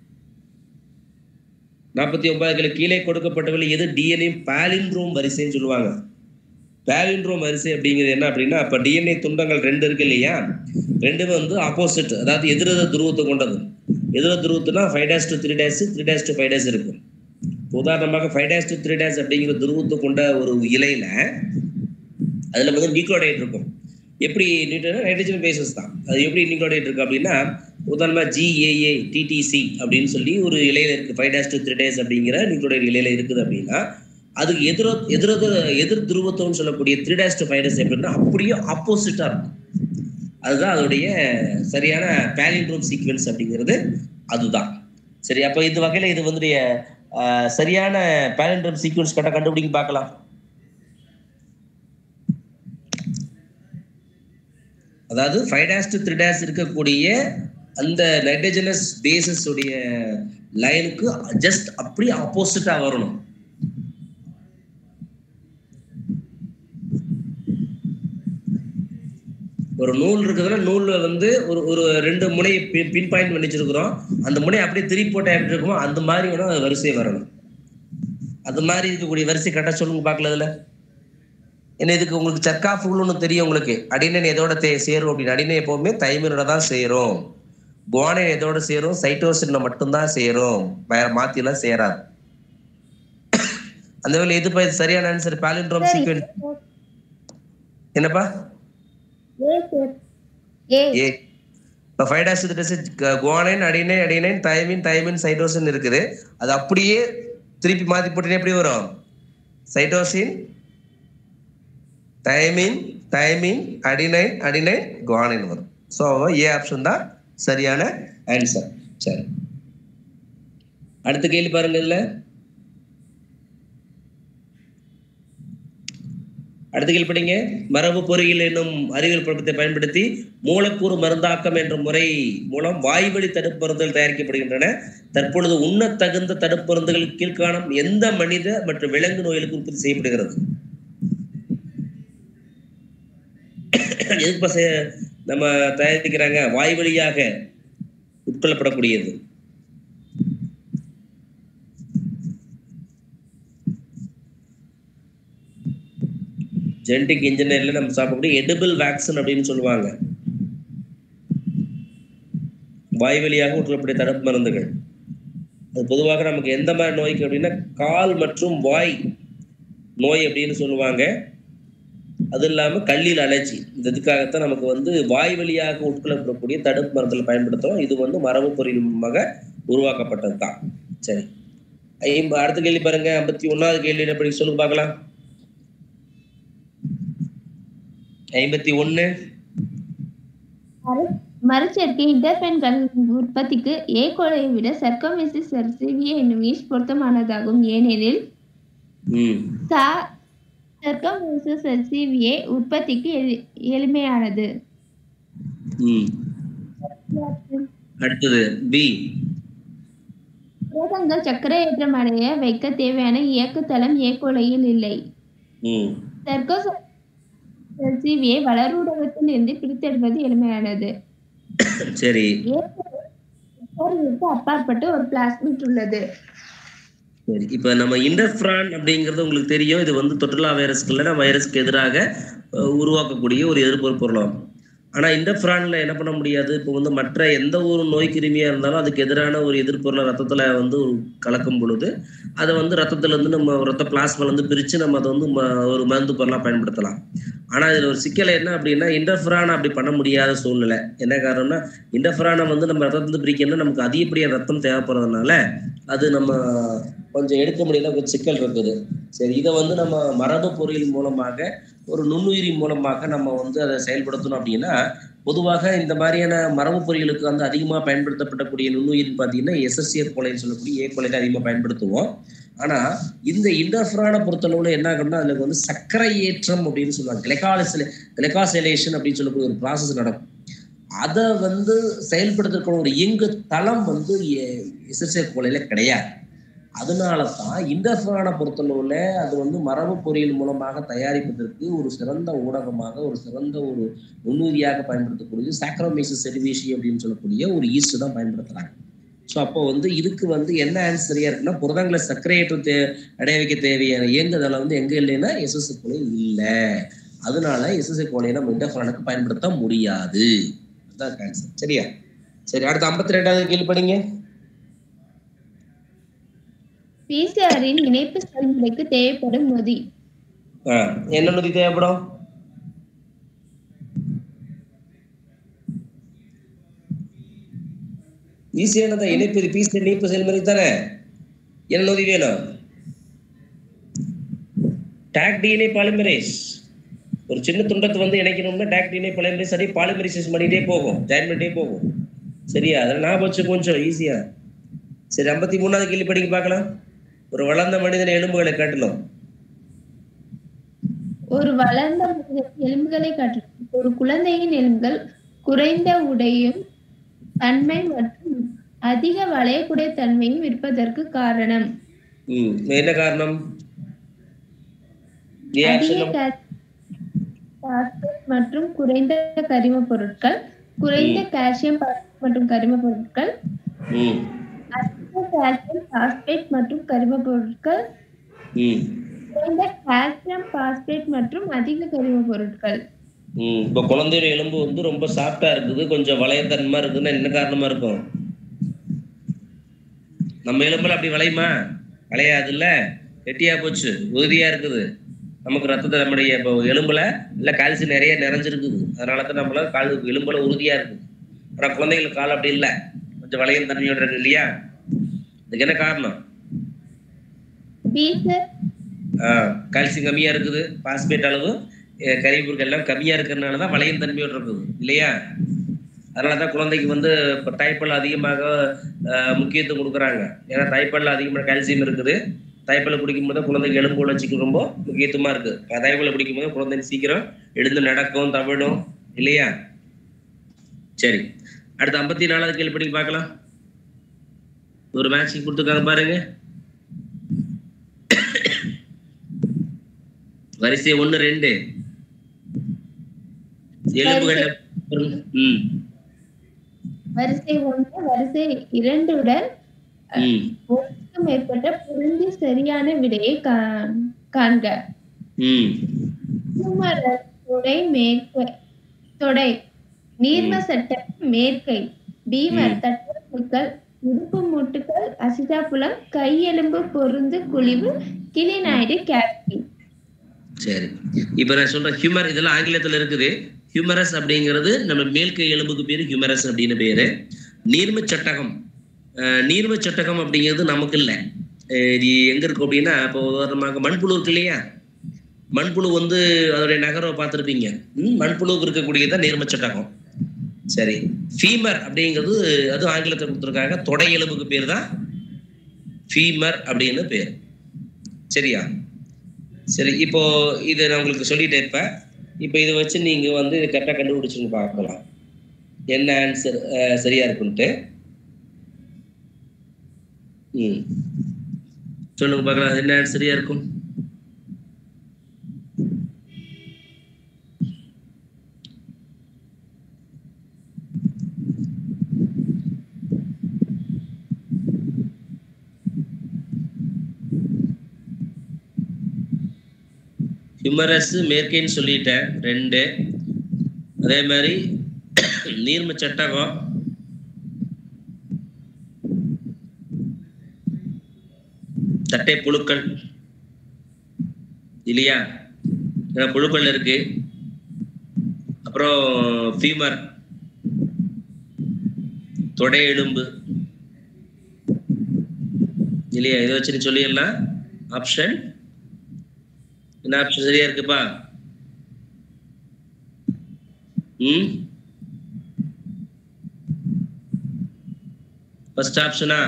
நாற்பத்தி ஒன்பதாவது கேள்வி கீழே கொடுக்கப்பட்டவர்கள் எது டிஎன்ஏ பாலின்ட்ரோம் வரிசைன்னு சொல்லுவாங்க பாலின்ட்ரோம் வரிசை அப்படிங்கிறது என்ன அப்படின்னா இப்ப டிஎன்ஏ துண்டங்கள் ரெண்டு இருக்கு இல்லையா ரெண்டுமே வந்து ஆப்போசிட் அதாவது எதிரெத துருவத்தை கொண்டது எதிர துருவத்துனா five dash to three dash three dash to five dash இருக்கு உதாரணமாக five dash to three dash அப்படிங்கிற துருவத்தை கொண்ட ஒரு இலையில அதுல வந்து நியூக்ளோடைட் இருக்கும் எப்படி நைட்ரஜன் பேசஸ் தான் அது எப்படி நியூக்ளோடைட் இருக்கு அப்படின்னா உதாரணமா ஜிஏஏ டிடிசி அப்படின்னு சொல்லி ஒரு இலையில இருக்கு five dash to three dash அப்படிங்கிற நியூக்ளோடைட் இலையில இருக்குது அப்படின்னா அதுக்கு எதிர எதிர எதிர் துருவத்தம்னு சொல்லக்கூடிய three dash to five dash எப்படின்னா அப்படியே ஆப்போசிட்டா இருக்கும் அதுதான் அதோடைய சரியான பேலிண்ட்ரோம் சீக்வென்ஸ் அப்படிங்கிறது அதுதான் சரி அப்போ இந்த வகையில இது வந்து அஹ், சரியான பேலிண்ட்ரோம் சீக்வென்ஸ் கட்ட கண்டுபிடிங்க பார்க்கலாம் அதாவது five dash to three dash இருக்கக்கூடிய அந்த நைட்ரஜனஸ் பேசஸ் உடைய லைனுக்கு ஜஸ்ட் அப்படியே ஆப்போசிட்டா வரணும் ஒரு நூல் இருக்குதுன்னா நூல்ல வந்து ஒரு ஒரு ரெண்டு முனை பின் பாயிண்ட் பண்ணி வச்சிருக்கிறோம் அந்த முனை அப்படியே திருப்பி போட்டா எப்படி இருக்குமோ அந்த மாதிரி வேணும் அது வரிசை வரணும் அது மாதிரி இருக்கக்கூடிய வரிசை கரெக்டாக சொல்லுங்க பார்க்கல இதுல ஏன்னா இதுக்கு உங்களுக்கு சர்க்காஃபுகள் ஒன்று தெரியும் உங்களுக்கு அடினன் எதோட தே சேரும் அப்படின்னு அடினன் எப்பவுமே தைமினோட தான் சேரும் குவானைன் எதோட சேரும் சைட்டோசின்ல மட்டும்தான் சேரும் வேற மாத்திலாம் சேராது அந்த வேலை எது பா- இது சரியான ஆன்சர் பாலிண்ட்ரோம் சீக்வென்ஸ் என்னப்பா ஏ ஏ இப்போ five dash dash guanine adenine adenine thymine thymine cytosine இருக்குது அது அப்படியே திருப்பி மாத்தி போட்டீங்கன்னா எப்படி வரும் cytosine thymine thymine adenine adenine guanine வரும் ஸோ ஏ ஆப்ஷன் தான் சரியான ஆன்சர் சரி அடுத்த கேள்வி பாருங்க இதுல அடுத்த கேள்வி படிங்க மரபு பொறியியல் என்னும் அறிவியல் குழப்பத்தை பயன்படுத்தி மூலக்கூறு மருந்தாக்கம் என்ற முறை மூலம் வாய்வழி தடுப்பு மருந்துகள் தயாரிக்கப்படுகின்றன தற்பொழுது உண்ணத் தகுந்த தடுப்பு மருந்துகள் கீழ்காணும் எந்த மனித மற்றும் விலங்கு நோய்களுக்கு உற்பத்தி செய்யப்படுகிறது எதுக்கு பச- நம்ம தயாரிக்கிறாங்க வாய் வழியாக உட்கொள்ளப்படக்கூடியது ஜெனடிக் இன்ஜினியர்ல நம்ம சாப்பிடக்கூடிய எடிபிள் வேக்சின் அப்படின்னு சொல்லுவாங்க வாய் வழியாக உட்கொள்ளக்கூடிய தடுப்பு மருந்துகள் அது பொதுவாக நமக்கு எந்த மாதிரி நோய்க்கு அப்படின்னா கால் மற்றும் வாய் நோய் அப்படின்னு சொல்லுவாங்க அது இல்லாம கல்லீரல் அலர்ஜி இந்த இதுக்காகத்தான் நமக்கு வந்து வாய் வழியாக உட்கொள்ளப்படக்கூடிய தடுப்பு மருந்துகளை பயன்படுத்துறோம் இது வந்து மரபு பொறியியல் மூலமாக உருவாக்கப்பட்டது தான் சரி ஐம்ப அடுத்த கேள்வி பாருங்க ஐம்பத்தி ஒன்னாவது கேள்வி எப்படி சொல்லுங்க பார்க்கலாம் ஐம்பத்தி ஒண்ணு மறு- மறுசேர்க்கை இன்டர்பென்கள் உற்பத்திக்கு ஏ கோலையை விட சர்க்கோமெசிஸ் சர்சிவிய என்னும் ஈஸ்ட் பொருத்தமானதாகும் ஏனெனில் ம் சா சர்க்கோமெசிஸ் சர்சிவியே உற்பத்திக்கு எளி- எளிமையானது ம் அடுத்தது பி புரதங்கள் சர்க்கரையேற்றம் அடைய வைக்க தேவையான இயக்குத்தளம் ஏ கோலையில் இல்லை ம் சர்க்கோசர்சிவியை வளரூடகத்தில் இருந்து பிரித்தெடுப்பது எளிமையானது சரி ஏற்கனவே அப்பாற்பட்டு ஒரு பிளாஸ்மிட் உள்ளது சரி இப்போ நம்ம இண்டர்ஃப்ரான் அப்படிங்கிறது உங்களுக்கு தெரியும் இது வந்து தொற்றுலா வைரஸ்கள்ல வைரஸ்க்கு எதிராக அஹ், உருவாக்கக்கூடிய ஒரு எதிர்ப்பு பொருளாகும் ஆனா இண்டர்ஃப்ரான்ல என்ன பண்ண முடியாது இப்போ வந்து மற்ற எந்த ஒரு நோய் கிருமியா இருந்தாலும் அதுக்கு எதிரான ஒரு எதிர்ப்பொருளை ரத்தத்துல வந்து ஒரு கலக்கும் பொழுது அதை வந்து ரத்தத்துல இருந்து நம்ம ரத்த பிளாஸ்மால இருந்து பிரிச்சு நம்ம அதை வந்து ம- ஒரு மருந்து பொருளா பயன்படுத்தலாம் ஆனா இதுல ஒரு சிக்கல் என்ன அப்படின்னா இண்டர்ஃப்ரான் அப்படி பண்ண முடியாத சூழ்நிலை என்ன காரணம்னா இண்டர்ஃப்ரானை வந்து நம்ம ரத்தத்துல பிரிக்கணும்னா நமக்கு அதிகப்படியான ரத்தம் தேவைப்படுறதுனால அது நம்ம கொஞ்சம் எடுக்க முடியல கொஞ்சம் சிக்கல் இருக்குது சரி இதை வந்து நம்ம மரபு பொறியியல் மூலமாக ஒரு நுண்ணுயிரி மூலமாக நம்ம வந்து அதை செயல்படுத்தணும் அப்படின்னா பொதுவாக இந்த மாதிரியான மரபு பொறிகளுக்கு வந்து அதிகமாக பயன்படுத்தப்படக்கூடிய நுண்ணுயிர் பார்த்தீங்கன்னா எஸ்எஸ்சிஎஃப் கொலைன்னு சொல்லக்கூடிய ஏ கொலையில் அதிகமாக பயன்படுத்துவோம் ஆனா இந்த இண்டர்ஃப்ரானை பொறுத்தளவுல என்ன ஆகும்னா அதுல வந்து சர்க்கரை ஏற்றம் அப்படின்னு சொல்லுவாங்க கிளைகாலிசில கிளைகாசிலேஷன் அப்படின்னு சொல்லக்கூடிய ஒரு ப்ராசஸ் நடக்கும் அதை வந்து செயல்படுத்துறதுக்கான ஒரு இயங்கு தளம் வந்து எஸ்எஸ்எஃப் கொலையில கிடையாது அதனால தான் இண்டர்ஃப்ரானை பொறுத்தளவுல அது வந்து மரபு பொறியியல் மூலமாக தயாரிப்பதற்கு ஒரு சிறந்த ஊடகமாக ஒரு சிறந்த ஒரு நுண்ணுயிரியாக பயன்படுத்தக்கூடிய சாக்ரோமைசிஸ் செரிவேஷி அப்படின்னு சொல்லக்கூடிய ஒரு ஈஸ்ட் தான் பயன்படுத்துறாங்க ஸோ அப்போ வந்து இதுக்கு வந்து என்ன ஆன்சர் சரியா இருக்குன்னா புரதங்களை சர்க்கரையேற்ற தே அடைய வைக்க தேவையான இயங்குதலை வந்து எங்க இல்லைன்னா எஸ்எஸ் கொலை இல்லை அதனால எஸ்எஸ் கொலையை நம்ம இண்டர்ஃப்ரானுக்கு பயன்படுத்த முடியாது அதுதான் ஆன்சர் சரியா சரி அடுத்து ஐம்பத்தி ரெண்டாவது கேள்வி படிங்க பிசிஆரின் இணைப்பு செயல்முறைக்கு தேவைப்படும் நொதி ஆ, என்ன நொதி தேவைப்படும் ஈஸியானதா இணைப்பு பீஸ் இணைப்பு செயல்முறை தானே என்ன நொதி வேணும் டாக் டிஎன்ஏ பாலிமரேஸ் ஒரு சின்ன துண்டத்தை வந்து இணைக்கணும்னா டாக் டிஎன்ஏ பாலிமரேஸ் அப்படியே பாலிமரைசேஷன் பண்ணிட்டே போகும் ஜாயின் பண்ணிட்டே போகும் சரியா அதெல்லாம் ஞாபகம் வச்சு கொஞ்சம் ஈஸியா சரி ஐம்பத்தி மூணாவது கேள்வி படிக்க பார்க்கலாம் ஒரு வளர்ந்த மனிதன் எலும்புகளை காட்டலாம் ஒரு வளர்ந்த மனிதன் எலும்புகளை காட்டிலும் ஒரு குழந்தையின் எலும்புகள் குறைந்த உடையும் தன்மை மற்றும் அதிக வளையக்கூடிய தன்மையும் இருப்பதற்கு காரணம் ம் என்ன காரணம் ஏன் அதிக actually calcium, phosphate மற்றும் குறைந்த கரிம பொருட்கள் குறைந்த கால்சியம் phosphate மற்றும் கரிம பொருட்கள் ம் அதிக கால்சியம் பாஸ்பேட் மற்றும் கரிம பொருட்கள் ம் குறைந்த கால்சியம் பாஸ்பேட் மற்றும் அதிக கரிம பொருட்கள் ம் இப்போ குழந்தையோட எலும்பு வந்து ரொம்ப சாஃப்டா இருக்குது கொஞ்சம் வளையத்தன்மா இருக்குதுன்னா என்ன காரணமா இருக்கும் நம்ம எலும்புல அப்படி வளையுமா வளையாதுல்ல கெட்டியா போச்சு உறுதியா இருக்குது நமக்கு ரத்தத்தை நம்முடைய இப்போ எலும்புல இல்ல கால்சியம் நிறைய நிறைஞ்சிருக்குது அதனால தான் நம்மள கால் எலும்புல உறுதியா இருக்குது ஆனா குழந்தைகளுக்கு கால் அப்படி இல்லை கொஞ்சம் வளையம் தன்மையோட இருக்கு இல்லையா இதுக்கு என்ன காரணம் பீசர் கால்சியம் கம்மியா இருக்குது பாஸ்பேட் அளவு அஹ், கரிபொருட்கள் எல்லாம் கம்மியா இருக்கிறதுனால தான் வளையம் தன்மையோடு இருக்குது இல்லையா அதனால தான் குழந்தைக்கு வந்து இப்போ தாய்ப்பால் அதிகமாக அஹ், முக்கியத்துவம் கொடுக்குறாங்க ஏன்னா தாய்ப்பால்ல அதிகமாக கால்சியம் இருக்குது தாய்ப்பால் குடிக்கும்போது குழந்தைக்கு எலும்பு வளர்ச்சிக்கு ரொம்ப முக்கியத்துவமா இருக்கு தாய்ப்பால் குடிக்கும்போது குழந்தை சீக்கிரம் எழுந்து நடக்கும் தவிடும் இல்லையா சரி அடுத்து ஐம்பத்தி நாலாவது கேள்வி படிக்க பார்க்கலாம் ஒரு மேட்சிங் கொடுத்துருக்காங்க பாருங்க வரிசை ஒண்ணு ரெண்டு எலும்புகள் ம் வரிசை ஒன்று வரிசை இரண்டுடன் ம் ஒன்றுக்கு மேற்பட்ட பொருந்தி சரியான விடையை கா- காண்க ம் குமரர் தொடை மேற்கை தொடை நீர்ம சட்டம் மேற்கை பீமர் தட்டுக்கள் உடுப்பு மூட்டுக்கள் அசிதாபுலம் கையெலும்பு பொருந்து குழிவு கிளிநாயுடு கேப்டி சரி இப்ப நான் சொல்ற ஹியூமர் இதெல்லாம் ஆங்கிலத்துல இருக்குது ஹியூமரஸ் அப்படிங்கிறது நம்ம மேல்கை எலும்புக்கு பேரு ஹியூமரஸ் அப்படின்னு பேரு நீர்ம சட்டகம் அஹ் நீர்ம சட்டகம் அப்படிங்கிறது நமக்கு இல்லை அஹ் இது எங்க இருக்கு அப்படின்னா இப்போ உதாரணமாக மண்புழு இருக்கு இல்லையா மண்புழு வந்து அதோடைய நகரம் பார்த்துருப்பீங்க ம், மண்புழுவுக்கு இருக்கக்கூடியதான் நீர்ம சட்டகம் சரி ஃபீமர் அப்படிங்கிறது அது ஆங்கிலத்தில் கொடுத்துருக்காங்க தொடை எலும்புக்கு பேர் தான் ஃபீமர் அப்படின்னு பேர் சரியா சரி இப்போ இதை நான் உங்களுக்கு சொல்லிட்டே இருப்பேன் இப்போ இதை வச்சு நீங்க வந்து இதை கரெக்டாக கண்டுபிடிச்சுன்னு பார்க்கலாம் என்ன ஆன்சர் சரியா இருக்குன்ட்டு ம் சொல்லுங்க பார்க்கலாம் என்ன ஆன்சர் சரியா இருக்கும் ஹியூமரஸ் மேற்கைன்னு சொல்லிட்டேன் ரெண்டு அதே மாதிரி நீர்ம சட்டகம் தட்டை புழுக்கள் இல்லையா ஏன்னா புழுக்கள் இருக்கு அப்புறம் ஃபீமர் தொடை எலும்பு இல்லையா இதை வச்சு நீ சொல்லிடலாம் ஆப்ஷன் என்ன ஆப்ஷன் சரியா இருக்குப்பா ம் ஃபர்ஸ்ட் ஆப்ஷனா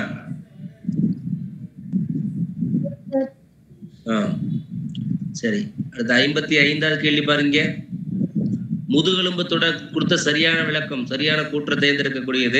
ஆ சரி அடுத்து ஐம்பத்தி ஐந்தாவது கேள்வி பாருங்க முதுகெலும்பத்தோட கொடுத்த சரியான விளக்கம் சரியான கூற்றை தேர்ந்தெடுக்கக்கூடியது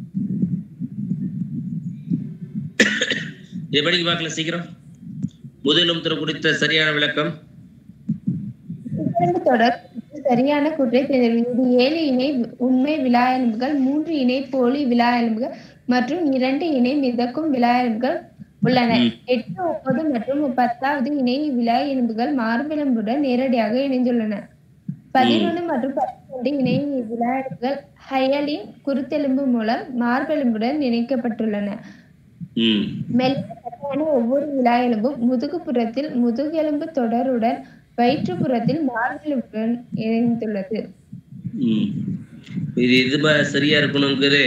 எப்படி பார்க்கல சீக்கிரம் முதுகெலும்பத்தோட கொடுத்த சரியான விளக்கம் இரண்டு தொடர் சரியான கூற்றை தேர்ந்தெடுங்கள் இது ஏழு இணை உண்மை விழா எலும்புகள் மூன்று இணை போலி விழா எலும்புகள் மற்றும் இரண்டு இணை மிதக்கும் விழா எலும்புகள் உள்ளன ம். எட்டு ஒன்பது மற்றும் பத்தாவது இணை விழா எலும்புகள் மார்பெலும்புடன் நேரடியாக இணைந்துள்ளன பதினொன்று மற்றும் பன்னிரண்டு இணை விழா எலும்புகள் ஹயலின் குருத்தெலும்பு மூலம் மார்பெலும்புடன் இணைக்கப்பட்டுள்ளன ம் மெல்லிய ஒவ்வொரு விழா எலும்பும் முதுகுப்புறத்தில் முதுகெலும்பு தொடருடன் வயிற்றுப்புறத்தில் மார்பெலும்புடன் இணைந்துள்ளது ம் இது இது ப- சரியா இருக்கணுங்கிறது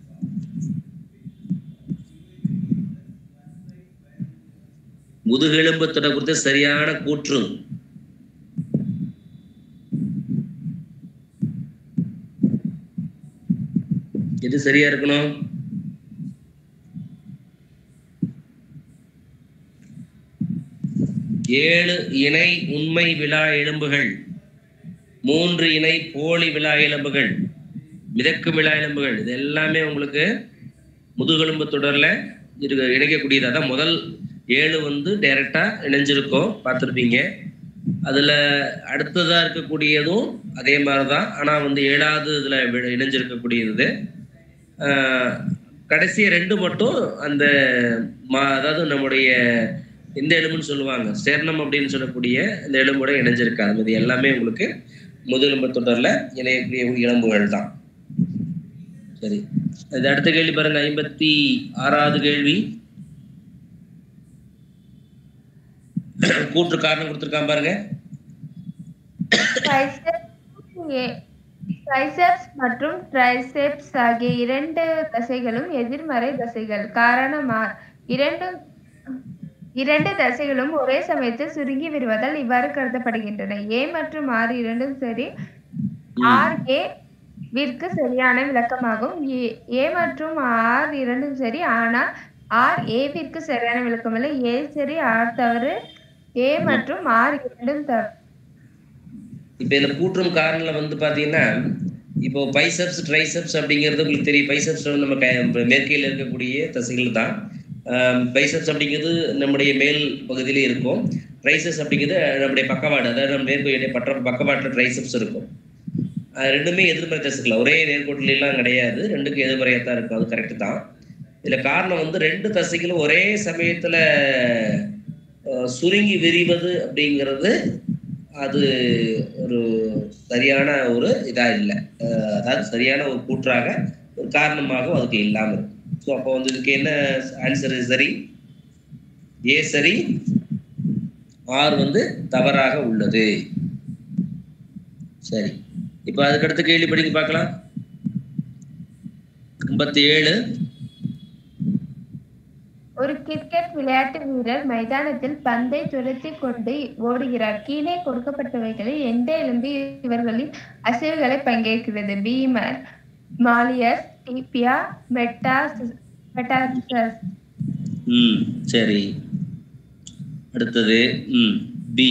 முதுகெலும்பத்தோட கொடுத்த சரியான கூற்று எது சரியா இருக்கணும் ஏழு இணை உண்மை விழா எலும்புகள் மூன்று இணை போலி விழா எலும்புகள் மிதக்கும் விழா எலும்புகள் இது எல்லாமே உங்களுக்கு முதுகெலும்பு தொடர்ல இருக்க இணைக்கக்கூடியது அதான் முதல் ஏழு வந்து டைரக்டா இணைஞ்சிருக்கும் பார்த்துருப்பீங்க அதுல அடுத்ததா இருக்கக்கூடியதும் அதே மாதிரிதான் ஆனா வந்து ஏழாவது இதுல வி- இணைஞ்சிருக்கக்கூடியது ஆஹ் கடைசி ரெண்டு மட்டும் அந்த மா- அதாவது நம்முடைய இந்த எலும்புன்னு சொல்லுவாங்க ஸ்டெர்னம் அப்படின்னு சொல்லக்கூடிய இந்த எலும்போட இணைஞ்சிருக்காது இது எல்லாமே உங்களுக்கு முதுகெலும்பு தொடர்ல இணையக்கூடிய எலும்புகள் தான் சரி இது அடுத்த கேள்வி பாருங்க ஐம்பத்தி ஆறாவது கேள்வி கூற்று காரணம் கொடுத்திருக்கான் பாருங்க ட்ரைசெப்ஸ் மற்றும் ட்ரைசெப்ஸ் ஆகிய இரண்டு தசைகளும் எதிர்மறை தசைகள் காரணமா இரண்டு இரண்டு தசைகளும் ஒரே சமயத்தில் சுருங்கி விடுவதால் இவ்வாறு கருதப்படுகின்றன ஏ மற்றும் ஆர் இரண்டும் சரி ஆர் ஏ விற்கு சரியான விளக்கமாகும் ஏ- ஏ மற்றும் ஆர் இரண்டும் சரி ஆனால் ஆர் ஏவிற்கு சரியான விளக்கமில்லை ஏ சரி ஆர் தவறு ஏ மற்றும் ஆர் இரண்டும் தவறு இப்ப இதுல கூற்றும் காரணல வந்து பாத்தீங்கன்னா இப்போ பைசப்ஸ் ட்ரைசப்ஸ் அப்படிங்கிறது உங்களுக்கு தெரியும் பைசப்ஸ் வந்து நம்ம க- மேற்கையில இருக்கக்கூடிய தசைகள் தான் பைசப்ஸ் அப்படிங்கிறது நம்முடைய மேல் பகுதியில இருக்கும் ட்ரைசப்ஸ் அப்படிங்கிறது நம்முடைய பக்கவாடு அதாவது நம்ம மேற்கையுடைய பற்ற பக்கவாட்டில் ட்ரைசப்ஸ் இருக்கும் அது ரெண்டுமே எதிர்மறை தசைகள் ஒரே நேர்கோட்டில எல்லாம் கிடையாது ரெண்டுக்கும் எதிர்மறையாக தான் இருக்கும் அது கரெக்டு தான் இதுல காரணம் வந்து ரெண்டு தசைகளும் ஒரே சமயத்துல அஹ், சுருங்கி விரிவது அப்படிங்கிறது அது ஒரு சரியான ஒரு இதா இல்லை அஹ் அதாவது சரியான ஒரு கூற்றாக ஒரு காரணமாக அதுக்கு இல்லாம இருக்கு ஸோ அப்போ வந்து இதுக்கு என்ன ஆன்சர் சரி ஏ சரி ஆர் வந்து தவறாக உள்ளது சரி இப்போ அதுக்கடுத்து கேள்வி படிங்க பார்க்கலாம் ஐம்பத்தி ஏழு ஒரு கிரிக்கெட் விளையாட்டு வீரர் மைதானத்தில் பந்தை துரத்தி கொண்டு ஓடுகிறார் கீழே கொடுக்கப்பட்டவைகளில் எந்த எலும்பு இவர்களின் அசைவுகளை பங்கேற்கிறது பீமர் மாலியஸ் டீபியா மெட்டாஸ் மெட்டாசஸ் ம் சரி அடுத்தது ம் B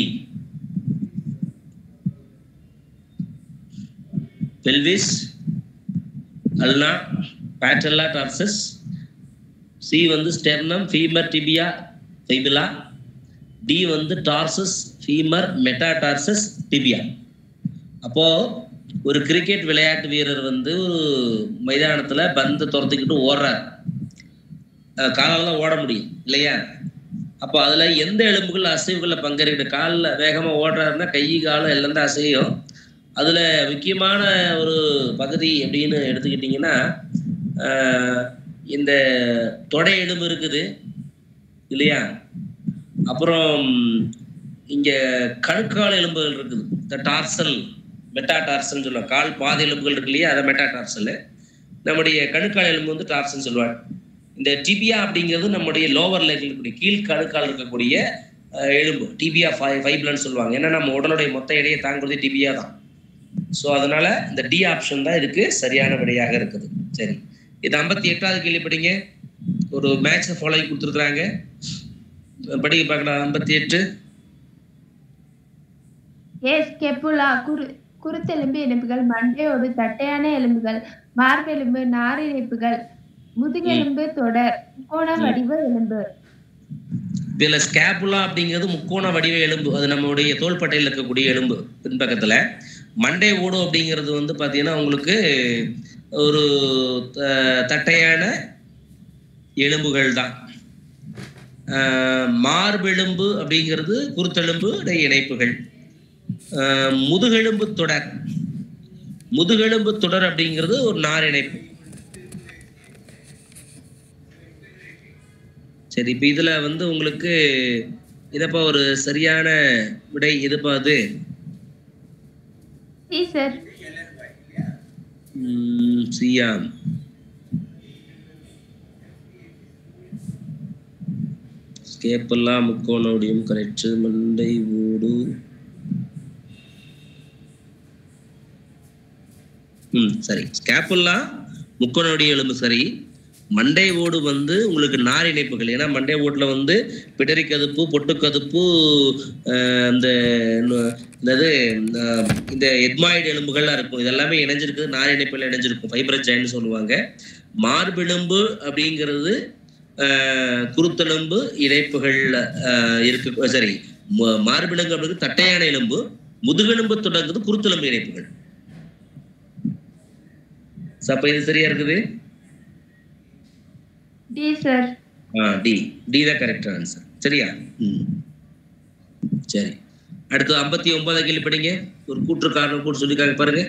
pelvis ulna patella tarsus C வந்து sternum femur tibia fibula D வந்து டார்சஸ் ஃபீமர் மெட்டாடார்சஸ் டிபியா அப்போ ஒரு கிரிக்கெட் விளையாட்டு வீரர் வந்து ஒரு மைதானத்துல பந்து துரத்திக்கிட்டு ஓடுறார் அஹ் காலால தான் ஓட முடியும் இல்லையா அப்போ அதுல எந்த எலும்புகள் அசைவுகள்ல பங்கேற்கிற காலில் வேகமா ஓடுறாருன்னா கை காலம் எல்லாம் தான் அசையும் அதுல முக்கியமான ஒரு பகுதி அப்படின்னு எடுத்துக்கிட்டிங்கன்னா ஆஹ் இந்த தொடை எலும்பு இருக்குது இல்லையா அப்புறம் இங்க கணுக்கால் எலும்புகள் இருக்குது இந்த டார்சல் மெட்டா டார்சல் சொல்லுவாங்க கால் பாத எலும்புகள் இருக்கு இல்லையா அதை மெட்டா டார்சல் நம்முடைய கணுக்கால் எலும்பு வந்து டார்சல் சொல்லுவாங்க இந்த டிபியா அப்படிங்கிறது நம்முடைய லோவர் லெக்ல இருக்கக்கூடிய கீழ் கணுக்கால் இருக்கக்கூடிய அஹ், எலும்பு டிபியா ஃபை ஃபைப்லன்னு சொல்லுவாங்க ஏன்னா நம்ம உடலுடைய மொத்த எடையை தாங்குறது டிபியா தான் ஸோ அதனால இந்த டி ஆப்ஷன் தான் இதுக்கு சரியான விடையாக இருக்குது சரி இது ஐம்பத்தி எட்டாவது கேள்வி படிங்க ஒரு மேட்ச் ஃபாலோ கொடுத்துருக்குறாங்க படிக்க பார்க்கலாம் ஐம்பத்தி எட்டு ஏ ஸ்கெப்புலா குரு குருத்தெலும்பு எலும்புகள் மண்டையோடு தட்டையான எலும்புகள் மார்பெலும்பு நாரிழைப்புகள் முதுகெலும்பு தொடர் கோண வடிவ எலும்பு இதுல ஸ்கேப்புலா அப்படிங்கிறது முக்கோண வடிவ எலும்பு அது நம்மளுடைய தோள்பட்டையில் இருக்கக்கூடிய எலும்பு பின்பக்கத்துல மண்டை ஓடு அப்படிங்கிறது வந்து பாத்தீங்கன்னா உங்களுக்கு ஒரு த- தட்டையான எலும்புகள் தான் ஆஹ் மார்பெலும்பு அப்படிங்கிறது குருத்தெலும்பு இடைய இணைப்புகள் ஆஹ் முதுகெலும்பு தொடர் முதுகெலும்பு தொடர் அப்படிங்கிறது ஒரு நார் இணைப்பு சரி இப்ப இதுல வந்து உங்களுக்கு இதப்பா ஒரு சரியான விடை இதுப்பா அது சி சார் ம், சியாம் ஸ்கேப்பெல்லாம் முக்கோணோடியும் கரெக்ட் மண்டை ஓடு ம் சரி ஸ்கேப்பெல்லாம் முக்கோணோடிய எலும்பு சரி மண்டை ஓடு வந்து உங்களுக்கு நார் இணைப்புகள் ஏன்னா மண்டை ஓட்டுல வந்து பிடரி கதுப்பு பொட்டு கதுப்பு ஆஹ் இந்த நு- என்னது ஆஹ் இந்த எத்மாய்டு எலும்புகள்லாம் இருக்கும் இதெல்லாமே இணைஞ்சிருக்குது நார் இணைப்புகள் இணைஞ்சிருக்கும் ஃபைபர் ஜாயின்னு சொல்லுவாங்க மார்பெலும்பு அப்படிங்கிறது ஆஹ் குருத்தெலும்பு இணைப்புகள் இருக்கு சரி ம- மார்பெலும்பு அப்படிங்கிறது தட்டையான எலும்பு முதுகெலும்பு தொடங்குறது குருத்தெலும்பு இணைப்புகள் So, அப்ப இது சரியா இருக்குது டி சார் ஆ டி டி தான் கரெக்ட் ஆன்சர் சரியா ம் சரி அடுத்து ஐம்பத்தி ஒன்பதாம் கேள்வி படிங்க ஒரு கூற்று காரணம் கூட சொல்லிக்காங்க பாருங்க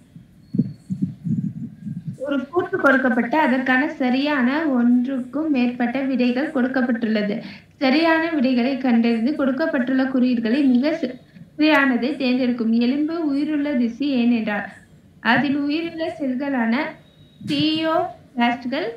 ஒரு கூற்று கொடுக்கப்பட்டு அதற்கான சரியான ஒன்றுக்கும் மேற்பட்ட விடைகள் கொடுக்கப்பட்டுள்ளது சரியான விடைகளை கண்டறிந்து கொடுக்கப்பட்டுள்ள குறியீடுகளை மிக ச- சரியானதை தேர்ந்தெடுக்கும் எலும்பு உயிருள்ள திசு ஏனென்றால் அதில் உயிருள்ள செல்களான தியோபிளாஸ்ட்கள்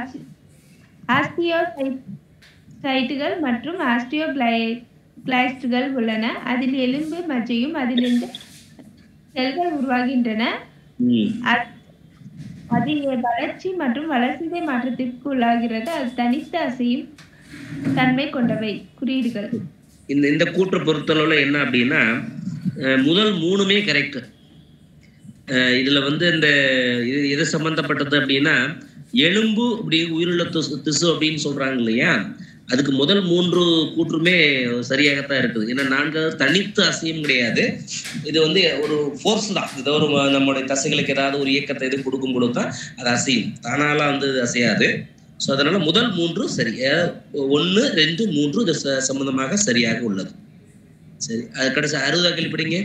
ஆஸ்டியோசைட்டுகள் மற்றும் ஆஸ்டியோகிளைஸ்டுகள் உள்ளன அதில் எலும்பு மஜ்ஜையும் அதிலிருந்து செல்கள் உருவாகின்றன ம் அ- அது வளர்ச்சி மற்றும் வளர்சிதை மாற்றத்திற்கு உள்ளாகிறது அது தனித்து அசையும் தன்மை கொண்டவை குறியீடுகள் இந்த இந்த கூற்று பொறுத்தளவுல என்ன அப்படின்னா அஹ், முதல் மூணுமே கரெக்ட் இதுல வந்து இந்த இது எது சம்பந்தப்பட்டது அப்படின்னா எலும்பு அப்படி உயிருள்ள திசு திசு அப்படின்னு சொல்றாங்க இல்லையா அதுக்கு முதல் மூன்று கூற்றுமே சரியாகத்தான் இருக்குது ஏன்னா நான்காவது தனித்து அசையும் கிடையாது இது வந்து ஒரு ஃபோர்ஸ் தான் இது ஒரு ம- நம்முடைய தசைகளுக்கு ஏதாவது ஒரு இயக்கத்தை இது கொடுக்கும் பொழுது தான் அது அசையும் தானாலாம் வந்து இது அசையாது ஸோ அதனால முதல் மூன்று சரி ஒன்று ரெண்டு மூன்று இது ச- சம்பந்தமாக சரியாக உள்ளது சரி அது கடைசி அறுபதா கேள்விப்படிங்க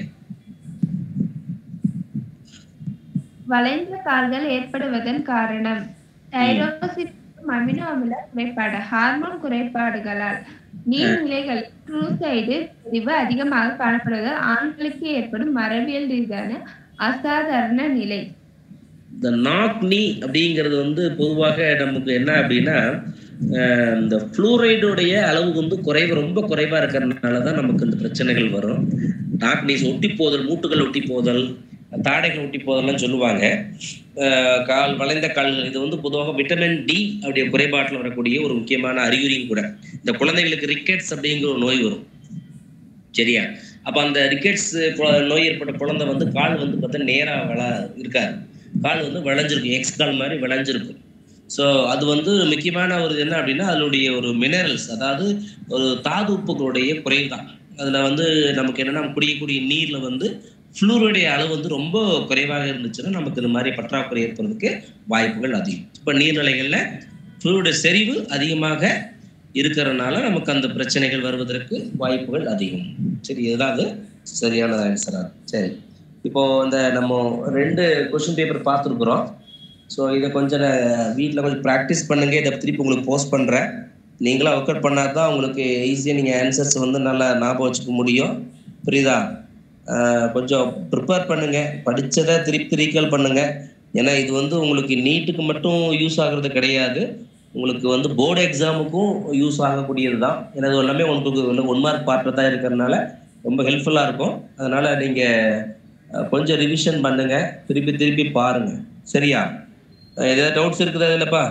வளைந்த கால்கள் ஏற்படுவதன் காரணம் தைரோசிஸ் அமினோ அமில குறைபாடு ஹார்மோன் குறைபாடுகளால் நீர்நிலைகள் ட்ரூசைடு பிரிவு அதிகமாக காணப்படுவதால் ஆண்களுக்கு ஏற்படும் மரபியல் ரீதியான அசாதாரண நிலை இந்த நாக் நீ அப்படிங்கிறது வந்து பொதுவாக நமக்கு என்ன அப்படின்னா அஹ், இந்த ஃப்ளூரைடுடைய அளவு வந்து குறைவு ரொம்ப குறைவா இருக்கிறதுனால தான் நமக்கு இந்த பிரச்சனைகள் வரும் நாக் நீஸ் ஒட்டி போதல் மூட்டுகள் ஒட்டி போதல் தாடைகள் ஒட்டி போதல்லாம் சொல்லுவாங்க அஹ், கால் வளைந்த கால்கள் இது வந்து பொதுவாக விட்டமின் டி அப்படிய குறைபாட்டில் வரக்கூடிய ஒரு முக்கியமான அறிகுறியும் கூட இந்த குழந்தைகளுக்கு ரிக்கெட்ஸ் அப்படிங்கிற ஒரு நோய் வரும் சரியா அப்ப அந்த ரிக்கெட்ஸ் நோய் ஏற்பட்ட குழந்தை வந்து கால் வந்து பார்த்தா நேரா வள இருக்காது கால் வந்து விளைஞ்சிருக்கும் எக்ஸ் கால் மாதிரி விளைஞ்சிருக்கும் ஸோ அது வந்து முக்கியமான ஒரு என்ன அப்படின்னா அதனுடைய ஒரு மினரல்ஸ் அதாவது ஒரு தாது உப்புகளுடைய குறைவு தான் அதில் வந்து நமக்கு என்னன்னா குடிக்கக்கூடிய நீரில் வந்து ஃப்ளூருடைய அளவு வந்து ரொம்ப குறைவாக இருந்துச்சுன்னா நமக்கு இந்த மாதிரி பற்றாக்குறை ஏற்படுறதுக்கு வாய்ப்புகள் அதிகம் இப்போ நீர்நிலைகளில் ஃப்ளூருடைய செறிவு அதிகமாக இருக்கிறதுனால நமக்கு அந்த பிரச்சனைகள் வருவதற்கு வாய்ப்புகள் அதிகம் சரி இதுதான் அது சரியான ஆன்சரா சரி இப்போ இந்த நம்ம ரெண்டு கொஸ்டின் பேப்பர் பார்த்துருக்குறோம் ஸோ இதை கொஞ்சம் வீட்டில் கொஞ்சம் ப்ராக்டிஸ் பண்ணுங்க இதை திருப்பி உங்களுக்கு போஸ்ட் பண்ணுறேன் நீங்களும் ஒர்க் அவுட் பண்ணால் தான் உங்களுக்கு ஈஸியாக நீங்கள் ஆன்சர்ஸ் வந்து நல்லா ஞாபகம் வச்சுக்க முடியும் புரியுதா ஆஹ் கொஞ்சம் ப்ரிப்பேர் பண்ணுங்க படிச்சதை திருப்பி ரீகால் பண்ணுங்க ஏன்னா இது வந்து உங்களுக்கு நீட்டுக்கு மட்டும் யூஸ் ஆகுறது கிடையாது உங்களுக்கு வந்து போர்டு எக்ஸாமுக்கும் யூஸ் ஆகக்கூடியது தான் ஏன்னா இது எல்லாமே உங்களுக்கு ஒன் மார்க் பார்ட்டில் தான் இருக்கிறதுனால ரொம்ப ஹெல்ப்ஃபுல்லாக இருக்கும் அதனால நீங்கள் கொஞ்சம் ரிவிஷன் பண்ணுங்க திருப்பி திருப்பி பாருங்க சரியா அஹ் ஏதாவது டவுட்ஸ் இருக்குதா இல்லைப்பா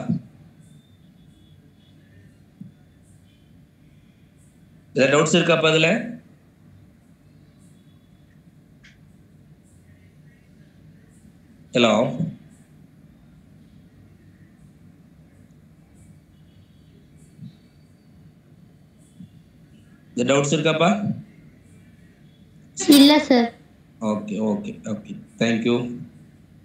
ஏதாவது டவுட்ஸ் இருக்காப்பா அதில் ஹலோ இந்த டவுட்ஸ் இருக்காப்பா இல்ல sir okay okay okay thank you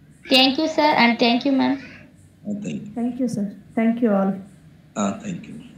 thank you sir and thank you ma'am thank you Thank you, sir. Thank you all. ஆ தேங்க்யூ